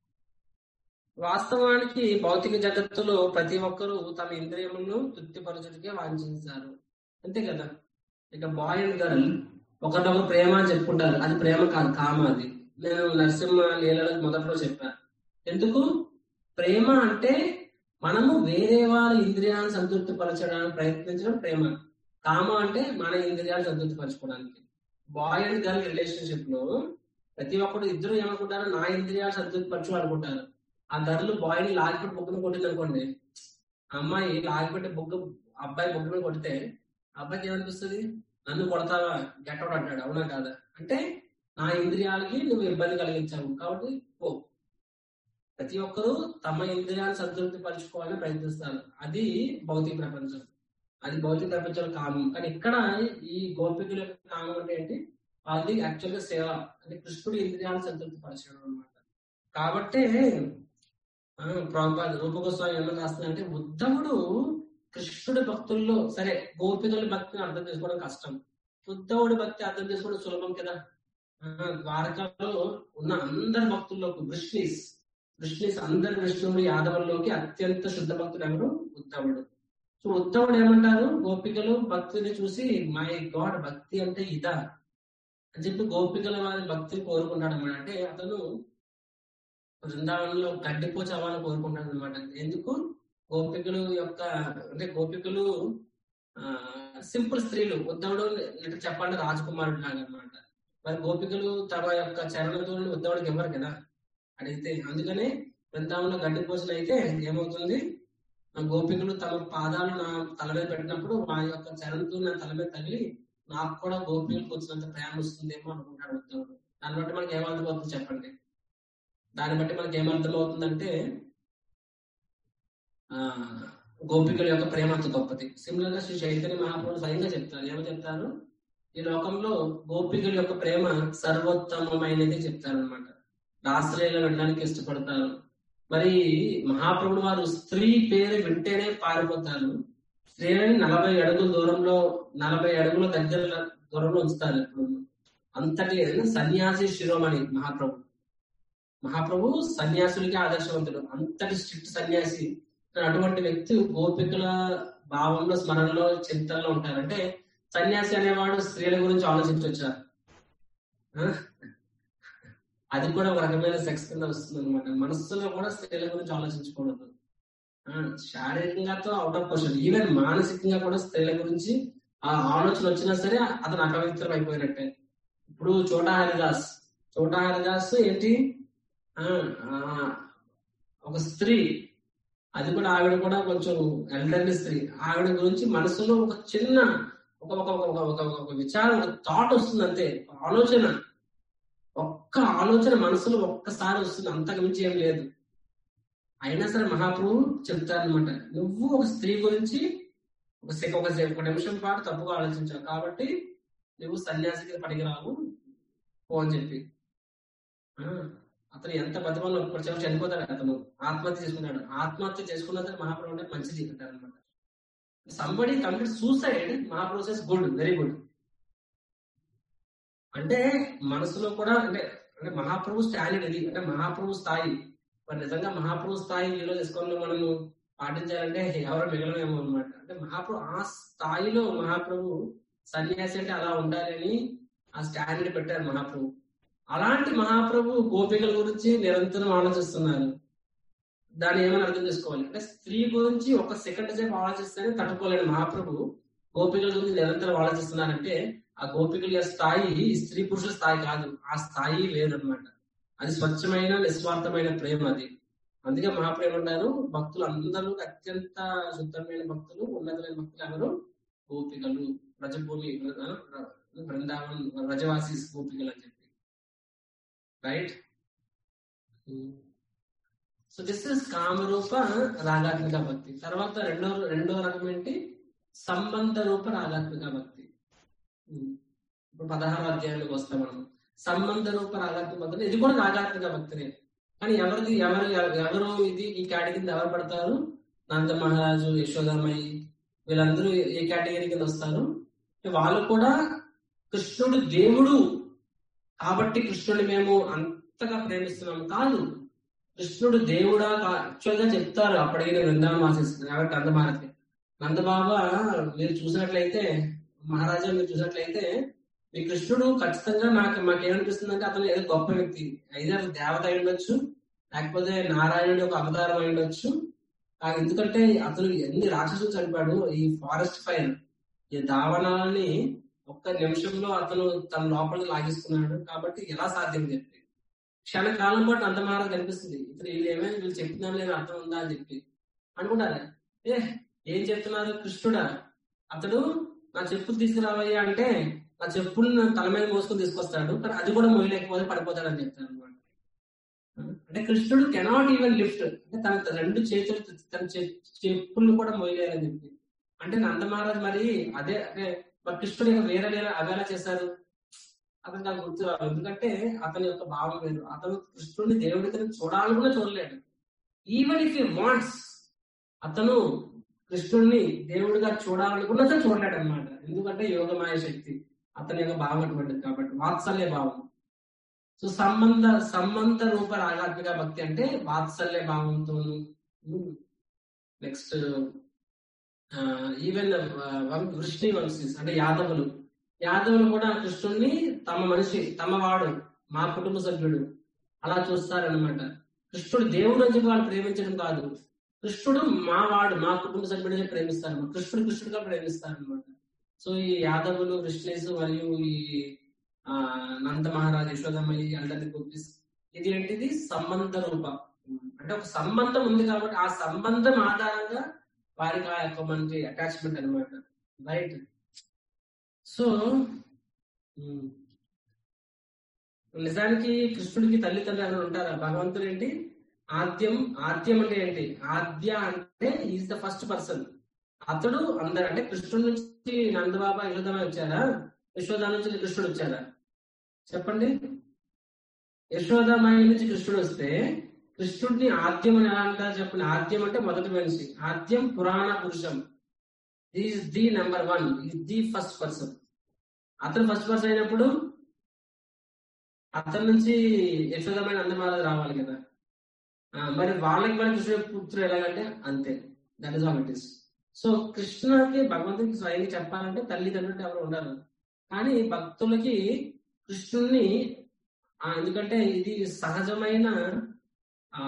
వాస్తవానికి భౌతిక జగత్తులో ప్రతి ఒక్కరూ తమ ఇంద్రియములను తృప్తిపరచుడికే వాంఛించారు అంతే కదా ఇక బాయ్ అండ్ గర్ల్ ఒకరినొకరు ప్రేమ అని చెప్పుకుంటారు అది ప్రేమ కాదు కామ అది నేను నరసింహ లీలలో మొదట్లో చెప్పాను ఎందుకు ప్రేమ అంటే మనము వేరే వారి ఇంద్రియాలను సంతృప్తి పరచడానికి ప్రయత్నించడం ప్రేమ కామ అంటే మన ఇంద్రియాలు సంతృప్తి పరచుకోవడానికి బాయ్ అండ్ గర్ల్ రిలేషన్షిప్ లో ప్రతి ఒక్కరు ఇద్దరు ఏమనుకుంటారు నా ఇంద్రియాలు సంతృప్తి పరచు అనుకుంటారు ఆ గర్ల్ బాయ్ ని లాగిపెట్టి బొగ్గును కొట్టింది అనుకోండి అమ్మాయి లాగిపెట్టి బొగ్గు అబ్బాయి బొగ్గు మీద కొడితే అబ్బాయికి ఏమనిపిస్తుంది నన్ను కొడతావా గెట్ అవుట్ అంటాడు అవునా కాదా అంటే నా ఇంద్రియాలకి నువ్వు ఇబ్బంది కలిగించావు కాబట్టి పో ప్రతి ఒక్కరూ తమ ఇంద్రియాలను సంతృప్తి పరచుకోవాలని ప్రయత్నిస్తారు అది భౌతిక ప్రపంచం అది భౌతిక ప్రపంచంలో కామం కానీ ఇక్కడ ఈ గోపికుల యొక్క కామం అంటే ఏంటి అది యాక్చువల్ గా సేవ అంటే కృష్ణుడి ఇంద్రియాలను సంతృప్తి పరచడం అనమాట కాబట్టే ప్రభుపాద రూపగోస్వామి ఏమని రాస్తుందంటే ఉద్ధవుడు కృష్ణుడి భక్తుల్లో సరే గోపికల భక్తిని అర్థం చేసుకోవడం కష్టం ఉద్ధవుడి భక్తి అర్థం చేసుకోవడం సులభం కదా ఆ, ద్వారకలో ఉన్న అందరి భక్తుల్లోకి విష్ణుస్ విష్ణుస్ అందరి విష్ణువుడు యాదవుల్లోకి అత్యంత శుద్ధ భక్తుడు ఎవరు ఉద్ధవుడు సో ఉద్ధవుడు ఏమంటారు గోపికలు భక్తిని చూసి మై గాడ్ భక్తి అంటే ఇదా అని చెప్పి గోపికల వారి భక్తిని కోరుకుంటాడు అన్నమాట అంటే అతను బృందావనంలో గడ్డిపోచి అవ్వాలని కోరుకుంటాడు అనమాట ఎందుకు గోపికలు యొక్క అంటే గోపికలు సింపుల్ స్త్రీలు ఉద్ధవుడు ఇట్లా చెప్పాలంటే రాజకుమారుడు లాగా అనమాట మరి గోపికలు తమ యొక్క చరణతో ఉద్ధవుడికి ఇవ్వరు కదా అడిగితే అందుకనే బృందావనంలో గడ్డిపోసలు అయితే ఏమవుతుంది ఆ గోపికలు తమ పాదాలు నా తల మీద పెట్టినప్పుడు వారి యొక్క చరణతో నా తల మీద తగిలి నాకు కూడా గోపికలకు వచ్చినంత ప్రేమ వస్తుందేమో అనుకుంటాడు ఉద్ధవుడు దాన్ని బట్టి మనకి ఏమర్థమవుతుంది చెప్పండి దాన్ని బట్టి మనకి ఏమర్థమవుతుందంటే ఆ గోపికల యొక్క ప్రేమ అంత గొప్పది సిమిలర్ గా శ్రీ చైతన్య మహాప్రభు స్వయంగా చెప్తారు ఏమని చెప్తారు ఈ లోకంలో గోపికల యొక్క ప్రేమ సర్వోత్తమమైనది చెప్తారు అనమాట రాశ్రయాలు వెళ్ళడానికి ఇష్టపడతారు మరి మహాప్రభుడు వారు స్త్రీ పేరు వింటేనే పారిపోతారు స్త్రీలని నలభై అడుగుల దూరంలో నలభై అడుగుల దగ్గర దూరంలో ఉంచుతారు ఎప్పుడు అంతటి సన్యాసి శిరోమణి మహాప్రభు మహాప్రభు సన్యాసులకి ఆదర్శవంతుడు అంతటి స్ట్రిక్ట్ సన్యాసి అటువంటి వ్యక్తి గోపికల భావంలో స్మరణలో చింతనలో ఉంటారు అంటే సన్యాసి అనేవాడు స్త్రీల గురించి ఆలోచించవచ్చా ఆ? అది కూడా ఒక రకమైన సెక్స్ కింద వస్తుంది అనమాట మనస్సులో కూడా స్త్రీల గురించి ఆలోచించకూడదు ఆ, శారీరకంగాతో అవుట్ ఆఫ్ క్వశ్చన్ ఈవెన్ మానసికంగా కూడా స్త్రీల గురించి ఆ ఆలోచన వచ్చినా సరే అతను అపవిత్రం అయిపోయినట్టే ఇప్పుడు చోటా హరిదాస్ చోటా హరిదాస్ ఏంటి ఆ, ఆ, ఒక స్త్రీ అది కూడా ఆవిడ కూడా కొంచెం ఎల్డర్లీ స్త్రీ ఆవిడ గురించి మనసులో ఒక చిన్న ఒక ఒక ఒక ఒక ఒక ఒక విచారం ఒక థాట్ వస్తుంది అంతే ఒక ఆలోచన ఒక్క ఆలోచన మనసులో ఒక్కసారి వస్తుంది అంతకు మించి ఏం లేదు అయినా సరే మహాప్రభు చెప్తారనమాట నువ్వు ఒక స్త్రీ గురించి ఒక సెక ఒక సె- ఒక నిమిషం పాటు తప్పుగా ఆలోచించావు కాబట్టి నువ్వు సన్యాసికి పనికిరావు పో అని చెప్పి ఆ, అతను ఎంత బతిమలో చివరి చనిపోతాడు అతను ఆత్మహత్య చేసుకున్నాడు ఆత్మహత్య చేసుకున్నది మహాప్రభు అంటే మంచిది అంటారు అనమాట somebody commit suicide Mahaprabhu says good very good అంటే మనసులో కూడా అంటే అంటే మహాప్రభు స్టాండర్డ్ ఇది అంటే మహాప్రభు స్థాయి మరి నిజంగా మహాప్రభు స్థాయి ఈలో తీసుకొని మనము పాటించాలంటే ఎవరు మిగలమేమో అనమాట అంటే మహాప్రభు ఆ స్థాయిలో మహాప్రభు సన్యాసి అంటే అలా ఉండాలి అని ఆ స్టాండర్డ్ పెట్టారు మహాప్రభు అలాంటి మహాప్రభు గోపికల గురించి నిరంతరం ఆలోచిస్తున్నారు దాన్ని ఏమైనా అర్థం చేసుకోవాలి అంటే స్త్రీ గురించి ఒక సెకండ్ సేపు ఆలోచిస్తేనే తట్టుకోలేని మహాప్రభు గోపికల గురించి నిరంతరం ఆలోచిస్తున్నారంటే ఆ గోపికల యొక్క స్థాయి ఈ స్త్రీ పురుషుల స్థాయి కాదు ఆ స్థాయి వేరన్నమాట అది స్వచ్ఛమైన నిస్వార్థమైన ప్రేమ అది అందుకే మహాప్రేమ అంటారు భక్తులు అందరూ అత్యంత శుద్ధమైన భక్తులు ఉన్నతమైన భక్తులు ఎవరు గోపికలు వ్రజభూమి బృందావన్ వ్రజవాసి గోపికలు అని చెప్పి రైట్ సో దిస్ ఇస్ కామరూప రాగాత్మిక భక్తి తర్వాత రెండో రెండో రకం ఏంటి సంబంధ రూప రాగాత్మిక భక్తి ఉమ్. ఇప్పుడు పదహారు అధ్యాయంలోకి వస్తాం మనం సంబంధ రూప రాగాత్మిక భక్తి ఇది కూడా రాగాత్మిక భక్తినే కానీ ఎవరిది ఎవరు ఎవరు ఇది ఈ కేటగిరీ కింద ఎవరు పడతారు నంద మహారాజు యశోదమయ్యి వీళ్ళందరూ ఏ కేటగిరీ కింద వస్తారు అంటే వాళ్ళు కూడా కృష్ణుడు దేవుడు కాబట్టి కృష్ణుడిని మేము అంతగా ప్రేమిస్తున్నాం కాదు కృష్ణుడు దేవుడా యాక్చువల్ గా చెప్తారు అప్పటికి బృందావనం ఆశిస్తుంది కాబట్టి నందమారతి నందబాబా మీరు చూసినట్లయితే మహారాజా మీరు చూసినట్లయితే మీ కృష్ణుడు ఖచ్చితంగా నాకు మాకు ఏమనిపిస్తుంది అంటే అతను ఏదో గొప్ప వ్యక్తి ఐదర్ దేవత అయి ఉండొచ్చు లేకపోతే నారాయణుడి ఒక అవతారం అయి ఉండొచ్చు ఆ ఎందుకంటే అతను ఎన్ని రాక్షసులు చనిపాడు ఈ ఫారెస్ట్ ఫైర్ ఈ దావనాలని ఒక్క నిమిషంలో అతను తన లోపలికి లాగేసుకున్నాడు కాబట్టి ఎలా సాధ్యం చెప్పి క్షణకాలం పాటు అంతమారా కనిపిస్తుంది ఇతను వీళ్ళు ఏమైనా వీళ్ళు చెప్తున్నారు లేదా అర్థం ఉందా అని చెప్పి అనుకుంటారా ఏ ఏం చెప్తున్నారు కృష్ణుడా అతడు నా చెప్పులు తీసుకురావయ్యా అంటే నా చెప్పులు నా తల మీద మోసుకొని తీసుకొస్తాడు కానీ అది కూడా మోయలేకపోతే పడిపోతాడు అని చెప్తారు అనమాట అంటే కృష్ణుడు కెనాట్ ఈవెన్ లిఫ్ట్ అంటే తన రెండు చేతులు తన చె- చెప్పులు కూడా మోయలేరని చెప్పి అంటే నందమహారాజ్ మరి అదే అంటే మరి కృష్ణుడు ఇక వేరే వేరే అవేలా చేశారు అతను నాకు గుర్తు రాదు ఎందుకంటే అతని యొక్క భావం వేరు అతను కృష్ణుడిని దేవుడి కింద చూడాలని కూడా చూడలేడు ఈవెన్ ఇఫ్ యూ వాంట్స్ అతను కృష్ణుడిని దేవుడిగా చూడాలనుకున్నా సరే చూడలేడు అనమాట ఎందుకంటే యోగమాయ శక్తి అతని యొక్క భావం అటువంటిది కాబట్టి వాత్సల్య భావం సో సంబంధ సంబంధ రూప రాగాత్మిక భక్తి అంటే వాత్సల్య భావంతోను నెక్స్ట్ ఈవెన్ వృష్ణి వంశీస్ అంటే యాదవులు యాదవులు కూడా కృష్ణుడిని తమ మనిషి తమ వాడు మా కుటుంబ సభ్యుడు అలా చూస్తారనమాట కృష్ణుడు దేవుడు అని చెప్పి వాళ్ళు ప్రేమించడం కాదు కృష్ణుడు మా వాడు మా కుటుంబ సభ్యుడిని ప్రేమిస్తారు కృష్ణుడు కృష్ణుడుగా ప్రేమిస్తారు అనమాట సో ఈ యాదవులు కృష్ణేశు మరియు ఈ ఆ నంద మహారాజ్ యశోదమ్మయ్య అందరిని గోపిస్ ఇది ఏంటిది సంబంధ రూప అంటే ఒక సంబంధం ఉంది కాబట్టి ఆ సంబంధం ఆధారంగా వారికి ఆ యొక్క మనకి అటాచ్మెంట్ అనమాట రైట్ సో నిజానికి కృష్ణుడికి తల్లిదండ్రులు ఎవరు ఉంటారా భగవంతుడు ఏంటి ఆద్యం ఆద్యం అంటే ఏంటి ఆద్య అంటే ఈజ్ ద ఫస్ట్ పర్సన్ అతడు అందరు అంటే కృష్ణుడి నుంచి నందబాబా యశోదమ వచ్చారా యశోద నుంచి కృష్ణుడు వచ్చారా చెప్పండి యశోదమాయ నుంచి కృష్ణుడు వస్తే కృష్ణుడిని ఆద్యం అని ఎలా అంటారు చెప్పండి ఆద్యం అంటే మొదటి మనిషి ఆద్యం పురాణ పురుషం is the number one is the first person అతను ఫస్ట్ పర్సన్ అయినప్పుడు అతని నుంచి యశోదమైన అందమాల రావాలి కదా ఆ, మరి వాళ్ళకి మరి కృష్ణుడు పుత్రుడు ఎలాగంటే అంతే that is all it is so కృష్ణకి భగవంతుడికి స్వయంగా చెప్పాలంటే తల్లిదండ్రులు ఎవరు ఉండరు కానీ భక్తులకి కృష్ణుడిని ఆ, ఎందుకంటే ఇది సహజమైన ఆ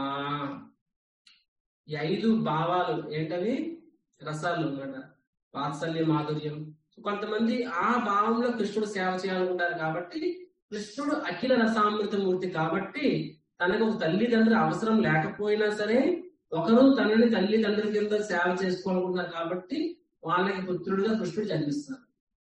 ఈ ఐదు భావాలు ఏంటవి రసాలు అన్నమాట వాత్సల్య మాధుర్యం సో కొంతమంది ఆ భావంలో కృష్ణుడు సేవ చేయాలనుకుంటారు కాబట్టి కృష్ణుడు అఖిల రసామృతమూర్తి కాబట్టి తనకు ఒక తల్లిదండ్రులు అవసరం లేకపోయినా సరే ఒకరు తనని తల్లిదండ్రుల కింద సేవ చేసుకోవాలనుకుంటున్నారు కాబట్టి వాళ్ళకి పుత్రుడిగా కృష్ణుడు జన్మిస్తారు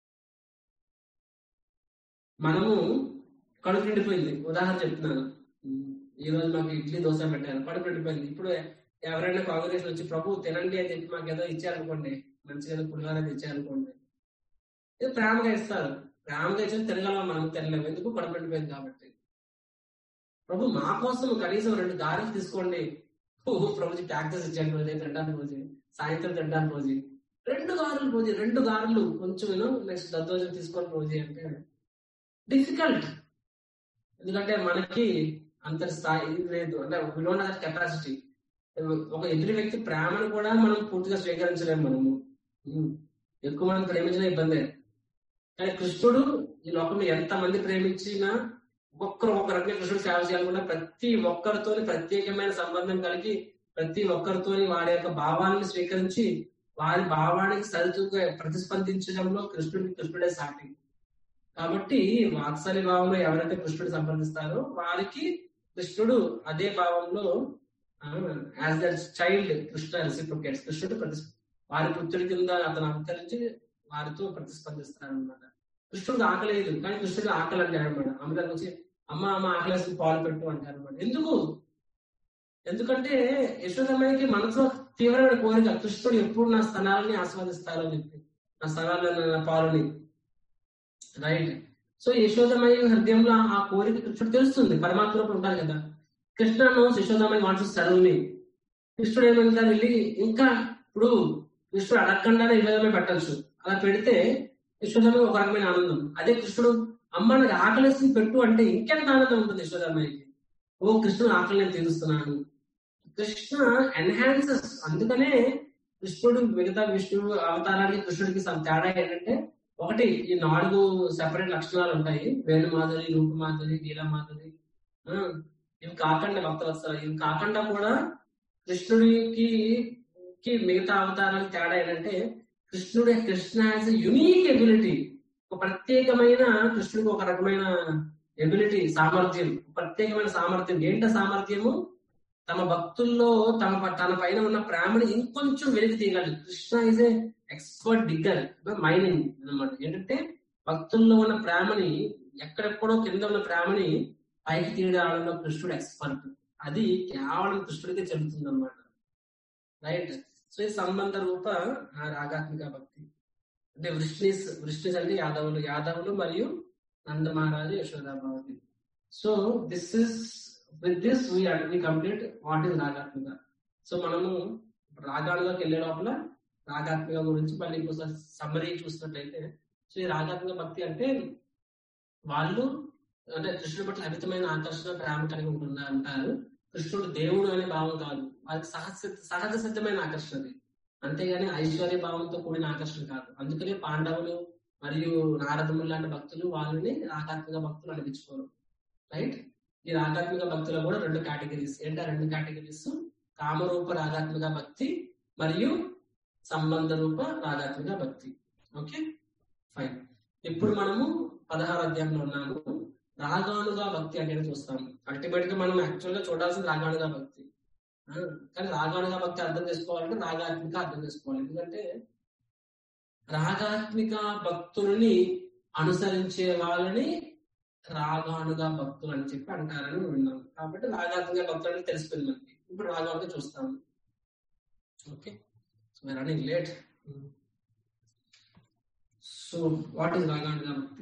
మనము కడుపు నిండిపోయింది ఉదాహరణ చెప్తున్నాను ఉమ్, ఈ రోజు మాకు ఇడ్లీ దోశ పెట్టారు కడుపు నిండిపోయింది ఇప్పుడు ఎవరైనా కాంగ్రెస్ వచ్చి ప్రభు తినండి అని చెప్పి మాకు ఏదో ఇచ్చారనుకోండి మంచిగా ఏదో పులిహార ఇచ్చారనుకోండి ఇది ప్రేమగా ఇస్తారు ప్రేమగా ఇచ్చి తినగలం మనం తినలేము ఎందుకు కడుపు నిండిపోయింది కాబట్టి ప్రభు మా కోసం కనీసం రెండు గారెలు తీసుకోండి ఓ, ప్రభుజీ ప్యాక్టర్స్ ఇచ్చాను రోజు తినడానికి రోజు సాయంత్రం తినడానికి రోజు రెండు గారెలు రోజు రెండు గారెలు కొంచెం నెక్స్ట్ దద్దోజనం తీసుకొని రోజు అంటే డిఫికల్ట్ ఎందుకంటే మనకి అంత స్థాయి ఇది లేదు అంటే విలోన కెపాసిటీ ఒక ఎదురు వ్యక్తి ప్రేమను కూడా మనం పూర్తిగా స్వీకరించలేము మనము ఉమ్. ఎక్కువ మనం ప్రేమించిన ఇబ్బందే కానీ కృష్ణుడు ఈ లోకంలో ఎంత మంది ప్రేమించినా ఒక్కొక్కరు ఒక్కొక్క రకంగా కృష్ణుడు సేవ చేయాలనుకున్నా ప్రతి ఒక్కరితో ప్రత్యేకమైన సంబంధం కలిగి ప్రతి ఒక్కరితో వారి యొక్క భావాన్ని స్వీకరించి వారి భావానికి సరితూగా ప్రతిస్పందించడంలో కృష్ణుడికి కృష్ణుడే సాటి కాబట్టి వాత్సల్య భావంలో ఎవరైతే కృష్ణుడు సంప్రదిస్తారో వారికి కృష్ణుడు అదే భావంలో as their child Krishna reciprocates కృష్ణుడు ప్రతి వారి పుత్రుడి కింద అతను అవతరించి వారితో ప్రతిస్పందిస్తారు అనమాట కృష్ణుడికి ఆకలేదు కానీ కృష్ణుడు ఆకలి అంటాడు అనమాట అమ్మగారికి వచ్చి అమ్మ అమ్మ ఆకలేసి పాలు పెట్టు అంటారు అనమాట ఎందుకు ఎందుకంటే యశోదమ్మకి మనసులో తీవ్రమైన కోరిక కృష్ణుడు ఎప్పుడు నా స్థనాలని ఆస్వాదిస్తారో అని చెప్పి నా స్థనాలను నా పాలని రైట్ సో యశోదమయ్య హృదయంలో ఆ కోరిక కృష్ణుడు తెలుస్తుంది పరమాత్మ రూపంలో ఉంటారు కదా కృష్ణను యశోదమయ్య వాంట్స్ సరువుని కృష్ణుడు ఏమంటా వెళ్ళి ఇంకా ఇప్పుడు కృష్ణుడు అడగకుండానే యశోదమయ్య పెట్టచ్చు అలా పెడితే యశోదమయ్య ఒక రకమైన ఆనందం అదే కృష్ణుడు అమ్మ నాకు ఆకలిసి పెట్టు అంటే ఇంకెంత ఆనందం ఉంటుంది యశోదమయ్యకి ఓ కృష్ణుడు ఆకలి నేను తీరుస్తున్నాను కృష్ణ ఎన్హాన్సెస్ అందుకనే కృష్ణుడు మిగతా విష్ణువు అవతారానికి కృష్ణుడికి some తేడా ఏంటంటే ఒకటి ఈ నాలుగు సెపరేట్ లక్షణాలు ఉంటాయి వేణుమాధురి రూపమాధురి నీలమాధురి ఆ, ఇవి కాకుండా భక్తవత్సరాలు ఇవి కాకుండా కూడా కృష్ణుడికి కి మిగతా అవతారాలకు తేడా ఏంటంటే కృష్ణుడి కృష్ణ హ్యాస్ యునీక్ ఎబిలిటీ ఒక ప్రత్యేకమైన కృష్ణుడికి ఒక రకమైన ఎబిలిటీ సామర్థ్యం ప్రత్యేకమైన సామర్థ్యం ఏంట సామర్థ్యము తమ భక్తుల్లో తమ ప- తన పైన ఉన్న ప్రేమని ఇంకొంచెం వెలికి తీయగలరు Krishna is a expert digger mining అన్నమాట ఏంటంటే భక్తుల్లో ఉన్న ప్రేమని ఎక్కడెక్కడో కింద ఉన్న ప్రేమని పైకి తీయడంలో కృష్ణుడు ఎక్స్పర్ట్ అది కేవలం కృష్ణుడికే చెబుతుంది అనమాట రైట్ సో ఈ సంబంధ రూప ఆ రాగాత్మిక భక్తి అంటే వృష్ణిస్ వృష్ణిస్ అంటే యాదవులు యాదవులు మరియు నంద మహారాజు యశోదాభావతి so this is with this we complete what is రాగాత్మిక సో మనము రాగాలులోకి వెళ్ళే లోపల రాగాత్మిక గురించి మళ్ళీ ఇంకోసారి సమ్మరీ చూసినట్లయితే సో ఈ రాగాత్మిక భక్తి అంటే వాళ్ళు అంటే కృష్ణుడి పట్ల అమితమైన ఆకర్షణ ప్రేమ కలిగి ఉంటున్నారు అంటారు కృష్ణుడు దేవుడు అనే భావం కాదు వాళ్ళకి సహజ సహజ సిద్ధమైన ఆకర్షణ అది అంతేగాని ఐశ్వర్య భావంతో కూడిన ఆకర్షణ కాదు అందుకనే పాండవులు మరియు నారదములు లాంటి భక్తులు వాళ్ళని రాగాత్మిక భక్తులు అనిపించుకోరు రైట్ ఈ రాగాత్మిక భక్తులు కూడా రెండు కేటగిరీస్ ఏంటా రెండు కేటగిరీస్ కామరూప రాగాత్మిక భక్తి మరియు సంబంధ రూప రాగాత్మిక భక్తి ఓకే ఫైన్ ఇప్పుడు మనము పదహారు అధ్యాయంలో ఉన్నాము రాగానుగా భక్తి అంటే చూస్తాము అల్టిమేట్ గా మనం యాక్చువల్ గా చూడాల్సింది రాగానుగా భక్తి ఆ, కానీ రాగానుగా భక్తి అర్థం చేసుకోవాలంటే రాగాత్మిక అర్థం చేసుకోవాలి ఎందుకంటే రాగాత్మిక భక్తులని అనుసరించే వాళ్ళని రాగానుగా భక్తులు అని చెప్పి అంటారని విన్నాం కాబట్టి రాగాత్మిక భక్తులు అంటే తెలిసిపోయింది మనకి ఇప్పుడు రాగానుగా చూస్తాము okay so running late so what is రాగానుగా భక్తి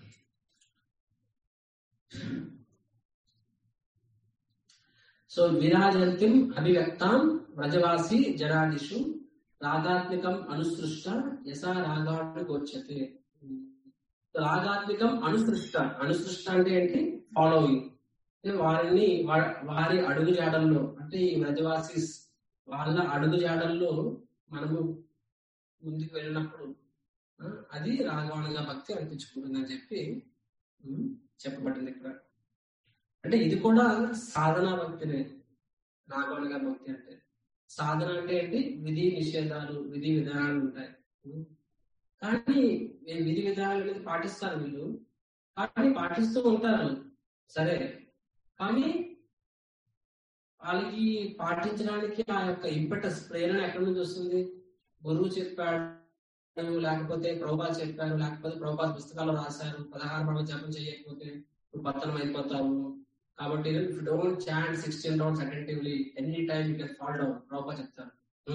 సో విరాజంతిం అభివ్యక్తాం వ్రజవాసి జరాదిషు రాగాత్మికం అనుసృష్ట యసా రాగాన్ని గోచతే రాగాత్మికం అనుసృష్ట అనుసృష్ట అంటే ఏంటి ఫాలోయింగ్ వారిని వా- వారి అడుగు జాడల్లో అంటే ఈ వ్రజవాసిస్ వాళ్ళ అడుగు జాడల్లో మనము ముందుకు వెళ్ళినప్పుడు ఆ, అది రాగానుగా భక్తి అనిపించుకుంటుంది అని చెప్పి ఉమ్, చెప్పబడింది ఇక్కడ అంటే ఇది కూడా సాధనా భక్తినే రాగానుగా భక్తి అంటే సాధన అంటే ఏంటి విధి నిషేధాలు విధి విధానాలు ఉంటాయి ఉమ్. కానీ ఈ విధి విధానాలు అనేది పాటిస్తారు వీళ్ళు కానీ పాటిస్తూ ఉంటారు సరే కానీ వాళ్ళకి పాటించడానికి ఆ యొక్క ఇంపటస్ ప్రేరణ ఎక్కడి నుంచి వస్తుంది గురువు చెప్పాడు లేకపోతే ప్రభుపాద చెప్పారు లేకపోతే ప్రభుపాద పుస్తకాలు రాశారు పదహారు పడవ జపం చేయకపోతే నువ్వు పతనం అయిపోతావు కాబట్టి if don't chant sixteen rounds attentively any time you can fall down Prabhupada చెప్తారు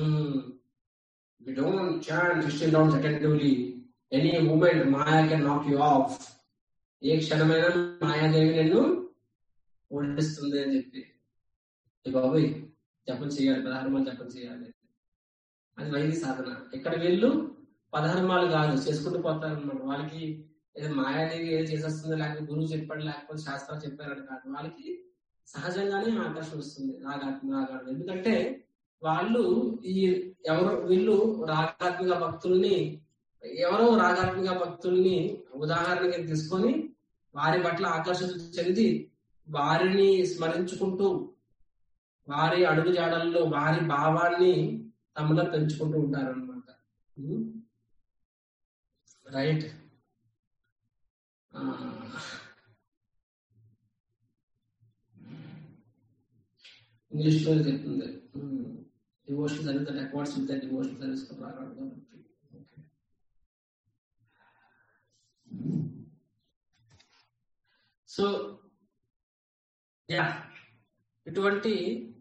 we don't chant sixteen rounds attentively any moment Maya can knock you off ఏ క్షణమైనా మాయాదేవి నిన్ను ఓడిస్తుంది అని చెప్పి ఏ బాబోయ్ జపం చేయాలి పదహారు జపం చేయాలి అది వైద్య సాధన ఇక్కడ వీళ్ళు పదహర్మాలు కాదు చేసుకుంటూ పోతారు అనమాట వాళ్ళకి ఏదో మాయాదేవి ఏదో చేసేస్తుంది లేకపోతే గురువు చెప్పాడు లేకపోతే శాస్త్రాలు చెప్పారని కాదు వాళ్ళకి సహజంగానే ఆకర్షణ వస్తుంది రాగాత్మ రాగాడు ఎందుకంటే వాళ్ళు ఈ ఎవరు వీళ్ళు రాగాత్మిక భక్తుల్ని ఎవరో రాగాత్మిక భక్తుల్ని ఉదాహరణకి తీసుకొని వారి పట్ల ఆకర్షణ చెంది వారిని స్మరించుకుంటూ వారి అడుగు జాడల్లో వారి భావాన్ని తమలో పెంచుకుంటూ ఉంటారు అనమాట రైట్ ఇంగ్లీష్ లో చెప్తుంది devotion service that accords with devotion service so yeah ఇటువంటి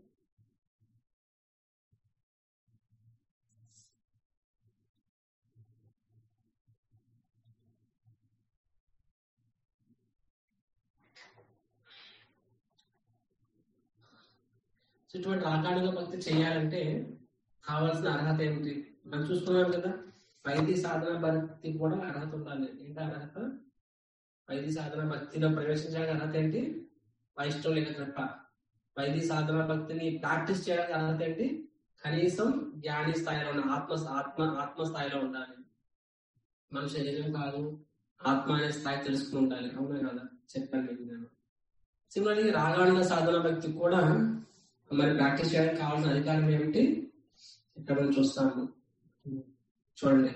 సో ఇటువంటి రాగాడుగా భక్తి చేయాలంటే కావాల్సిన అర్హత ఏమిటి మనం చూస్తున్నాం కదా వైద్య సాధన భక్తి కూడా అర్హత ఉండాలి ఏంటి అర్హత వైద్య సాధన భక్తిలో ప్రవేశించడానికి అర్హత ఏంటి వైష్ణవులిక కృప వైద్య సాధన భక్తిని ప్రాక్టీస్ చేయడానికి అర్హత ఏంటి కనీసం జ్ఞాని స్థాయిలో ఉన్న ఆత్మ ఆత్మ ఆత్మ స్థాయిలో ఉండాలి మన శరీరం కాదు ఆత్మ అనే స్థాయి తెలుసుకుని ఉండాలి అవునా కదా చెప్పాను మీకు నేను సిమిలర్లీ రాగాండ సాధన భక్తి కూడా మరి ప్రాక్టీస్ చేయడానికి కావాల్సిన అధికారం ఏమిటి ఇక్కడ మనం చూస్తాము చూడండి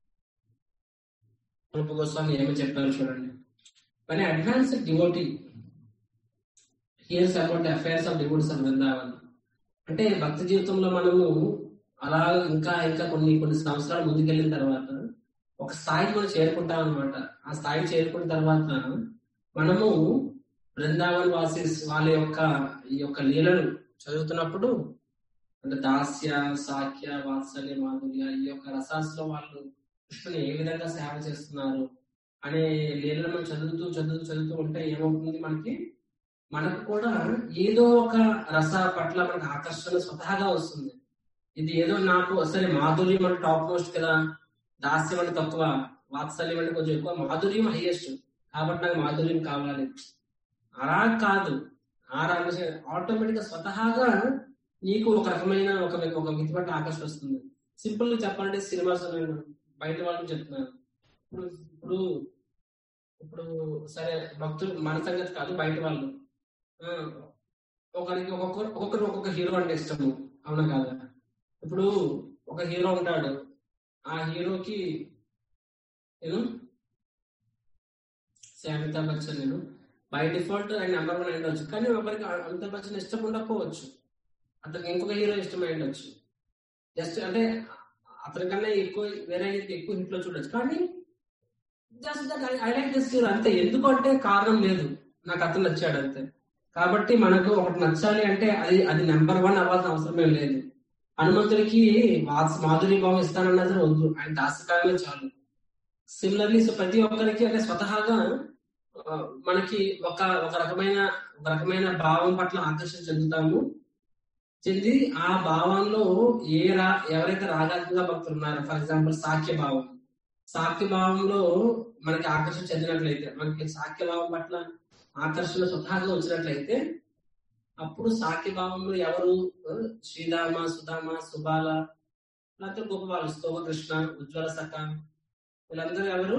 రూప గోస్వామి ఏమి చెప్పారు చూడండి మరి advanced devotee hears about the affairs of devotees of Vrindavan అంటే భక్తి జీవితంలో మనము అలా ఇంకా ఇంకా కొన్ని కొన్ని సంవత్సరాలు ముందుకెళ్ళిన తర్వాత ఒక స్థాయికి మనం చేరుకుంటాం అనమాట ఆ స్థాయికి చేరుకున్న తర్వాత మనము బృందావన్ వాసిస్ వాళ్ళ యొక్క ఈ యొక్క లీలలు చదువుతున్నప్పుడు అంటే దాస్య సాఖ్య వాత్సల్య మాధుర్య ఈ యొక్క రసాస్లో వాళ్ళు కృష్ణుని ఏ విధంగా సేవ చేస్తున్నారు అనే లీలను మనం చదువుతూ చదువుతూ చదువుతూ ఉంటే ఏమవుతుంది మనకి మనకు కూడా ఏదో ఒక రస పట్ల మనకు ఆకర్షణ స్వతహాగా వస్తుంది ఇది ఏదో నాకు సరే మాధుర్యం అంటే టాప్ మోస్ట్ కదా దాస్యం అంటే తక్కువ వాత్సల్యం అంటే కొంచెం ఎక్కువ మాధుర్యం హైయెస్ట్ కాబట్టి నాకు మాధుర్యం కావాలి అలా కాదు ఆ రాగ ఆటోమేటిక్ గా స్వతహాగా నీకు ఒక రకమైన ఒక ఒక మితి పట్ల ఆకర్షణ వస్తుంది సింపుల్ గా చెప్పాలంటే సినిమాస్ నేను బయట వాళ్ళకి చెప్తున్నాను ఇప్పుడు ఇప్పుడు ఇప్పుడు సరే భక్తులు మన సంగతి కాదు బయట వాళ్ళు ఆ, ఒకరికి ఒక్కొక్కరు ఒక్కొక్కరు ఒక్కొక్క హీరో అంటే ఇష్టము అవునా కాదా ఇప్పుడు ఒక హీరో ఉంటాడు ఆ హీరోకి నేను సే అమితాబ్ బచ్చన్ నేను బై డిఫాల్ట్ ఆయన నెంబర్ వన్ ఉండొచ్చు కానీ ఒకరికి అమితాబ్ బచ్చన్ ఇష్టం ఉండకపోవచ్చు అతనికి ఇంకొక హీరో ఇష్టమై ఉండొచ్చు జస్ట్ అంటే అతనికన్నా ఎక్కువ వేరే ఎక్కువ హిట్ లో చూడొచ్చు కానీ just that I like this hero అంతే ఎందుకంటే కారణం లేదు నాకు అతను నచ్చాడు అంతే కాబట్టి మనకు ఒకటి నచ్చాలి అంటే అది అది నెంబర్ వన్ అవ్వాల్సిన అవసరమే లేదు హనుమంతుడికి వాత్స మాధురి భావం ఇస్తానన్నది వద్దు ఆయన దాసకాలమే చాలు సిమిలర్లీ సో ప్రతి ఒక్కరికి అంటే స్వతహాగా ఆ, మనకి ఒక ఒక రకమైన ఒక రకమైన భావం పట్ల ఆకర్షణ చెందుతాము చెంది ఆ భావంలో ఏ రా ఎవరైతే రాగాత్మక భక్తులు ఉన్నారో ఫర్ ఎగ్జాంపుల్ సాఖ్య భావం సాఖ్య భావంలో మనకి ఆకర్షణ చెందినట్లయితే మనకి సాఖ్య భావం పట్ల ఆకర్షణ స్వతహాగా వచ్చినట్లయితే అప్పుడు సాఖ్య భావంలో ఎవరు ఆ, శ్రీరామ సుధామ సుబాల లేకపోతే గోపబాలు స్తోమ కృష్ణ ఉజ్వల సఖ వీళ్ళందరూ ఎవరు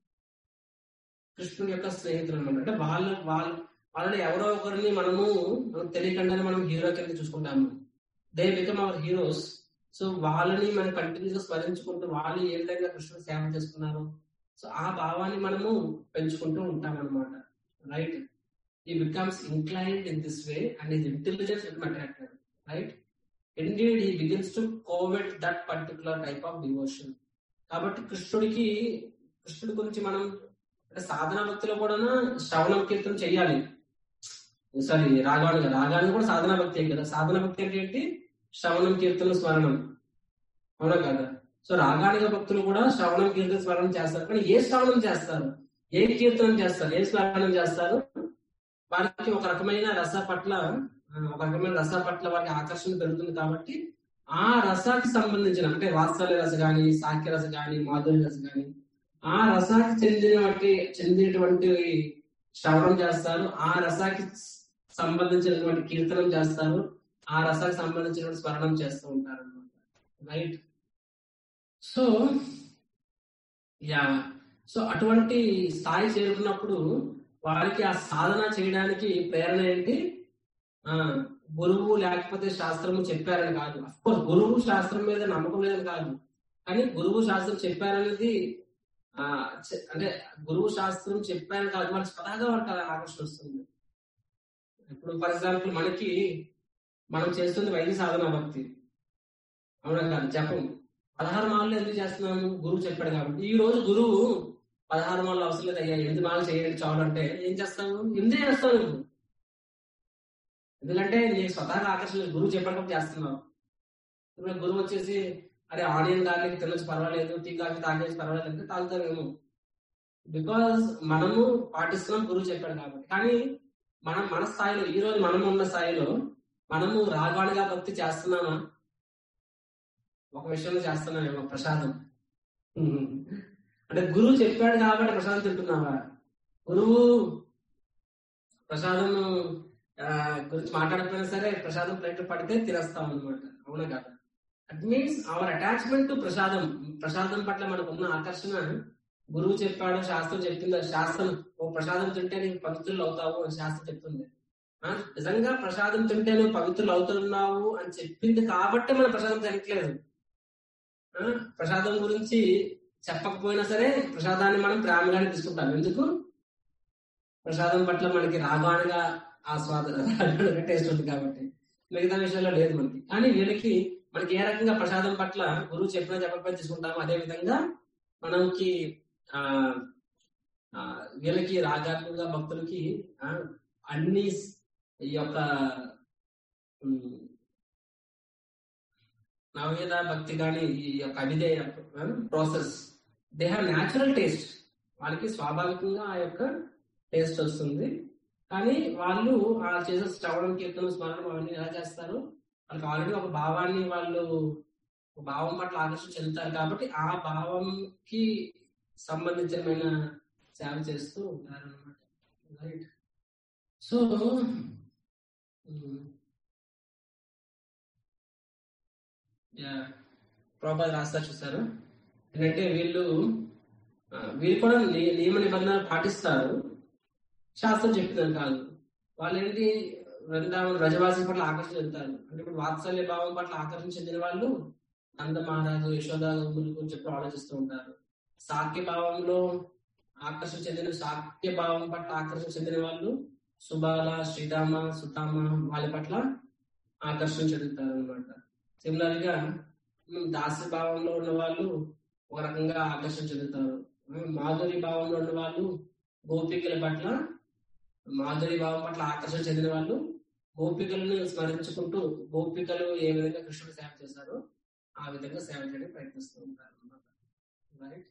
కృష్ణుని యొక్క స్నేహితులు అనమాట అంటే వాళ్ళ వాళ్ళ వాళ్ళని ఎవరో ఒకరిని మనము మనకు తెలియకుండానే మనం హీరో కింద చూసుకుంటాము they become our heroes so వాళ్ళని మనం కంటిన్యూస్ స్మరించుకుంటూ వాళ్ళు ఏ విధంగా కృష్ణుని సేవ చేసుకున్నారు సో ఆ భావాన్ని మనము పెంచుకుంటూ ఉంటాం అనమాట right he becomes inclined in this way and his intelligence attracted right indeed he begins to covet that particular type of devotion కాబట్టి కృష్ణుడికి కృష్ణుడి గురించి మనం అంటే సాధన భక్తిలో కూడా శ్రవణం కీర్తన చెయ్యాలి సారీ రాగాను రాగాన్ని కూడా సాధన భక్తి కదా సాధన భక్తి అంటే ఏంటి శ్రవణం కీర్తన స్మరణం అవునా కదా సో రాగానిక భక్తులు కూడా శ్రవణం కీర్తన స్మరణం చేస్తారు కానీ ఏ శ్రవణం చేస్తారు ఏ కీర్తనం చేస్తారు ఏ స్మరణం చేస్తారు వారికి ఒక రకమైన రస పట్ల ఆ, ఒక రకమైన రస పట్ల వారికి ఆకర్షణ పెరుగుతుంది కాబట్టి ఆ రసానికి సంబంధించిన అంటే వాత్సల్య రస గాని సాఖ్య రస గాని మాధుర్య రస గాని ఆ రసానికి చెందినటువంటి చెందినటువంటి శ్రవణం చేస్తారు ఆ రసాకి సంబంధించినటువంటి కీర్తనం చేస్తారు ఆ రసానికి సంబంధించినటువంటి స్మరణం చేస్తూ ఉంటారు అనమాట రైట్ సో యా సో అటువంటి స్థాయి చేరుకున్నప్పుడు వారికి ఆ సాధన చేయడానికి ప్రేరణ ఏంటి ఆ గురువు లేకపోతే శాస్త్రము చెప్పారని కాదు కోర్స్ గురువు శాస్త్రం మీద నమ్మకం లేదని కాదు కానీ గురువు శాస్త్రం చెప్పారనేది ఆ చె- అంటే గురువు శాస్త్రం చెప్పారని కాదు మనకి స్వతహాగా వాళ్ళకి అలా ఆకర్షణ వస్తుంది ఇప్పుడు ఫర్ ఎగ్జాంపుల్ మనకి మనం చేస్తుంది వైద్య సాధన భక్తి అవునా కాదు జపం పదహారు మాలలు ఎందుకు చేస్తున్నాము గురువు చెప్పాడు కాబట్టి ఈ రోజు గురువు పదహారు మాలలు అవసరం లేదు అయ్యా ఎనిమిది మాలలు చేయండి చాలు అంటే ఏం చేస్తావు ఎనిమిదే చేస్తావు నువ్వు ఎందుకంటే నీకు స్వతహాగా ఆకర్షణ లేదు. గురువు చెప్పడం చేస్తున్నావు ఇప్పుడు గురువు వచ్చేసి అరే ఆనియన్ గార్లిక్ తినొచ్చు పర్వాలేదు టీ కాఫీ తాగేసి పర్వాలేదు అంటే తాగుతామేమో బికాజ్ మనము పాటిస్తున్నాం గురువు చెప్పాడు కాబట్టి కానీ మనం మన స్థాయిలో ఈ రోజు మనం ఉన్న స్థాయిలో మనము రాగాడుగా భక్తి చేస్తున్నామా ఒక విషయంలో చేస్తున్నామేమో ప్రసాదం అంటే గురువు చెప్పాడు కాబట్టి ప్రసాదం తింటున్నావా గురువు ప్రసాదం ఆ, గురించి మాట్లాడకపోయినా సరే ప్రసాదం ప్లేట్ పడితే తినేస్తాం అనమాట అవునా కదా at means our attachment to prasadam ప్రసాదం పట్ల మనకు ఉన్న ఆకర్షణ గురువు చెప్పాడు శాస్త్రం చెప్పింది శాస్త్రం ఓ ప్రసాదం తింటే నీకు పవిత్రులు అవుతావు అని శాస్త్రం చెప్తుంది ఆ, నిజంగా ప్రసాదం తింటే నువ్వు పవిత్రులు అవుతున్నావు అని చెప్పింది కాబట్టి మనం ప్రసాదం తినట్లేదు ఆ, ప్రసాదం గురించి చెప్పకపోయినా సరే ప్రసాదాన్ని మనం ప్రేమగానే తీసుకుంటాం ఎందుకు ప్రసాదం పట్ల మనకి రాగానుగా ఆస్వాద రాగానుగా టేస్ట్ ఉంది కాబట్టి మిగతా విషయంలో లేదు మనకి కానీ వీళ్ళకి మనకి ఏ రకంగా ప్రసాదం పట్ల గురువు చెప్పినా చెప్పకపోయినా తీసుకుంటామో అదే విధంగా మనకి ఆ ఆ, వీళ్ళకి రాగాత్మక భక్తులకి ఆ, అన్ని స్- ఈ యొక్క ఉమ్, నవవేద భక్తి కానీ ఈ యొక్క అవిధేయ process they have natural taste వాళ్ళకి స్వాభావికంగా ఆ యొక్క టేస్ట్ వస్తుంది కానీ వాళ్ళు ఆ చేసే శ్రవణం కీర్తనం స్మరణం అవన్నీ ఎలా చేస్తారు వాళ్ళకి ఆల్రెడీ ఒక భావాన్ని వాళ్ళు ఒక భావం పట్ల ఆకర్షణ చెందుతారు కాబట్టి ఆ భావంకి సంబంధించిన సేవ చేస్తూ ఉంటారు అనమాట రైట్ సో ప్రోపాల్ రాస్తారు చూసారు ఏంటంటే వీళ్ళు ఆ, వీళ్ళు కూడా ని- నియమ నిబంధనలు పాటిస్తారు శాస్త్రం చెప్పిందని కాదు వాళ్ళు ఏంటి వృందావన రజవాసి పట్ల ఆకర్షణ చెందుతారు అంటే ఇప్పుడు వాత్సల్య భావం పట్ల ఆకర్షణ చెందిన వాళ్ళు నంద మహారాజు యశోదాముల గురించి చెప్పి ఆలోచిస్తూ ఉంటారు సాక్య భావంలో ఆకర్షణ చెందిన సాక్య భావం పట్ల ఆకర్షణ చెందిన వాళ్ళు సుబాల శ్రీరామ సుతామ వాళ్ళ పట్ల ఆకర్షణ చెందుతారు అనమాట సిమిలర్ గా ఉమ్, దాస్య భావంలో ఉన్న వాళ్ళు ఒక రకంగా ఆకర్షణ చెందుతారు ఉమ్, మాధురి భావంలో ఉన్న వాళ్ళు గోపికల పట్ల మాధురి భావం పట్ల ఆకర్షణ చెందిన వాళ్ళు గోపికలను స్మరించుకుంటూ గోపికలు ఏ విధంగా కృష్ణుడు సేవ చేశారో ఆ విధంగా సేవ చేయడానికి ప్రయత్నిస్తూ ఉంటారు అన్నమాట రైట్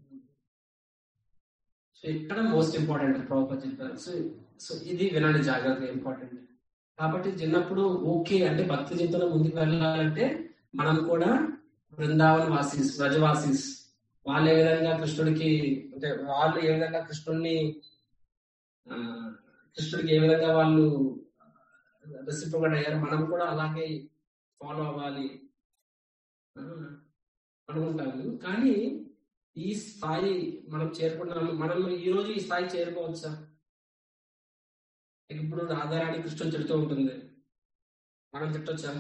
సో ఇక్కడ మోస్ట్ ఇంపార్టెంట్ ప్రాపర్ చెప్పారు సో సో ఇది వినండి జాగ్రత్తగా ఇంపార్టెంట్ కాబట్టి చిన్నప్పుడు ఓకే అంటే భక్తి జీవితంలో ముందుకు వెళ్ళాలంటే మనం కూడా బృందావన వాసీస్ వ్రజవాసీస్ వాళ్ళు ఏ విధంగా కృష్ణుడికి అంటే వాళ్ళు ఏ విధంగా కృష్ణుడిని ఆ, కృష్ణుడికి ఏ విధంగా వాళ్ళు రెసిప్రొకేట్ అయ్యారు మనం కూడా అలాగే ఫాలో అవ్వాలి ఆ, అనుకుంటాము కానీ ఈ స్థాయి మనం చేరుకున్నాము మనం ఈ రోజు ఈ స్థాయి చేరుకోవచ్చా ఇప్పుడు రాధారాణి కృష్ణుని తిడుతూ ఉంటుంది మనం తిట్టొచ్చా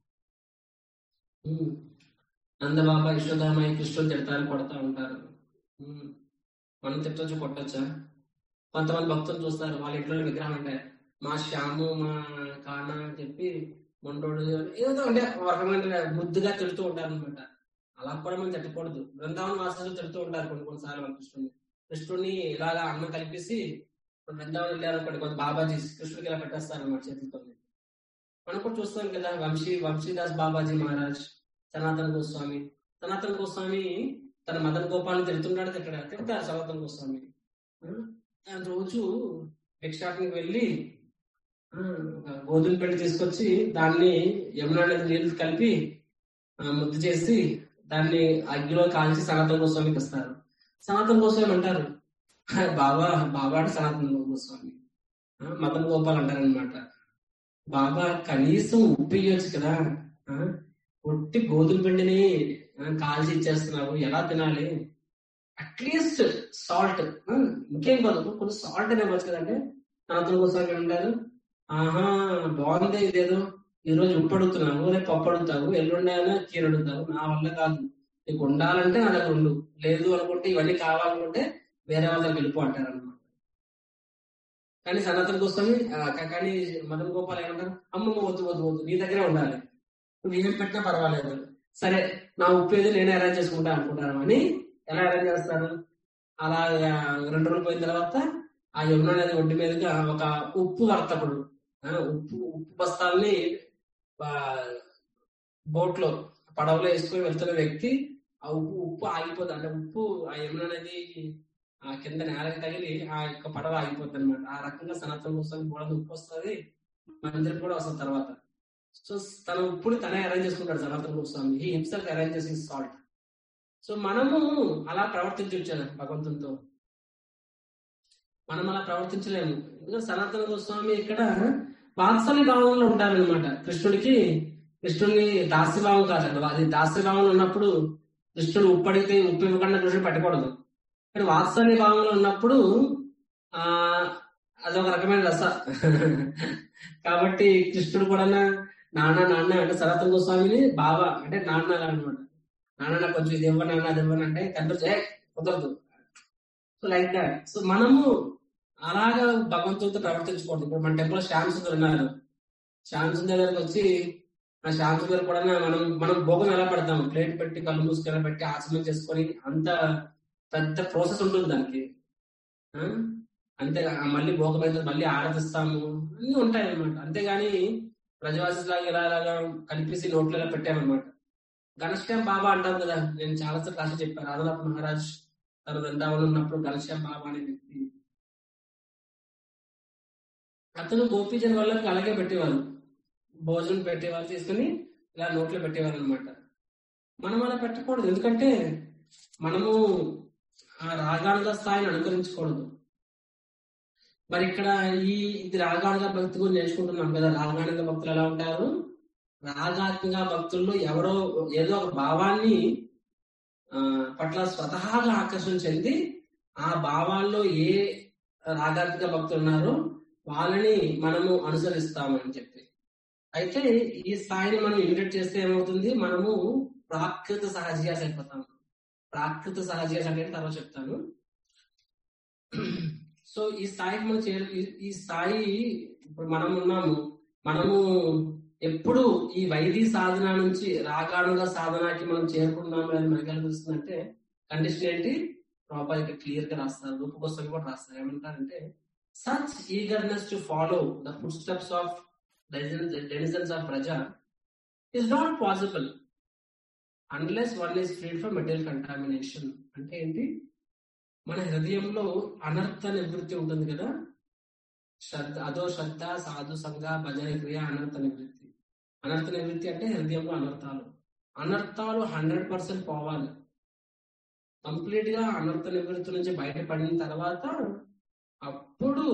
ఉమ్. నందబాబా యశోదామాయి కృష్ణుని తిడతారు కొడతా ఉంటారు ఉమ్. మనం తిట్టొచ్చు కొట్టొచ్చా కొంతమంది భక్తులు చూస్తారు వాళ్ళ ఇంట్లో విగ్రహం అంటే మా శ్యాము మా కాన అని చెప్పి మొండోడు ఏదో అంటే ఒక రకమైన ముద్దుగా తిడుతూ ఉంటారు అనమాట అలా కూడా మనం తిట్టకూడదు బృందావన వాసులు తిడుతూ ఉంటారు కొన్ని కొన్నిసార్లు వాళ్ళ కృష్ణుని కృష్ణుడిని ఇలాగా అన్నం కలిపేసి ఇప్పుడు బృందావనం వెళ్ళారు అనుకోండి కొంత బాబాజీ కృష్ణుడికి ఇలా పెట్టేస్తారు అన్నమాట చేతులతో మనం కూడా చూస్తాం కదా వంశీ వంశీదాస్ బాబాజీ మహారాజ్ సనాతన్ గోస్వామి సనాతన్ గోస్వామి తన మదన్ గోపాల్ని తిడుతున్నాడు తిట్టడా తిడతారు సనాతన్ గోస్వామి ఆ, ఆయన రోజు భిక్షాటనకి వెళ్ళి ఆ, ఒక గోధుమ పిండి తీసుకొచ్చి దాన్ని యమునా నది నీళ్ళు కలిపి ఆ, ముద్ద చేసి దాన్ని అగ్గిలో కాల్చి సనాతన గోస్వామికి ఇస్తారు సనాతన గోస్వామి అంటారు బాబా బాబా అంటే సనాతన గోస్వామి ఆ, మదన్ గోపాల్ అంటారు అనమాట బాబా కనీసం ఉప్పు ఇయ్యొచ్చు కదా ఆ, ఒట్టి గోధుమ పిండిని ఆ, కాల్చి ఇచ్చేస్తున్నావు ఎలా తినాలి అట్లీస్ట్ సాల్ట్ ఇంకేం కాదు కొన్ని సాల్ట్ అనే వచ్చు కదండి సనాతన గోస్వామి అంటారు ఆహా బాగుంది ఇదేదో ఈ రోజు ఉప్పు అడుగుతున్నావు రేపు పప్పు అడుగుతావు ఎల్లుండి అయినా కీర అడుగుతావు నా వల్ల కాదు నీకు ఉండాలంటే నా దగ్గర ఉండు లేదు అనుకుంటే ఇవన్నీ కావాలనుకుంటే వేరే వాళ్ళ దగ్గర వెళ్ళిపో అంటారు అనమాట కానీ సనాతన గోస్వామి ఆ, కా- కానీ మదన్ గోపాల్ ఏమంటారు అమ్మమ్మ వద్దు వద్దు వద్దు నీ దగ్గరే ఉండాలి నువ్వు ఏం పెట్టినా పర్వాలేదు సరే నా ఉప్పు ఏదో నేనే అరేంజ్ చేసుకుంటా అనుకుంటాను అని ఎలా అరేంజ్ చేస్తారు అలా ఆ, రెండు రోజులు పోయిన తర్వాత ఆ యమున నది ఒడ్డు మీదుగా ఒక ఉప్పు వర్తకుడు ఆ, ఉప్పు ఉప్పు బస్తాల్ని బోట్ లో పడవలో వేసుకొని వెళ్తున్న వ్యక్తి ఆ ఉప్పు ఉప్పు ఆగిపోతుంది అంటే ఉప్పు ఆ యమున నది ఆ కింద నేలకి తగిలి ఆ యొక్క పడవ ఆగిపోతుంది అనమాట ఆ రకంగా సనాతన కోసం కూడా ఉప్పు వస్తుంది మందిరం కూడా వస్తుంది తర్వాత సో తన ఉప్పుని తనే అరేంజ్ చేసుకుంటాడు Sanatana Goswami he himself arrange చేసి సాల్ట్ సో మనము అలా ప్రవర్తించవచ్చు భగవంతునితో మనం అలా ప్రవర్తించలేము ఎందుకంటే సనాతన గోస్వామి ఇక్కడ వాత్సల్య భావంలో ఉంటారనమాట కృష్ణుడికి కృష్ణుడిని దాస్యభావం కాదండి అది దాస్యభావంలో ఉన్నప్పుడు కృష్ణుడు ఉప్పు అడిగితే ఉప్పు ఇవ్వకుండా కృష్ణుడు పెట్టకూడదు కానీ వాత్సల్య భావంలో ఉన్నప్పుడు ఆ అదొక రకమైన రస కాబట్టి కృష్ణుడు కూడా నాన్న నాన్న అంటే సనాతన గోస్వామిని బాబా అంటే నాన్న అనమాట నాన్న నాకు కొంచెం ఇది ఇవ్వ నాన్న అది ఇవ్వను అంటే తండ్రి "ఏ, కుదరదు సో లైక్ దాట్ సో మనము అలాగా భగవంతుడితో ప్రవర్తించకూడదు ఇప్పుడు మన టెంపుల్ శ్యామ్ సుందర్ ఉన్నారు శ్యామ్ సుందర్ దగ్గరికి వచ్చి ఆ శ్యామ్ సుందర్ కూడా మనం మనం భోగం ఎలా పెడతాం ప్లేట్ పెట్టి కళ్ళు మూసుకొని పెట్టి ఆసనం చేసుకొని అంత పెద్ద ప్రాసెస్ ఉంటుంది దానికి ఆ? అంతే ఆ మళ్ళీ భోగం అయితే మళ్ళీ ఆరాధిస్తాము అన్ని ఉంటాయి అనమాట అంతేగాని ప్రజవాసి లాగా ఇలా ఇలాగా కనిపిసి నోట్లో ఇలా పెట్టామన్నమాట ఘనశ్యామ్ బాబా అంటాం కదా నేను చాలా సార్లు రాసి చెప్పాను రాధనాథ్ మహారాజ్ తన బృందావనం ఉన్నప్పుడు ఘనశ్యామ్ బాబా అనే వ్యక్తి అతను గోపీజన్ వాళ్ళకి అలాగే పెట్టేవారు భోజనం పెట్టేవారు తీసుకుని ఇలా నోట్లో పెట్టేవారు అనమాట మనం అలా పెట్టకూడదు ఎందుకంటే మనము ఆ రాగానుగ స్థాయిని అనుకరించకూడదు మరి ఇక్కడ ఈ ఇది రాగానుగ భక్తి గురించి నేర్చుకుంటున్నాం కదా రాగానుగ భక్తులు ఎలా ఉంటారు రాగాత్మిక భక్తుల్లో ఎవరో ఏదో ఒక భావాన్ని ఆ, పట్ల స్వతహాగా ఆకర్షణ చెంది ఆ భావాల్లో ఏ రాగాత్మిక భక్తులు ఉన్నారో వాళ్ళని మనము అనుసరిస్తామని చెప్పి అయితే ఈ స్థాయిని మనం ఇమిటేట్ చేస్తే ఏమవుతుంది మనము ప్రాకృత సహజీయాస్ అయిపోతాం ప్రాకృత సహజీయాస్ అంటే తర్వాత చెప్తాను సో ఈ స్థాయికి మనం చేరు ఈ- ఈ స్థాయి ఇప్పుడు మనం ఉన్నాము మనము ఎప్పుడు ఈ వైదీ సాధన నుంచి రాగానుగా సాధనకి మనం చేరుకున్నాము అని మనకి అనిపిస్తుందంటే కండిషన్ ఏంటి ప్రాపర్ ఇక్కడ క్లియర్ గా రాస్తారు రూపకోసం కూడా రాస్తారు ఏమంటారంటే such eagerness to follow the footsteps of denizens of Vraja is not possible unless one is freed from material contamination అంటే ఏంటి మన హృదయంలో అనర్థ నివృత్తి ఉంటుంది కదా శ్రద్ధ అదో శ్రద్ధ సాధు సంఘ భజన క్రియ అనర్థ నివృత్తి అనర్థ నివృత్తి అంటే హృదయంలో అనర్థాలు అనర్థాలు హండ్రెడ్ పర్సెంట్ పోవాలి కంప్లీట్ గా అనర్థ నివృత్తి నుంచి బయటపడిన తర్వాత అప్పుడు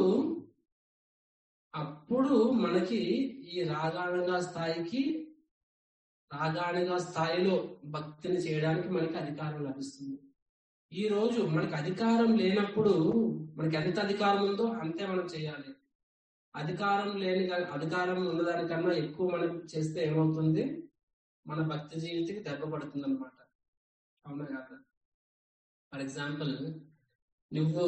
అప్పుడు మనకి ఈ రాగానుగా స్థాయికి రాగానుగా స్థాయిలో భక్తిని చేయడానికి మనకి అధికారం లభిస్తుంది ఈ రోజు మనకి అధికారం లేనప్పుడు మనకి ఎంత అధికారం ఉందో అంతే మనం చేయాలి అధికారం లేని గా- అధికారం ఉన్నదానికన్నా ఎక్కువ మనం చేస్తే ఏమవుతుంది మన భక్తి జీవితకి దెబ్బ పడుతుంది అనమాట అవునా కాదా ఫర్ ఎగ్జాంపుల్ నువ్వు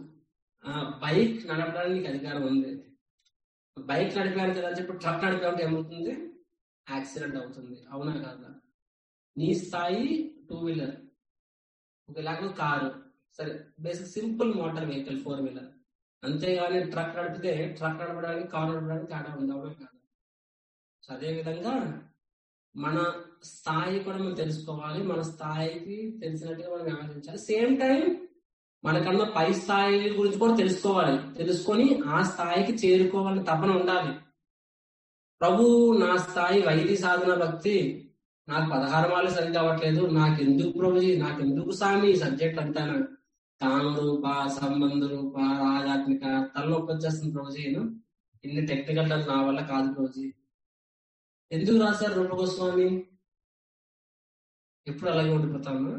బైక్ నడపడానికి నీకు అధికారం ఉంది బైక్ నడిపాను కదా అని చెప్పి ట్రక్ నడిపామంటే ఏమవుతుంది యాక్సిడెంట్ అవుతుంది అవునా కాదా నీ స్థాయి టూ వీలర్ ఒక లేకపోతే కారు సరే basic simple motor vehicle four wheeler అంతేగాని ట్రక్ నడిపితే ట్రక్ నడపడానికి కారు నడపడానికి తేడా ఉంది అవునా కాదా సో అదే విధంగా మన స్థాయి కూడా మనం తెలుసుకోవాలి మన స్థాయికి తెలిసినట్టుగా మనం వ్యవహరించాలి సేమ్ టైం మనకన్నా పై స్థాయి గురించి కూడా తెలుసుకోవాలి తెలుసుకొని ఆ స్థాయికి చేరుకోవాలని తపన ఉండాలి ప్రభు నా స్థాయి వైద్య సాధన భక్తి నాకు పదహారు వాళ్ళు సరిగ్గా అవ్వట్లేదు నాకు ఎందుకు ప్రభుజీ నాకు ఎందుకు స్వామి ఈ సబ్జెక్ట్ అంటాను కామ రూప సంబంధ రూప ఆధ్యాత్మిక తలనొప్పి వచ్చేస్తుంది ప్రభుజీ ఇన్ని టెక్నికల్ టర్మ్స్ నా వల్ల కాదు ప్రభుజీ ఎందుకు రాశారు రూప గోస్వామి ఎప్పుడు అలాగే ఉండిపోతాము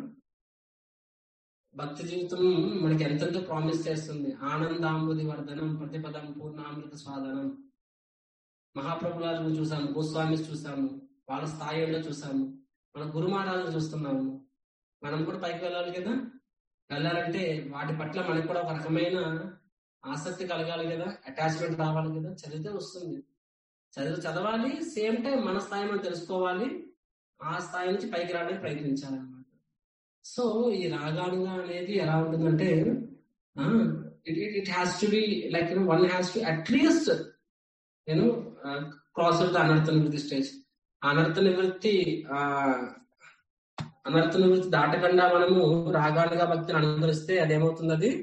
భక్తి జీవితం మనకి ఎంతెంతో ప్రామిస్ చేస్తుంది ఆనందాంబుది వర్ధనం ప్రతిపదం పూర్ణామృత స్వాదనం మహాప్రభు గారు చూసాము గోస్వామి చూసాము వాళ్ళ స్థాయి ఏంటో చూసాము మన గురు మహారాజులు చూస్తున్నాము మనం కూడా పైకి వెళ్ళాలి కదా వెళ్ళాలంటే వాటి పట్ల మనకు కూడా ఒక రకమైన ఆసక్తి కలగాలి కదా అటాచ్మెంట్ రావాలి కదా చదివితే వస్తుంది చదివి చదవాలి సేమ్ టైం మన స్థాయి మనం తెలుసుకోవాలి ఆ స్థాయి నుంచి పైకి రావడానికి ప్రయత్నించాలన్నమాట సో ఈ రాగానుగా అనేది ఎలా ఉంటుందంటే it it has to be like you know one has to at least నేను క్రాస్ అవుట్ అనర్థ నివృత్తి స్టేజ్ అనర్థ నివృత్తి ఆ అనర్థ నివృత్తి దాటకుండా మనము రాగాలుగా భక్తిని అనుసరిస్తే అదేమవుతుంది అది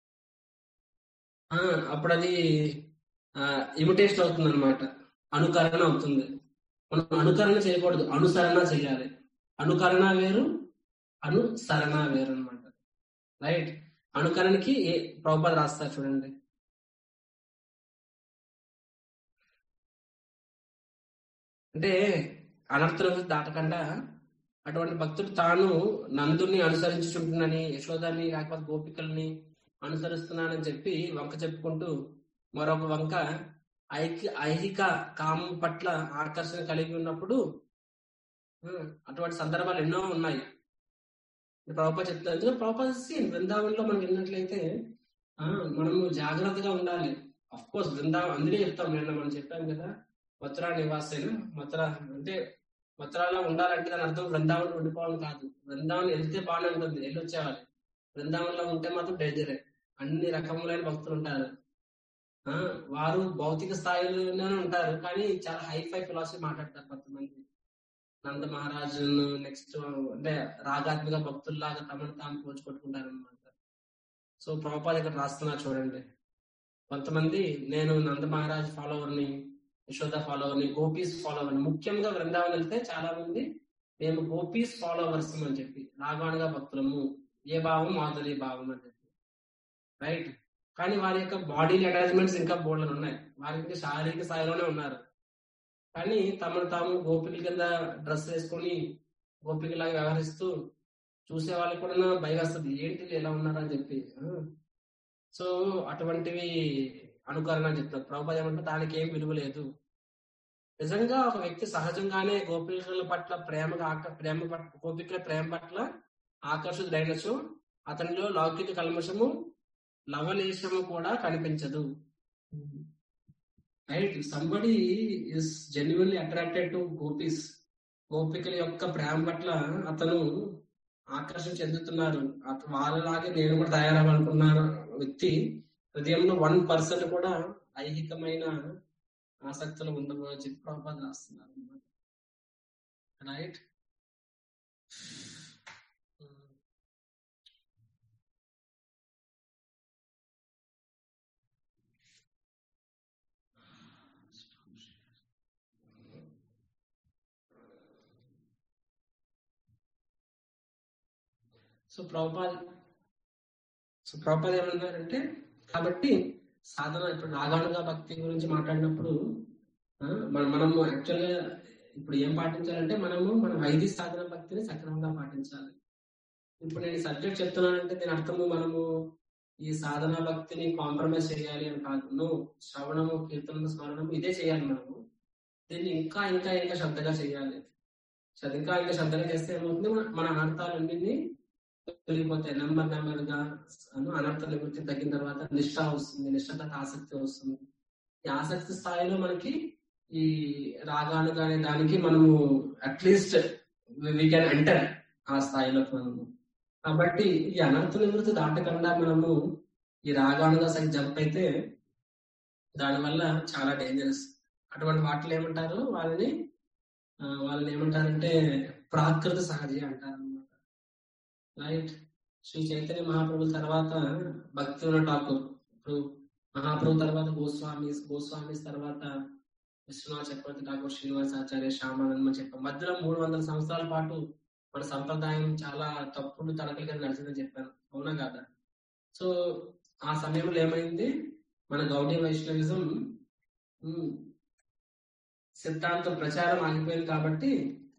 ఆ, అప్పుడు అది ఇమిటేషన్ అవుతుంది అనమాట అనుకరణ అవుతుంది మనం అనుకరణ చేయకూడదు అనుసరణ చేయాలి అనుకరణ వేరు అనుసరణ వేరు అనమాట రైట్ అనుకరణకి ఏ ప్రభుపద రాస్తారు చూడండి అంటే అనర్థులను దాటకుండా అటువంటి భక్తుడు తాను నందుని అనుసరించుచుంటున్నని యశోదాన్ని లేకపోతే గోపికల్ని అనుసరిస్తున్నానని చెప్పి వంక చెప్పుకుంటూ మరొక వంక ఐక్య ఐహిక కామం పట్ల ఆకర్షణ కలిగి ఉన్నప్పుడు ఆ, అటువంటి సందర్భాలు ఎన్నో ఉన్నాయి ప్రభుప చెప్తారు ప్రభుప సీన్ బృందావనంలో మనం విన్నట్లయితే ఆ, మనము జాగ్రత్తగా ఉండాలి అఫ్ కోర్స్ బృందావనం అందుకే చెప్తాం నిన్న మనం చెప్పాం కదా మథురా నివాసైన మథుర అంటే మథురాలో ఉండాలంటే దాని అర్థం బృందావనం ఉండిపోవడం కాదు బృందావనం వెళ్తే బాగానే ఉంటుంది వెళ్ళి వచ్చేవాళ్ళు బృందావనంలో ఉంటే మాత్రం డేంజరే అన్ని రకములైన భక్తులు ఉంటారు ఆ వారు భౌతిక స్థాయిలోనే ఉంటారు కానీ చాలా హై ఫై ఫిలాసఫీ మాట్లాడతారు కొంతమంది నంద మహారాజు నెక్స్ట్ అంటే రాగాత్మిక భక్తుల్లాగా తమను తాము పోల్చుకొట్టుకుంటారు అనమాట సో ప్రభుపాద ఇక్కడ రాస్తున్నా చూడండి కొంతమంది నేను నంద మహారాజ్ ఫాలోవర్ని యశోద ఫాలో అవ్వండి గోపీస్ ఫాలో అవ్వండి ముఖ్యంగా బృందావనం వెళ్తే చాలా మంది మేము గోపీస్ ఫాలోవర్స్ అని చెప్పి రాగానుగా భక్తులము ఏ భావం మాధురి భావం అని చెప్పి రైట్ కానీ వారి యొక్క బాడీ అటాచ్మెంట్స్ ఇంకా బోర్డులు ఉన్నాయి వారి ఇంకా శారీరక స్థాయిలోనే ఉన్నారు కానీ తమను తాము గోపికల కింద డ్రెస్ వేసుకొని గోపికలాగా వ్యవహరిస్తూ చూసే వాళ్ళకి కూడా భయం వస్తుంది ఏంటి వీళ్ళు ఎలా ఉన్నారు అని చెప్పి సో అటువంటివి అనుకరణ అని చెప్తారు ప్రభుపాద ఏమంటే దానికి ఏం విలువ లేదు నిజంగా ఒక వ్యక్తి సహజంగానే గోపికల పట్ల ప్రేమగా ఆక ప్రేమ పట్ల గోపికల ప్రేమ పట్ల ఆకర్షితుడైనచో అతనిలో లౌకిక కల్మషము లవలేశము కూడా కనిపించదు right somebody is genuinely attracted to gopis గోపికల యొక్క ప్రేమ పట్ల అతను ఆకర్షణ చెందుతున్నారు అత- వాళ్ళలాగే నేను కూడా తయారవ్వాలనుకున్నాను వ్యక్తి హృదయంలో వన్ పర్సెంట్ కూడా ఐహికమైన ఆసక్తులు ఉండవు అని చెప్పి ప్రభుపాద రాస్తున్నారు right so Prabhupada so Prabhupada ఏమన్నారంటే కాబట్టి సాధన ఇప్పుడు రాగానుగా భక్తి గురించి మాట్లాడినప్పుడు ఆ, మన- మనము యాక్చువల్గా ఇప్పుడు ఏం పాటించాలంటే మనము మన వైదిక సాధన భక్తిని సక్రమంగా పాటించాలి ఇప్పుడు నేను సబ్జెక్ట్ చెప్తున్నానంటే దీని అర్థము మనము ఈ సాధన భక్తిని కాంప్రమైజ్ చేయాలి అని కాదు నో శ్రవణము కీర్తనము స్మరణము ఇదే చేయాలి మనము దీన్ని ఇంకా ఇంకా ఇంకా శ్రద్ధగా చేయాలి సో ఇంకా ఇంకా శ్రద్ధగా చేస్తే ఏమవుతుంది మన- మన అనర్థాలన్నింటినీ తొలగిపోతాయి నెమ్మది నెమ్మదిగా అను అనర్థ నివృత్తి తగ్గిన తర్వాత నిష్ఠ వస్తుంది నిష్ఠత ఆసక్తి వస్తుంది ఈ ఆసక్తి స్థాయిలో మనకి ఈ రాగాను కానీ దానికి మనము అట్లీస్ట్ వీ కెన్ ఎంటర్ ఆ స్థాయిలోకి మనము కాబట్టి ఈ అనర్థ నివృత్తి దాటకుండా మనము ఈ రాగానుగా సరి జంప్ అయితే దానివల్ల చాలా డేంజరస్ అటువంటి వాటిలో ఏమంటారు వాళ్ళని ఆ, వాళ్ళని ఏమంటారంటే ప్రాకృత సహజీ అంటారు అనమాట రైట్ శ్రీ చైతన్య మహాప్రభు తర్వాత భక్తి ఉన్న ఠాకూర్ ఇప్పుడు మహాప్రభు తర్వాత గోస్వామి గోస్వామి తర్వాత విశ్వనాథ్ చక్రవర్తి ఠాకూర్ శ్రీనివాసాచార్య శ్యామానంద చెప్పాం మధ్యలో మూడు వందల సంవత్సరాల పాటు మన సంప్రదాయం చాలా తప్పుడు తడకల కింద నడిచిందని చెప్పాను అవునా కాదా సో ఆ సమయంలో ఏమైంది మన గౌడీ వైష్ణవిజం ఉమ్, సిద్ధాంతం ప్రచారం ఆగిపోయింది కాబట్టి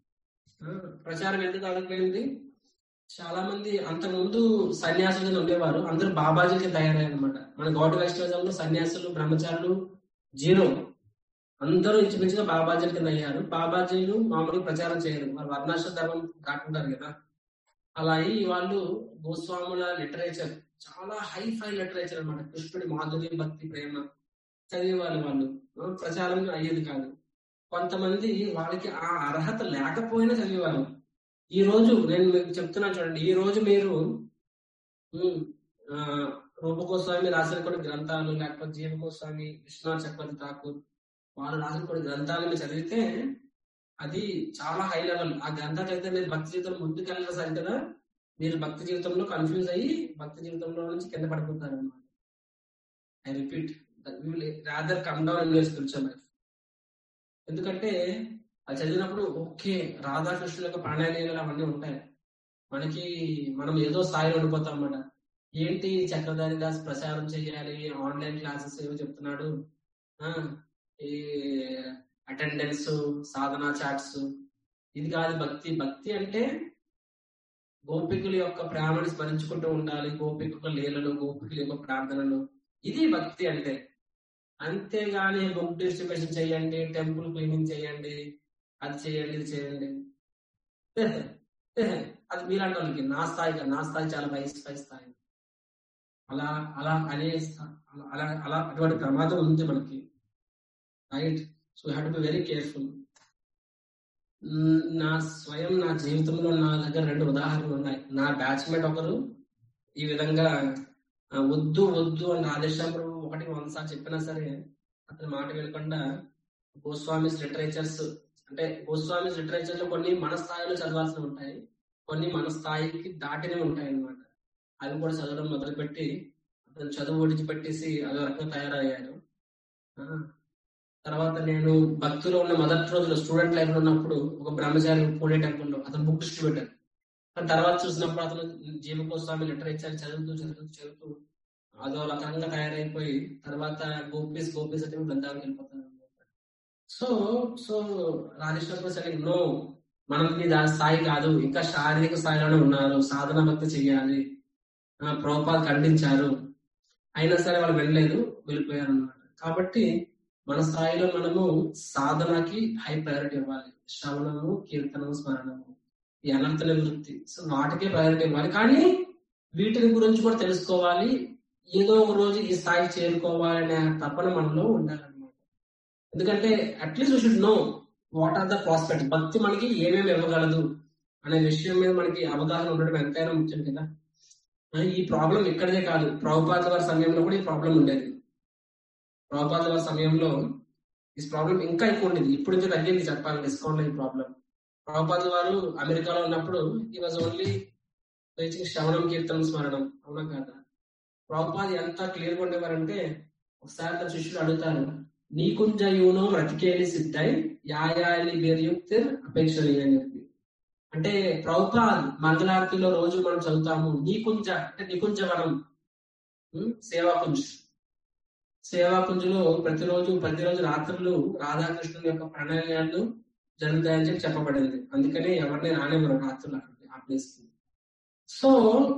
ఆ, ప్రచారం ఎందుకు ఆగిపోయింది చాలా మంది అంతకుముందు సన్యాసులు ఉండేవారు అందరూ బాబాజీకి తయారయ్యారు అనమాట మన గౌడ వైష్ణవిజంలో సన్యాసులు బ్రహ్మచారులు జీరో అందరూ ఇంచుమించుగా బాబాజీల కింద అయ్యారు బాబాజీలు మామూలుగా ప్రచారం చేయరు వారు వర్ణాశ్ర ధర్మం దాటుకుంటారు కదా అలా అయ్యి వాళ్ళు గోస్వాముల లిటరేచర్ చాలా హై ఫై లిటరేచర్ అన్నమాట కృష్ణుడి మాధుర్య భక్తి ప్రేమ చదివేవాళ్ళు వాళ్ళు ఆ, ప్రచారం అయ్యేది కాదు కొంతమంది వాళ్ళకి ఆ అర్హత లేకపోయినా చదివేవారు ఈ రోజు నేను మీకు చెప్తున్నా చూడండి ఈ రోజు మీరు ఉమ్, ఆ, రూప గోస్వామి రాసిన కొన్ని గ్రంథాలు లేకపోతే జీవ గోస్వామి విశ్వనాథ్ చక్రవర్తి ఠాకూర్ వాళ్ళు రాసిన కొన్ని గ్రంథాలు మీరు చదివితే అది చాలా హై లెవెల్ ఆ గ్రంథాలు అయితే మీరు భక్తి జీవితం ముందుకు వెళ్ళాల్సి కదా మీరు భక్తి జీవితంలో కన్ఫ్యూజ్ అయ్యి భక్తి జీవితంలో నుంచి కింద పడిపోతారు అనమాట I repeat rather come down in your spiritual life ఎందుకంటే అది చదివినప్పుడు ఓకే రాధాకృష్ణుల యొక్క ప్రాణాయాలు అవన్నీ ఉంటాయి మనకి మనం ఏదో స్థాయిలో ఉండిపోతాం అన్నమాట ఏంటి చక్రధారి దాస్ ప్రచారం చేయాలి ఆన్లైన్ క్లాసెస్ ఏవో చెప్తున్నాడు ఆ ఈ అటెండెన్స్ సాధనా చాట్స్ ఇది కాదు భక్తి భక్తి అంటే గోపికుల యొక్క ప్రేమను స్మరించుకుంటూ ఉండాలి గోపిక లీలలు గోపికుల యొక్క ప్రార్థనలు ఇది భక్తి అంటే అంతేగాని బుక్ డిస్ట్రిబ్యూషన్ చేయండి టెంపుల్ క్లీనింగ్ చేయండి అది చేయండి ఇది చేయండి అది మీలాంటి వాళ్ళకి నా స్థాయి కాదు. నా స్థాయి చాలా పై పై స్థాయి అలా అలా అనే స్థా- అలా- అలా అలా అటువంటి ప్రమాదం ఉంది మనకి right so have to be very careful నా స్వయం నా జీవితంలో నా దగ్గర రెండు ఉదాహరణలు ఉన్నాయి నా బ్యాచ్మేట్ ఒకరు ఈ విధంగా ఆ, వద్దు వద్దు అని రాధేశ్యామ ప్రభు ఒకటి వంద సార్లు చెప్పినా సరే అతని మాట వినకుండా గోస్వామిస్ లిటరేచర్స్ అంటే గోస్వామిస్ లిటరేచర్ లో కొన్ని మన స్థాయిలో చదవాల్సి ఉంటాయి కొన్ని మన స్థాయికి దాటినవి ఉంటాయి అన్నమాట అవి కూడా చదవడం మొదలుపెట్టి అతను చదువు ఒడిచి పెట్టేసి అదో రకంగా తయారయ్యారు ఆ, తర్వాత నేను భక్తిలో ఉన్న మొదటి రోజులు స్టూడెంట్ లైఫ్ లో ఉన్నప్పుడు ఒక బ్రహ్మచారి పూణే టెంపుల్ లో అతను బుక్ డిస్ట్రిబ్యూటర్ కానీ తర్వాత చూసినప్పుడు అతను జీవ గోస్వామి లెటర్ ఇచ్చారు చదువుతూ చదువుతూ చదువుతూ అదో రకంగా తయారైపోయి తర్వాత గోపీస్ గోపీస్ అంటే బృందానికి వెళ్ళిపోతారు సో సో రాజేశ్వర సరే నో మనకి దాని స్థాయి కాదు ఇంకా శారీరక స్థాయిలోనే ఉన్నారు సాధన భక్తి చెయ్యాలి ప్రోపాలు ఖండించారు అయినా సరే వాళ్ళు వెళ్ళలేదు వెళ్ళిపోయారు అనమాట కాబట్టి మన స్థాయిలో మనము సాధనకి హై ప్రయారిటీ ఇవ్వాలి శ్రవణము కీర్తనము స్మరణము ఈ అనంత నివృత్తి సో వాటికే ప్రయారిటీ ఇవ్వాలి కానీ వీటిని గురించి కూడా తెలుసుకోవాలి ఏదో ఒక రోజు ఈ స్థాయికి చేరుకోవాలి అనే తపన మనలో ఉండాలన్నమాట ఎందుకంటే at least you should know what are the prospect భక్తి మనకి ఏమేమి ఇవ్వగలదు అనే విషయం మీద మనకి అవగాహన ఉండడం ఎంతైనా ముఖ్యం కదా ఈ ప్రాబ్లం ఇక్కడదే కాదు ప్రభుపాద వారి సమయంలో కూడా ఈ ప్రాబ్లం ఉండేది ప్రభుపాద వారి సమయంలో ఈ ప్రాబ్లం ఇంకా ఎక్కువ ఉండేది ఇప్పుడు ఇంకా తగ్గింది చెప్పాలి డిస్కౌంట్ ఈ ప్రాబ్లం ప్రభుపాద వారు అమెరికాలో ఉన్నప్పుడు ఈ వాజ్ ఓన్లీ రీచింగ్ శ్రవణం కీర్తనం స్మరణం అవునా కాదా ప్రభుపాద ఎంత క్లియర్ గా ఉండేవారంటే ఒకసారి తన శిష్యులు అడుగుతారు నీకుంజయునో రతికేలి సిద్ధాయి యాయాలి వేర్యుక్తిర్ అపేక్షణీయ అని చెప్పి అంటే ప్రభుపాద్ మంగళారతిలో రోజు మనం చదువుతాము నీకుంజ అంటే నికుంజవనం సేవాకుంజ్ సేవాకుంజులో ప్రతిరోజు ప్రతిరోజు రాత్రులు రాధాకృష్ణుని యొక్క ప్రణయాలు జరుగుతాయని చెప్పి చెప్పబడింది అందుకని ఎవరిని రానివ్వరు రాత్రులు అక్కడికి ఆ ప్లేస్ కి సో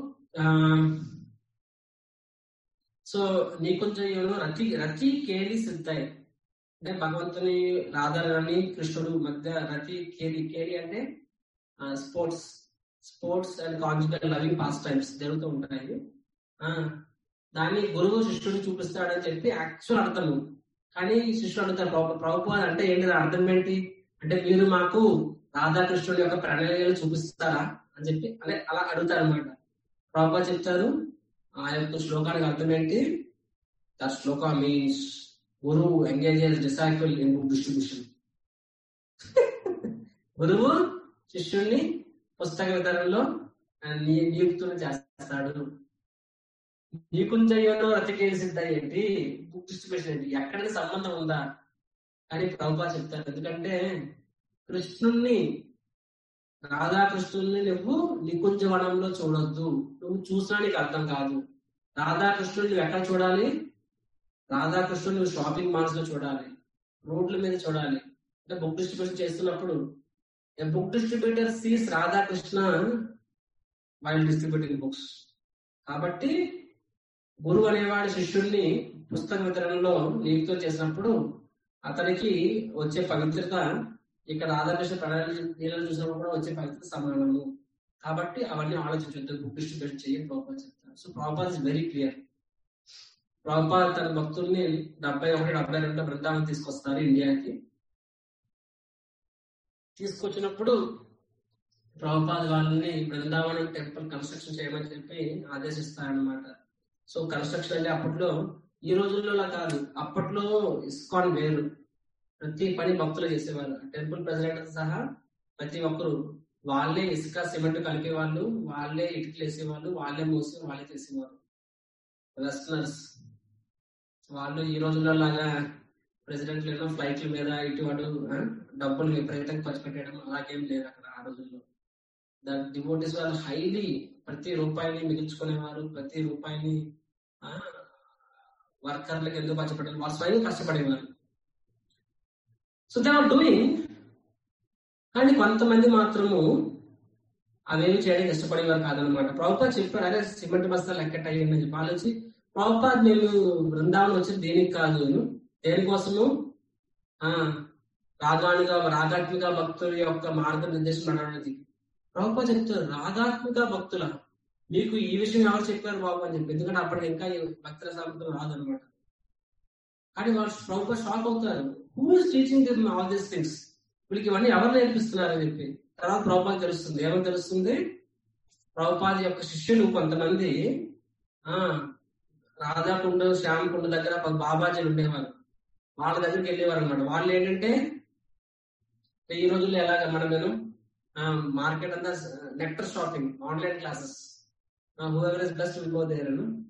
సో నీకుంజయును రతి రతి కేలి సిద్ధాయి అంటే భగవంతుని రాధారాణి కృష్ణుడు మధ్య రతి కేలి కేలి అంటే sports sports and conjugal loving pastimes జరుగుతూ ఉంటాయి దాన్ని గురువు శిష్యుడు చూపిస్తాడని చెప్పి యాక్చువల్ అర్థము కానీ శిష్యుడు అడుగుతారు ప్రభుపాద అంటే ఏంటి అర్థం ఏంటి అంటే మీరు మాకు రాధాకృష్ణుడి యొక్క ప్రణయాలు చూపిస్తారా అని చెప్పి అదే అలా అడుగుతారు అనమాట ప్రభుపాద చెప్తారు ఆ యొక్క శ్లోకానికి అర్థం ఏంటి ద శ్లోక మీన్స్ గురువు engage disciple in book distribution గురువు శిష్యుణ్ణి పుస్తక వితరణలో నియుక్తులు చేస్తాడు నీకుంజయ్యలో రతికేసి సిద్ధ ఏంటి బుక్ డిస్ట్రిబ్యూషన్ ఏంటి ఎక్కడికి సంబంధం ఉందా అని ప్రభుపా చెప్తారు ఎందుకంటే కృష్ణుణ్ణి రాధాకృష్ణుల్ని నువ్వు నికుంజవనంలో చూడొద్దు నువ్వు చూసినా నీకు అర్థం కాదు రాధాకృష్ణుడు నువ్వు ఎక్కడ చూడాలి రాధాకృష్ణుడు నువ్వు షాపింగ్ మాల్స్ లో చూడాలి రోడ్ల మీద చూడాలి అంటే బుక్ డిస్ట్రిబ్యూషన్ చేస్తున్నప్పుడు book distributor sees Radhakrishna while distributing books కాబట్టి గురువు అనేవాడి శిష్యుడిని పుస్తక వితరణలో నియుక్తం చేసినప్పుడు అతనికి వచ్చే పవిత్రత ఇక్కడ రాధాకృష్ణ ప్రణాళికలు చూసినప్పుడు కూడా వచ్చే పవిత్రత సమానము కాబట్టి అవన్నీ ఆలోచించొద్దు బుక్ డిస్ట్రిబ్యూషన్ చేయ ప్రాపర్ చెప్తారు సో ప్రాపర్ ఇస్ వెరీ క్లియర్ ప్రాపర్ తన భక్తుల్ని డెబ్బై ఒకటి డెబ్బై రెండు బృందావనం తీసుకొస్తారు ఇండియాకి తీసుకొచ్చినప్పుడు ప్రభుపాద వాళ్ళని బృందావనం టెంపుల్ కన్స్ట్రక్షన్ చేయమని చెప్పి ఆదేశిస్తారనమాట సో కన్స్ట్రక్షన్ అంటే అప్పట్లో ఈ రోజుల్లో కాదు అప్పట్లో ఇస్కాన్ వేరు ప్రతి పని భక్తులు చేసేవారు టెంపుల్ ప్రెసిడెంట్ సహా ప్రతి ఒక్కరు వాళ్ళే ఇసుక సిమెంట్ కలిపేవాళ్ళు వాళ్ళే ఇటుకలు వేసేవాళ్ళు వాళ్ళే మోసి వాళ్ళే చేసేవారు వెస్టర్నర్స్ వాళ్ళు ఈ రోజుల్లో లాగా ప్రెసిడెంట్లు ఏమో ఫ్లైట్ల మీద ఇటు అటు డబ్బులు విపరీతంగా ఖర్చు పెట్టడం అలాగేం లేదు అక్కడ ఆ రోజుల్లో ద డివోటీస్ వాళ్ళు హైలీ ప్రతి రూపాయిని మిగిల్చుకునేవారు ప్రతి రూపాయిని వర్కర్లకు ఎందుకు కష్టపడేవారు వాళ్ళు స్వయం కష్టపడేవారు సో దే ఆర్ డూయింగ్ కానీ కొంతమంది మాత్రము అవేమి చేయడానికి ఇష్టపడేవారు కాదనమాట ప్రభుపాద్ చెప్పారు అరే సిమెంట్ బస్తాలు ఎక్కటాయి అని చెప్పి ఆలోచి ప్రభుపాద్ మేము బృందావనం వచ్చి దేనికి కాదు దేనికోసము ఆ రాగానిగా రాగాత్మిక భక్తుల యొక్క మార్గనిర్దేశం నడవడానికి ప్రభుత్వ చెప్తారు రాగాత్మిక భక్తుల మీకు ఈ విషయం ఎవరు చెప్పారు బాబు అని చెప్పి ఎందుకంటే అప్పటికి ఇంకా ఈ భక్తుల సామెతలు రాదనమాట కానీ వాళ్ళు ప్రభుత్వ షాక్ అవుతారు who is teaching them all these things వీళ్ళకి ఇవన్నీ ఎవరు నేర్పిస్తున్నారు అని చెప్పి తర్వాత ప్రభుపాద తెలుస్తుంది ఏమని తెలుస్తుంది ప్రభుపాద యొక్క శిష్యులు కొంతమంది ఆ రాధాకుండ శ్యామకుండ దగ్గర బాబాజీలు ఉండేవారు వాళ్ళ దగ్గరికి వెళ్ళేవారు అనమాట వాళ్ళు ఏంటంటే ఈ రోజుల్లో ఎలాగ మనం నేను మార్కెట్ అంతా nectar shopping online classes whoever is best will go there so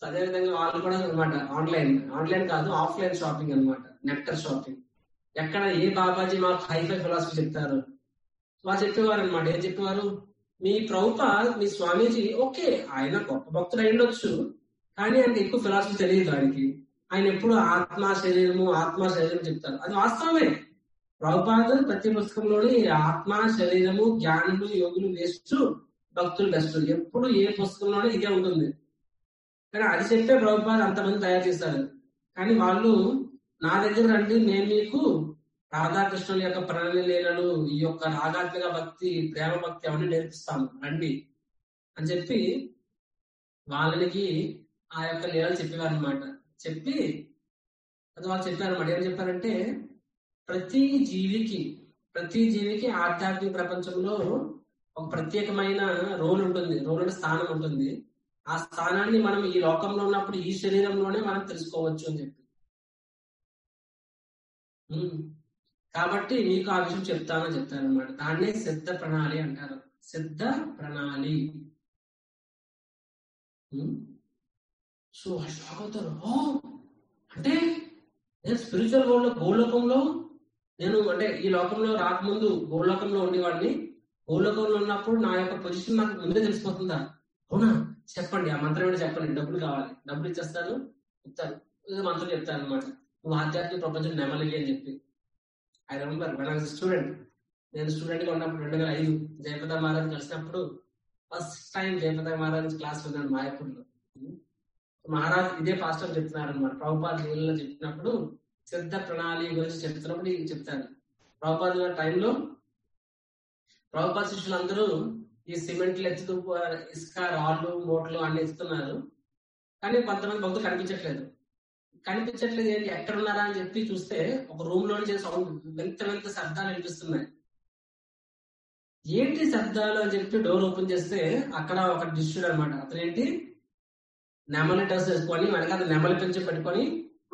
so అదే విధంగా వాళ్ళు కూడా అనమాట ఆన్లైన్ ఆన్లైన్ కాదు ఆఫ్లైన్ షాపింగ్ అన్నమాట నెక్టర్ షాపింగ్ ఎక్కడ ఏ బాబాజీ మాకు హైఫై ఫిలాసఫీ చెప్తారు వాళ్ళు చెప్పేవారు అనమాట ఏం చెప్పేవారు మీ ప్రభుపాద్ మీ స్వామీజీ ఓకే ఆయన గొప్ప భక్తుడు అయి ఉండొచ్చు కానీ ఆయనకి ఎక్కువ ఫిలాసఫీ తెలియదు ఆయనకి ఆయన ఎప్పుడు ఆత్మ శరీరము ఆత్మ శరీరం చెప్తారు అది వాస్తవమే ప్రభుపాద ప్రతి పుస్తకంలోని ఆత్మ శరీరము జ్ఞానులు యోగులు వేస్ట్ భక్తులు బెస్ట్ ఎప్పుడు ఏ పుస్తకంలోనే ఇదే ఉంటుంది కానీ అది చెప్పే ప్రభుపాద అంతమంది తయారు చేశారు కానీ వాళ్ళు నా దగ్గర రండి నేను మీకు రాధాకృష్ణుల యొక్క ప్రణలీలను ఈ యొక్క రాగాత్మక భక్తి ప్రేమ భక్తి అవన్నీ నేర్పిస్తాము రండి అని చెప్పి వాళ్ళకి ఆ యొక్క లీలలు చెప్పేవారు అనమాట చెప్పి అది వాళ్ళు చెప్పారన్నమాట ఏం చెప్పారంటే ప్రతి జీవికి ప్రతి జీవికి ఆధ్యాత్మిక ప్రపంచంలో ఒక ప్రత్యేకమైన రోల్ ఉంటుంది రోల్ అంటే స్థానం ఉంటుంది ఆ స్థానాన్ని మనం ఈ లోకంలో ఉన్నప్పుడు ఈ శరీరంలోనే మనం తెలుసుకోవచ్చు అని చెప్పి ఉమ్. కాబట్టి మీకు ఆ విషయం చెప్తానని చెప్తారు అనమాట దాన్నే సిద్ధ ప్రణాళి అంటారు సిద్ధ ప్రణాళి ఉమ్. సో వాళ్ళు షాక్ అవుతారు "ఓ, అంటే నేను స్పిరిచువల్ వరల్డ్ లో గోలోకంలో నేను అంటే ఈ లోకంలో రాకముందు గోలోకంలో ఉండేవాడిని గోలోకంలో ఉన్నప్పుడు నా యొక్క పొజిషన్ నాకు ముందే తెలిసిపోతుందా అవునా చెప్పండి ఆ మంత్రం ఏంటో చెప్పండి డబ్బులు కావాలి డబ్బులు ఇచ్చేస్తాను చెప్తాను ఏదో మంత్రం చెప్తాను అనమాట నువ్వు ఆధ్యాత్మిక ప్రపంచం నెమలివి అని చెప్పి ఐ రిమెంబర్ వన్ స్టూడెంట్ నేను స్టూడెంట్ గా ఉన్నప్పుడు రెండు వేల ఐదు జయప్రద మహారాజ్ కలిసినప్పుడు first time Jayaprada Maharaj class విన్నాను మాయాపూర్లో మహారాజ్ ఇదే పాస్టర్ చెప్తున్నారు అనమాట ప్రభుపాద లీలలో చెప్పినప్పుడు సిద్ధ ప్రణాళి గురించి చెప్తున్నప్పుడు ఇది చెప్తారు ప్రభుపాద గారి టైంలో ప్రభుపాద శిష్యులందరూ ఈ సిమెంట్లు ఎత్తుతూ ఇసుక రాళ్ళు మూటలు అన్ని ఎత్తుతున్నారు కానీ కొంతమంది భక్తులు కనిపించట్లేదు కనిపించట్లేదు ఏంటి ఎక్కడ ఉన్నారా అని చెప్పి చూస్తే ఒక రూమ్ లో నుంచి సౌండ్ వింత వింత శబ్దాలు వినిపిస్తున్నాయి ఏంటి శబ్దాలు అని చెప్పి డోర్ ఓపెన్ చేస్తే అక్కడ ఒక డిస్ట్యూడ్ అనమాట అతను ఏంటి నెమలి డ్రెస్ వేసుకొని వెనకాల నెమలి పెంచి పెట్టుకొని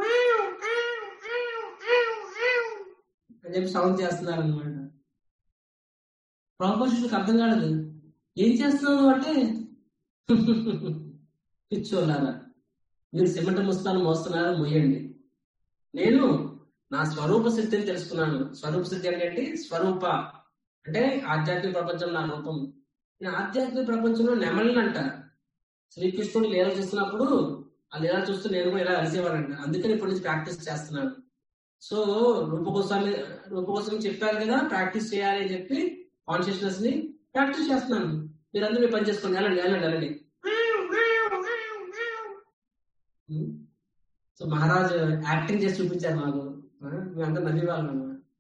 అని చెప్పి సౌండ్ చేస్తున్నారు అనమాట ప్రాపర్షన్కి అర్థం కాలేదు ఏం చేస్తున్నావు అంటే పిచ్చోళ్ళారా మీరు సిమెంట్ ముస్తాను మోస్తున్నారా మొయ్యండి నేను నా స్వరూప సిద్ధిని తెలుసుకున్నాను స్వరూప సిద్ధి అంటే ఏంటి స్వరూప అంటే ఆధ్యాత్మిక ప్రపంచం నా రూపం నేను ఆధ్యాత్మిక ప్రపంచంలో నెమలిని అంట శ్రీకృష్ణుడు లీల చూస్తున్నప్పుడు ఆ లీల చూస్తూ నేను కూడా ఇలా అలిసేవాడంట అందుకని ఇప్పటి నుంచి ప్రాక్టీస్ చేస్తున్నాను సో రూపకోసామి రూపకోసం చెప్పారు కదా ప్రాక్టీస్ చేయాలి అని చెప్పి కాన్షియస్నెస్ ని ప్రాక్టీస్ చేస్తున్నాను మీరందరూ మీ పని చేసుకోండి వెళ్ళండి వెళ్ళండి వెళ్ళండి సో మహారాజ్ యాక్టింగ్ చేసి చూపించారు మాకు మేమంతా నవ్వి వాళ్ళం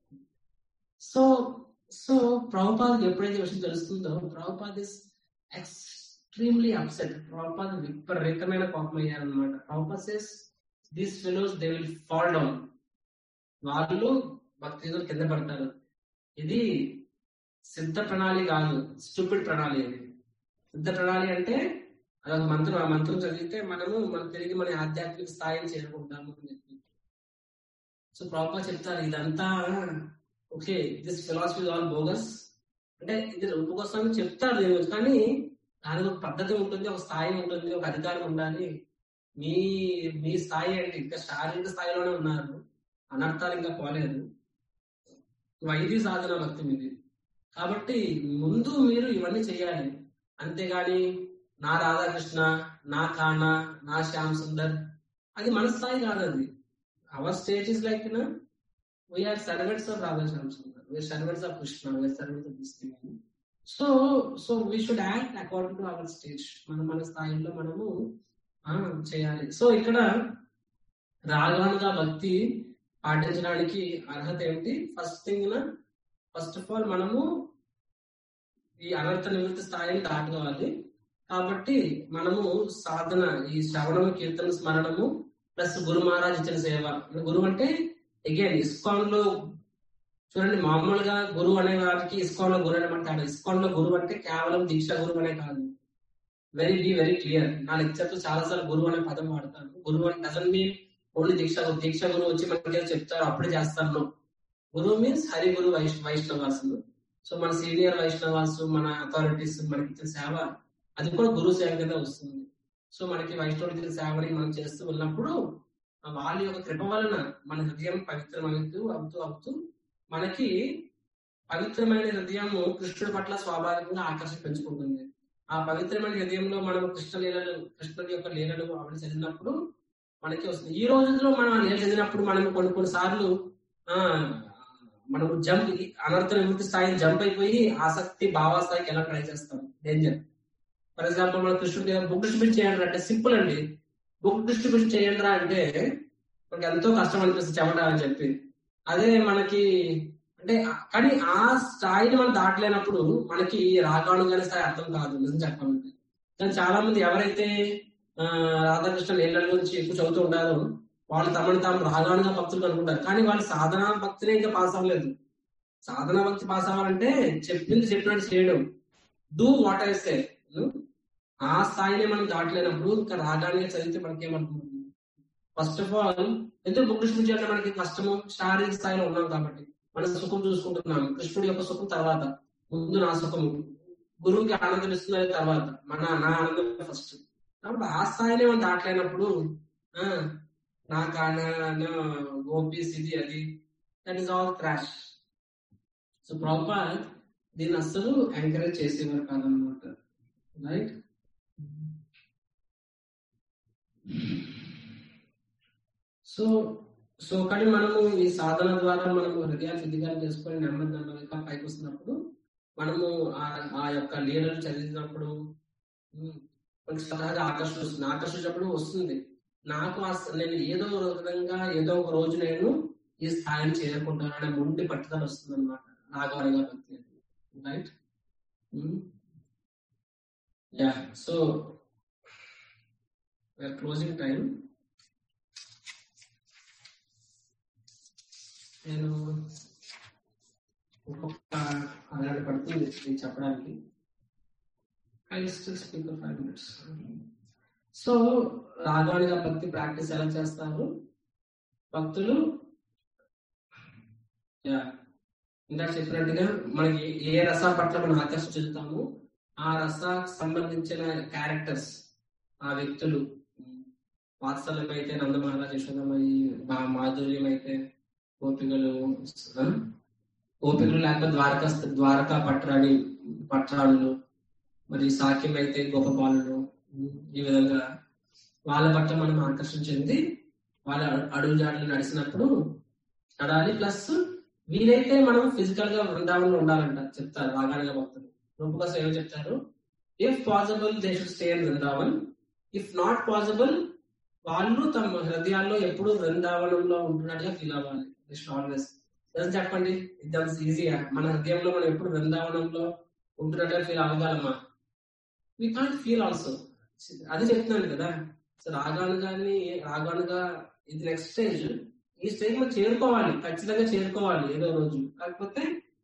సో సో ప్రభుపాద్ ఎప్పుడైతే విషయం తెలుస్తుందో Prabhupad is extremely upset Prabhupad విపరీతమైన కోపం అయ్యారనమాట Prabhupad says these fellows they will fall down వాళ్ళు భక్తితో కింద పడతారు ఇది సిద్ధ ప్రణాళి కాదు స్టూపిడ్ ప్రణాళి అది సిద్ధ ప్రణాళి అంటే అదొక మంత్రం ఆ మంత్రం చదివితే మనము మనం తిరిగి మన ఆధ్యాత్మిక స్థాయిని చేరుకుంటాము అని చెప్పి సో ప్రాపర్ చెప్తారు ఇదంతా okay this philosophy all bogus అంటే ఇది రూపకోసం చెప్తారు దీని గురించి కానీ దానికి ఒక పద్ధతి ఉంటుంది ఒక స్థాయి ఉంటుంది ఒక అధికారం ఉండాలి మీ మీ స్థాయి అంటే ఇంకా శారీరక స్థాయిలోనే ఉన్నారు అనర్థాలు ఇంకా పోలేదు వైద్య సాధన భక్తి మీది కాబట్టి ముందు మీరు ఇవన్నీ చేయాలి అంతేగాని నా రాధాకృష్ణ నా కానా నా శ్యామ్ సుందర్ అది మన స్థాయి కాదు అది our stage is like we are servants of Radha Shyam Sundar we are servants of Krishna we are servants of this so so we should act according to our stage మనం మన స్థాయిలో మనము ఆ, చేయాలి సో ఇక్కడ రాగానుగా భక్తి పాటించడానికి అర్హత ఏంటి first thing first of all మనము ఈ అనర్థ నివృత్తి స్థాయిని దాటుకోవాలి కాబట్టి మనము సాధన ఈ శ్రవణము కీర్తన స్మరణము ప్లస్ గురు మహారాజ్ ఇచ్చిన సేవ గురువు అంటే అగైన్ ఇస్కాన్ లో చూడండి మామూలుగా గురువు అనే వారికి ఇస్కాన్ లో గురువు అనమాట ఇస్కాన్ లో గురువు అంటే కేవలం దీక్ష గురువు అనే కాదు వెరీ బీ వెరీ క్లియర్ నా లెక్చర్ చాలా సార్లు గురువు అనే పదం వాడతాను గురువు అని డజన్ మీన్ ఓన్లీ దీక్ష గురు దీక్ష గురువు వచ్చి మనకి ఏదో చెప్తారు అప్పుడే చేస్తాను గురువు మీన్స్ హరి గురు వైష్ వైష్ణవాస్ సో మన సీనియర్ వైష్ణవాస్ మన అథారిటీస్ మనకి ఇచ్చిన సేవ అది కూడా గురువు సేవ కింద వస్తుంది సో మనకి వైష్ణవుడి సేవని మనం చేస్తూ ఉన్నప్పుడు ఆ వాళ్ళ యొక్క కృప వలన మన హృదయం పవిత్రమవుతూ అవుతూ అవుతూ మనకి పవిత్రమైన హృదయము కృష్ణుడి పట్ల స్వాభావికంగా ఆకర్షణ పెంచుకుంటుంది ఆ పవిత్రమైన హృదయంలో మనం కృష్ణ లీలలు కృష్ణుడి యొక్క లీలలు ఆవిడ చదివినప్పుడు మనకి వస్తుంది ఈ రోజుల్లో మనం ఆ లీలలు చదివినప్పుడు మనం కొన్ని కొన్ని సార్లు ఆ మనము జంప్ అనర్థ నివృత్తి స్థాయిని జంప్ అయిపోయి ఆసక్తి భావాస్థాయికి ఎలా ట్రై చేస్తాం డేంజర్ ఫర్ ఎగ్జాంపుల్ మన కృష్ణుడి బుక్ డిస్ట్రిబ్యూట్ చేయండి అంటే సింపుల్ అండి బుక్ డిస్ట్రిబ్యూట్ చేయండి అంటే మనకి ఎంతో కష్టం అనిపిస్తుంది చెమట అని చెప్పి అదే మనకి అంటే కానీ ఆ స్థాయిని మనం దాటలేనప్పుడు మనకి రాగానుగానే స్థాయి అర్థం కాదు నిజం చెప్పాలంటే కానీ చాలా మంది ఎవరైతే ఆ, రాధాకృష్ణ నీళ్ళ గురించి ఎక్కువ చదువుతూ ఉంటారో వాళ్ళు తమను తాము రాగానుగా భక్తులు అనుకుంటారు కానీ వాళ్ళు సాధనా భక్తినే ఇంకా పాస్ అవ్వలేదు సాధనా భక్తి పాస్ అవ్వాలంటే చెప్పింది చెప్పినట్టు చేయడం డూ వాట్ ఐ సే ఆ స్థాయిని మనం దాటలేనప్పుడు ఇంకా రాగానే చదివితే మనకి ఏమనుకుంటుంది ఫస్ట్ ఆఫ్ ఆల్ ఎందుకు బుక్ డిస్ట్రిబ్యూట్ చేయడం మనకి కష్టము శారీరక స్థాయిలో ఉన్నాం కాబట్టి మన సుఖం చూసుకుంటున్నాం కృష్ణుడి యొక్క సుఖం తర్వాత ముందు నా సుఖము గురువుకి ఆనందం ఇస్తున్నది తర్వాత మన నా ఆనందం ఫస్ట్ కాబట్టి ఆ స్థాయిని మనం దాటలేనప్పుడు ఆ నా కాన గోపీస్ ఇది అది that is all crash so ప్రాపర్ దీన్ని అస్సలు ఎంకరేజ్ చేసేవారు కాదనమాట రైట్ సో సో కానీ మనము ఈ సాధన ద్వారా మనము హృదయాన్ని శుద్ధిగా చేసుకొని నెమ్మది నెమ్మదిగా పైకి వస్తున్నప్పుడు మనము ఆ ఆ యొక్క లీలలు చదివినప్పుడు ఉమ్, మనకి సలహాగా ఆకర్షణ వస్తుంది ఆకర్షించినప్పుడు వస్తుంది నాకు ఆ స- నేను ఏదో ఒక విధంగా ఏదో ఒక రోజు నేను ఈ స్థాయిని చేరుకుంటాను అనే మొండి పట్టుదల వస్తుంది అనమాట రాఘవరంగా భక్తి right yeah so closing time నేను ఒక్కొక్క అరగంట పడుతుంది ఇది చెప్పడానికి I still speak five minutes so రాఘవానిగా భక్తి ప్రాక్టీస్ ఎలా చేస్తారు భక్తులు యా ఇందాక చెప్పినట్టుగా మనకి ఏ రస పట్ల మనం ఆకర్షణ చెందుతామో ఆ రసాకు సంబంధించిన క్యారెక్టర్స్ ఆ వ్యక్తులు వాత్సల్యం అయితే నందమహారాజ్ యశోదమయ్యి మా మాధుర్యం అయితే గోపికలు ఆ? గోపికలు లేకపోతే ద్వారకా ద్వారకా పట్రాణి పట్రాణులు మరి సాక్యం అయితే గోపబాలులు ఈ విధంగా వాళ్ళ పట్ల మనం ఆకర్షణ చెంది వాళ్ళ అడుగు జాడలు నడిచినప్పుడు నడాలి ప్లస్ వీలైతే మనం ఫిజికల్ గా బృందావనంలో ఉండాలంట చెప్తారు రాగానే భక్తులు రూపగా సేవ చెప్తారు if possible they should stay in Brindavan if not possible వాళ్ళు తమ హృదయాల్లో ఎప్పుడు బృందావనంలో ఉంటున్నట్టుగా ఫీల్ అవ్వాలి ఆల్వేస్ నిజం చెప్పండి ఇదంత ఈజీగా మన హృదయంలో మనం ఎప్పుడు బృందావనంలో ఉంటున్నట్టుగా ఫీల్ అవ్వగలమా వీ కాంట్ ఫీల్ ఆల్సో అది చెప్తున్నాను కదా సో రాగానుగాని రాగానుగా ఇది నెక్స్ట్ స్టేజ్ ఈ స్టేజ్ మనం చేరుకోవాలి ఖచ్చితంగా చేరుకోవాలి ఏదో రోజు కాకపోతే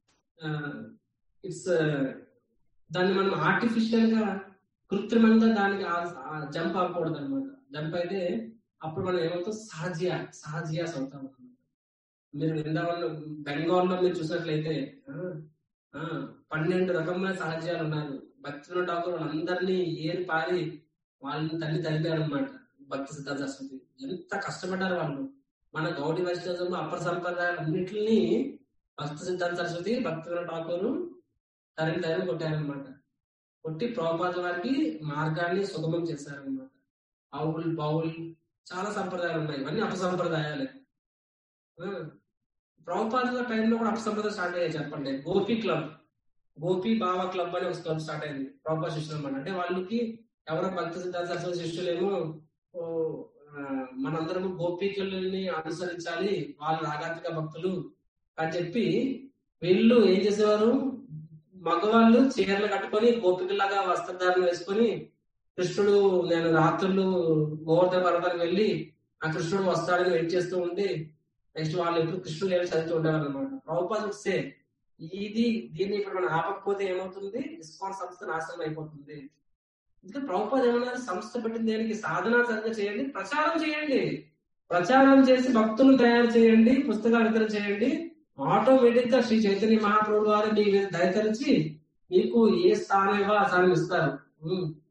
ఇట్స్ దాన్ని మనం ఆర్టిఫిషియల్ గా కృత్రిమంగా దానికి జంప్ అవ్వకూడదు అనమాట జంప్ అయితే అప్పుడు మనం ఏమవుతాం సహజీయ సహజీయాస్ అవుతాం అన్నమాట. మీరు బృందావనం బెంగాల్లో మీరు చూసినట్లయితే ఆ, ఆ, పన్నెండు రకమైన సహజీయాలు ఉన్నారు భక్తుల ఠాకూర్ వాళ్ళందరినీ ఏరి పారి వాళ్ళని తల్లి తల్లిపారు అనమాట భక్తి సిద్ధార్థ సరస్వతి ఎంత కష్టపడ్డారు వాళ్ళు మన గౌడి వైష్ణవం అప్పర సంప్రదాయాలు అన్నింటినీ భక్తి సిద్ధాంత సరస్వతి భక్తుల ఠాకూరు తరిమి తరిమి కొట్టారనమాట కొట్టి ప్రభుపాద వారికి మార్గాన్ని సుగమం చేశారనమాట ఆవుల్ బావుల్ చాలా సంప్రదాయాలు ఉన్నాయి ఇవన్నీ అపసంప్రదాయాలే ఆ, ప్రభుపాద టైంలో కూడా అపసంప్రదాయం స్టార్ట్ అయ్యాయి చెప్పండి గోపి క్లబ్ గోపి బావ క్లబ్ అని ఒక క్లబ్ స్టార్ట్ అయింది ప్రభుపాద శిష్యులు అనమాట అంటే వాళ్ళకి ఎవరో భక్తి సిద్ధాంత సరస్వతి శిష్యులేమో ఓ, ఆ, మనందరము గోపికల్ని అనుసరించాలి వాళ్ళు రాగాంతిక భక్తులు అని చెప్పి వీళ్ళు ఏం చేసేవారు మగవాళ్ళు చీరలు కట్టుకొని గోపికలాగా వస్త్రధారణ వేసుకొని కృష్ణుడు నేను రాత్రులు గోవర్ధన పర్వతానికి వెళ్ళి ఆ కృష్ణుడు వస్తాడని వెయిట్ చేస్తూ ఉండి నెక్స్ట్ వాళ్ళు ఎప్పుడు కృష్ణుడు లేని చదువుతూ ఉండేవారు అనమాట ప్రభుపాద సే ఇది దీన్ని ఇప్పుడు మనం ఆపకపోతే ఏమవుతుంది ఇస్కాన్ సంస్థ నాశనం అయిపోతుంది ఇంకా ప్రభుపాద ఏమన్నారు సంస్థ పెట్టిన దేనికి సాధన సరిగ్గా చేయండి ప్రచారం చేయండి ప్రచారం చేసి భక్తులను తయారు చేయండి పుస్తకాలు వితరణ చేయండి ఆటోమేటిక్ గా శ్రీ చైతన్య మహాప్రభు వారు మీ మీద దయతలిచి మీకు ఏ స్థానం ఇవ్వ ఆ స్థానం ఇస్తారు ఉమ్.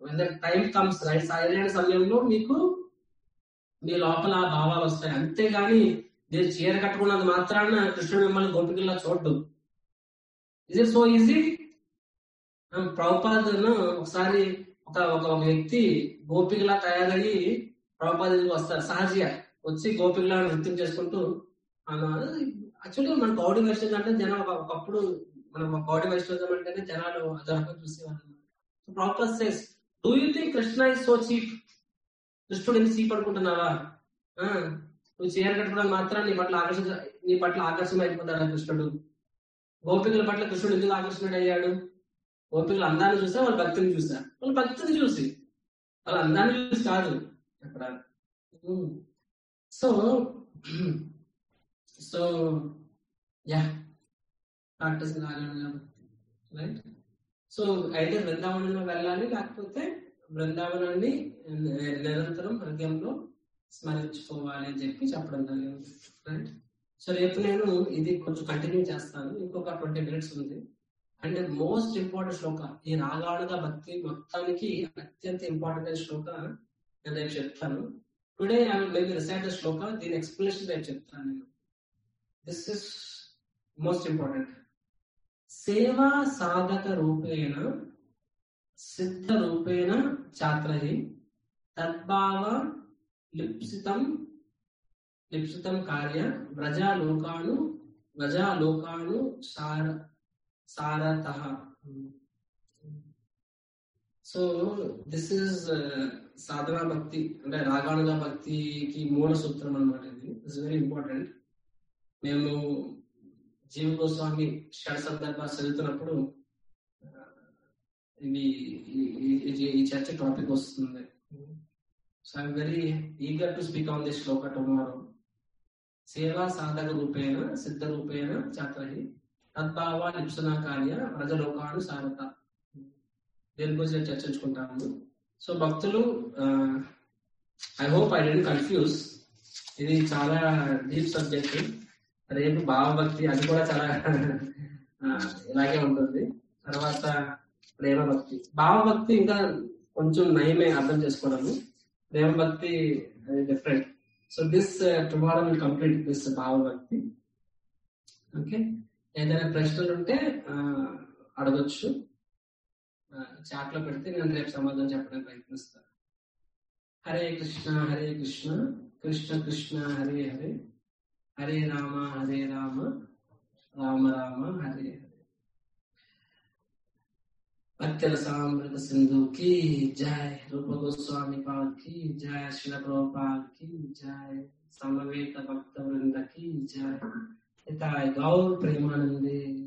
టైం కమ్స్ రైట్ సరైన సమయంలో మీకు మీ లోపల ఆ భావాలు వస్తాయి అంతేగాని మీరు చీర కట్టుకున్నది మాత్రాన కృష్ణుడు మిమ్మల్ని గోపికల్లా చూడ్డు ఇజ్ ఇట్ సో ఈజీ ప్రభుపాదను ఒకసారి ఒక ఒక ఒక వ్యక్తి గోపికలా తయారయ్యి ప్రభుపాద వస్తారు సహజీయ వచ్చి గోపికలా నృత్యం చేసుకుంటూ యాక్చువల్లీ మన గౌడీ వైష్ణవం అంటే జనం ఒక- ఒకప్పుడు మనం గౌడీ వైష్ణవం అంటేనే జనాలు అదొక చూసేవాళ్ళు ప్రాపర్ says do you think Krishna is so cheap కృష్ణుడు ఎందుకు చీప్ అనుకుంటున్నావా ఆ, నువ్వు చీర కట్టుకోవడం మాత్రం నీ పట్ల ఆకర్షించ నీ పట్ల ఆకర్షణ అయిపోతాడా కృష్ణుడు గోపికల పట్ల కృష్ణుడు ఎందుకు ఆకర్షణుడు అయ్యాడు గోపికలు అందాన్ని చూసా వాళ్ళ భక్తిని చూసా వాళ్ళ భక్తిని చూసి వాళ్ళ అందాన్ని చూసి కాదు అక్కడ so so yeah practice right so అయితే బృందావనంలో వెళ్ళాలి లేకపోతే బృందావనాన్ని ని- నిరంతరం హృదయంలో స్మరించుకోవాలి అని చెప్పి చెప్పడం జరిగింది రైట్ సో రేపు నేను ఇది కొంచెం కంటిన్యూ చేస్తాను ఇంకొక ట్వంటీ మినిట్స్ ఉంది అండ్ మోస్ట్ ఇంపార్టెంట్ శ్లోక ఈ రాగాడుగా భక్తి మొత్తానికి అత్యంత ఇంపార్టెంట్ శ్లోక నేను రేపు చెప్తాను today I will maybe recite the shloka దీని ఎక్స్ప్లెనేషన్ రేపు చెప్తాను నేను దిస్ ఇస్ మోస్ట్ ఇంపార్టెంట్ సేవా సాధక రూపేణ సిద్ధ రూపేణ ఛాత్రహి తద్భావ లిప్సితం లిప్సితం కార్య వ్రజాలోకాను వ్రజాలోకాను సార సారత so this is sadhana bhakti అంటే రాగానుగ భక్తికి మూల సూత్రం అనమాట ఇది ఇట్స్ వెరీ ఇంపార్టెంట్ మేము జీవ గోస్వామి షడ్ సందర్భాలు చదువుతున్నప్పుడు ఆ, ఇవి ఈ- ఈ- ఈ- ఈ చర్చ టాపిక్ వస్తుంది so I'm very eager to speak on this shloka tomorrow సేవా సాధక రూపేణ సిద్ధ రూపేణ చాత్రహి తద్భావ లిప్సన కార్య ప్రజలోకాను సారత దీని గురించి నేను చర్చించుకుంటాను సో భక్తులు I hope I don't confuse ఇది చాలా డీప్ సబ్జెక్ట్ రేపు భావభక్తి అది కూడా చాలా ఆ, ఇలాగే ఉంటుంది తర్వాత ప్రేమ భక్తి భావభక్తి ఇంకా కొంచెం నయమే అర్థం చేసుకోవడము ప్రేమ భక్తి different so this tomorrow will complete this భావభక్తి ఓకే ఏదైనా ప్రశ్నలు ఉంటే ఆ, అడగొచ్చు చాట్ లో పెడితే నేను రేపు సమాధానం చెప్పడానికి ప్రయత్నిస్తాను హరే కృష్ణ హరే కృష్ణ కృష్ణ కృష్ణ హరే హరే హరే రామ హరే రామ రామ రామ హరే హరే అత్యల సామృత సింధు की जय रूप गोस्वामी पाल की जय शिल प्रभुपाल की जय समवेत भक्त वृंद की जय हिताय गौर प्रेमानंदे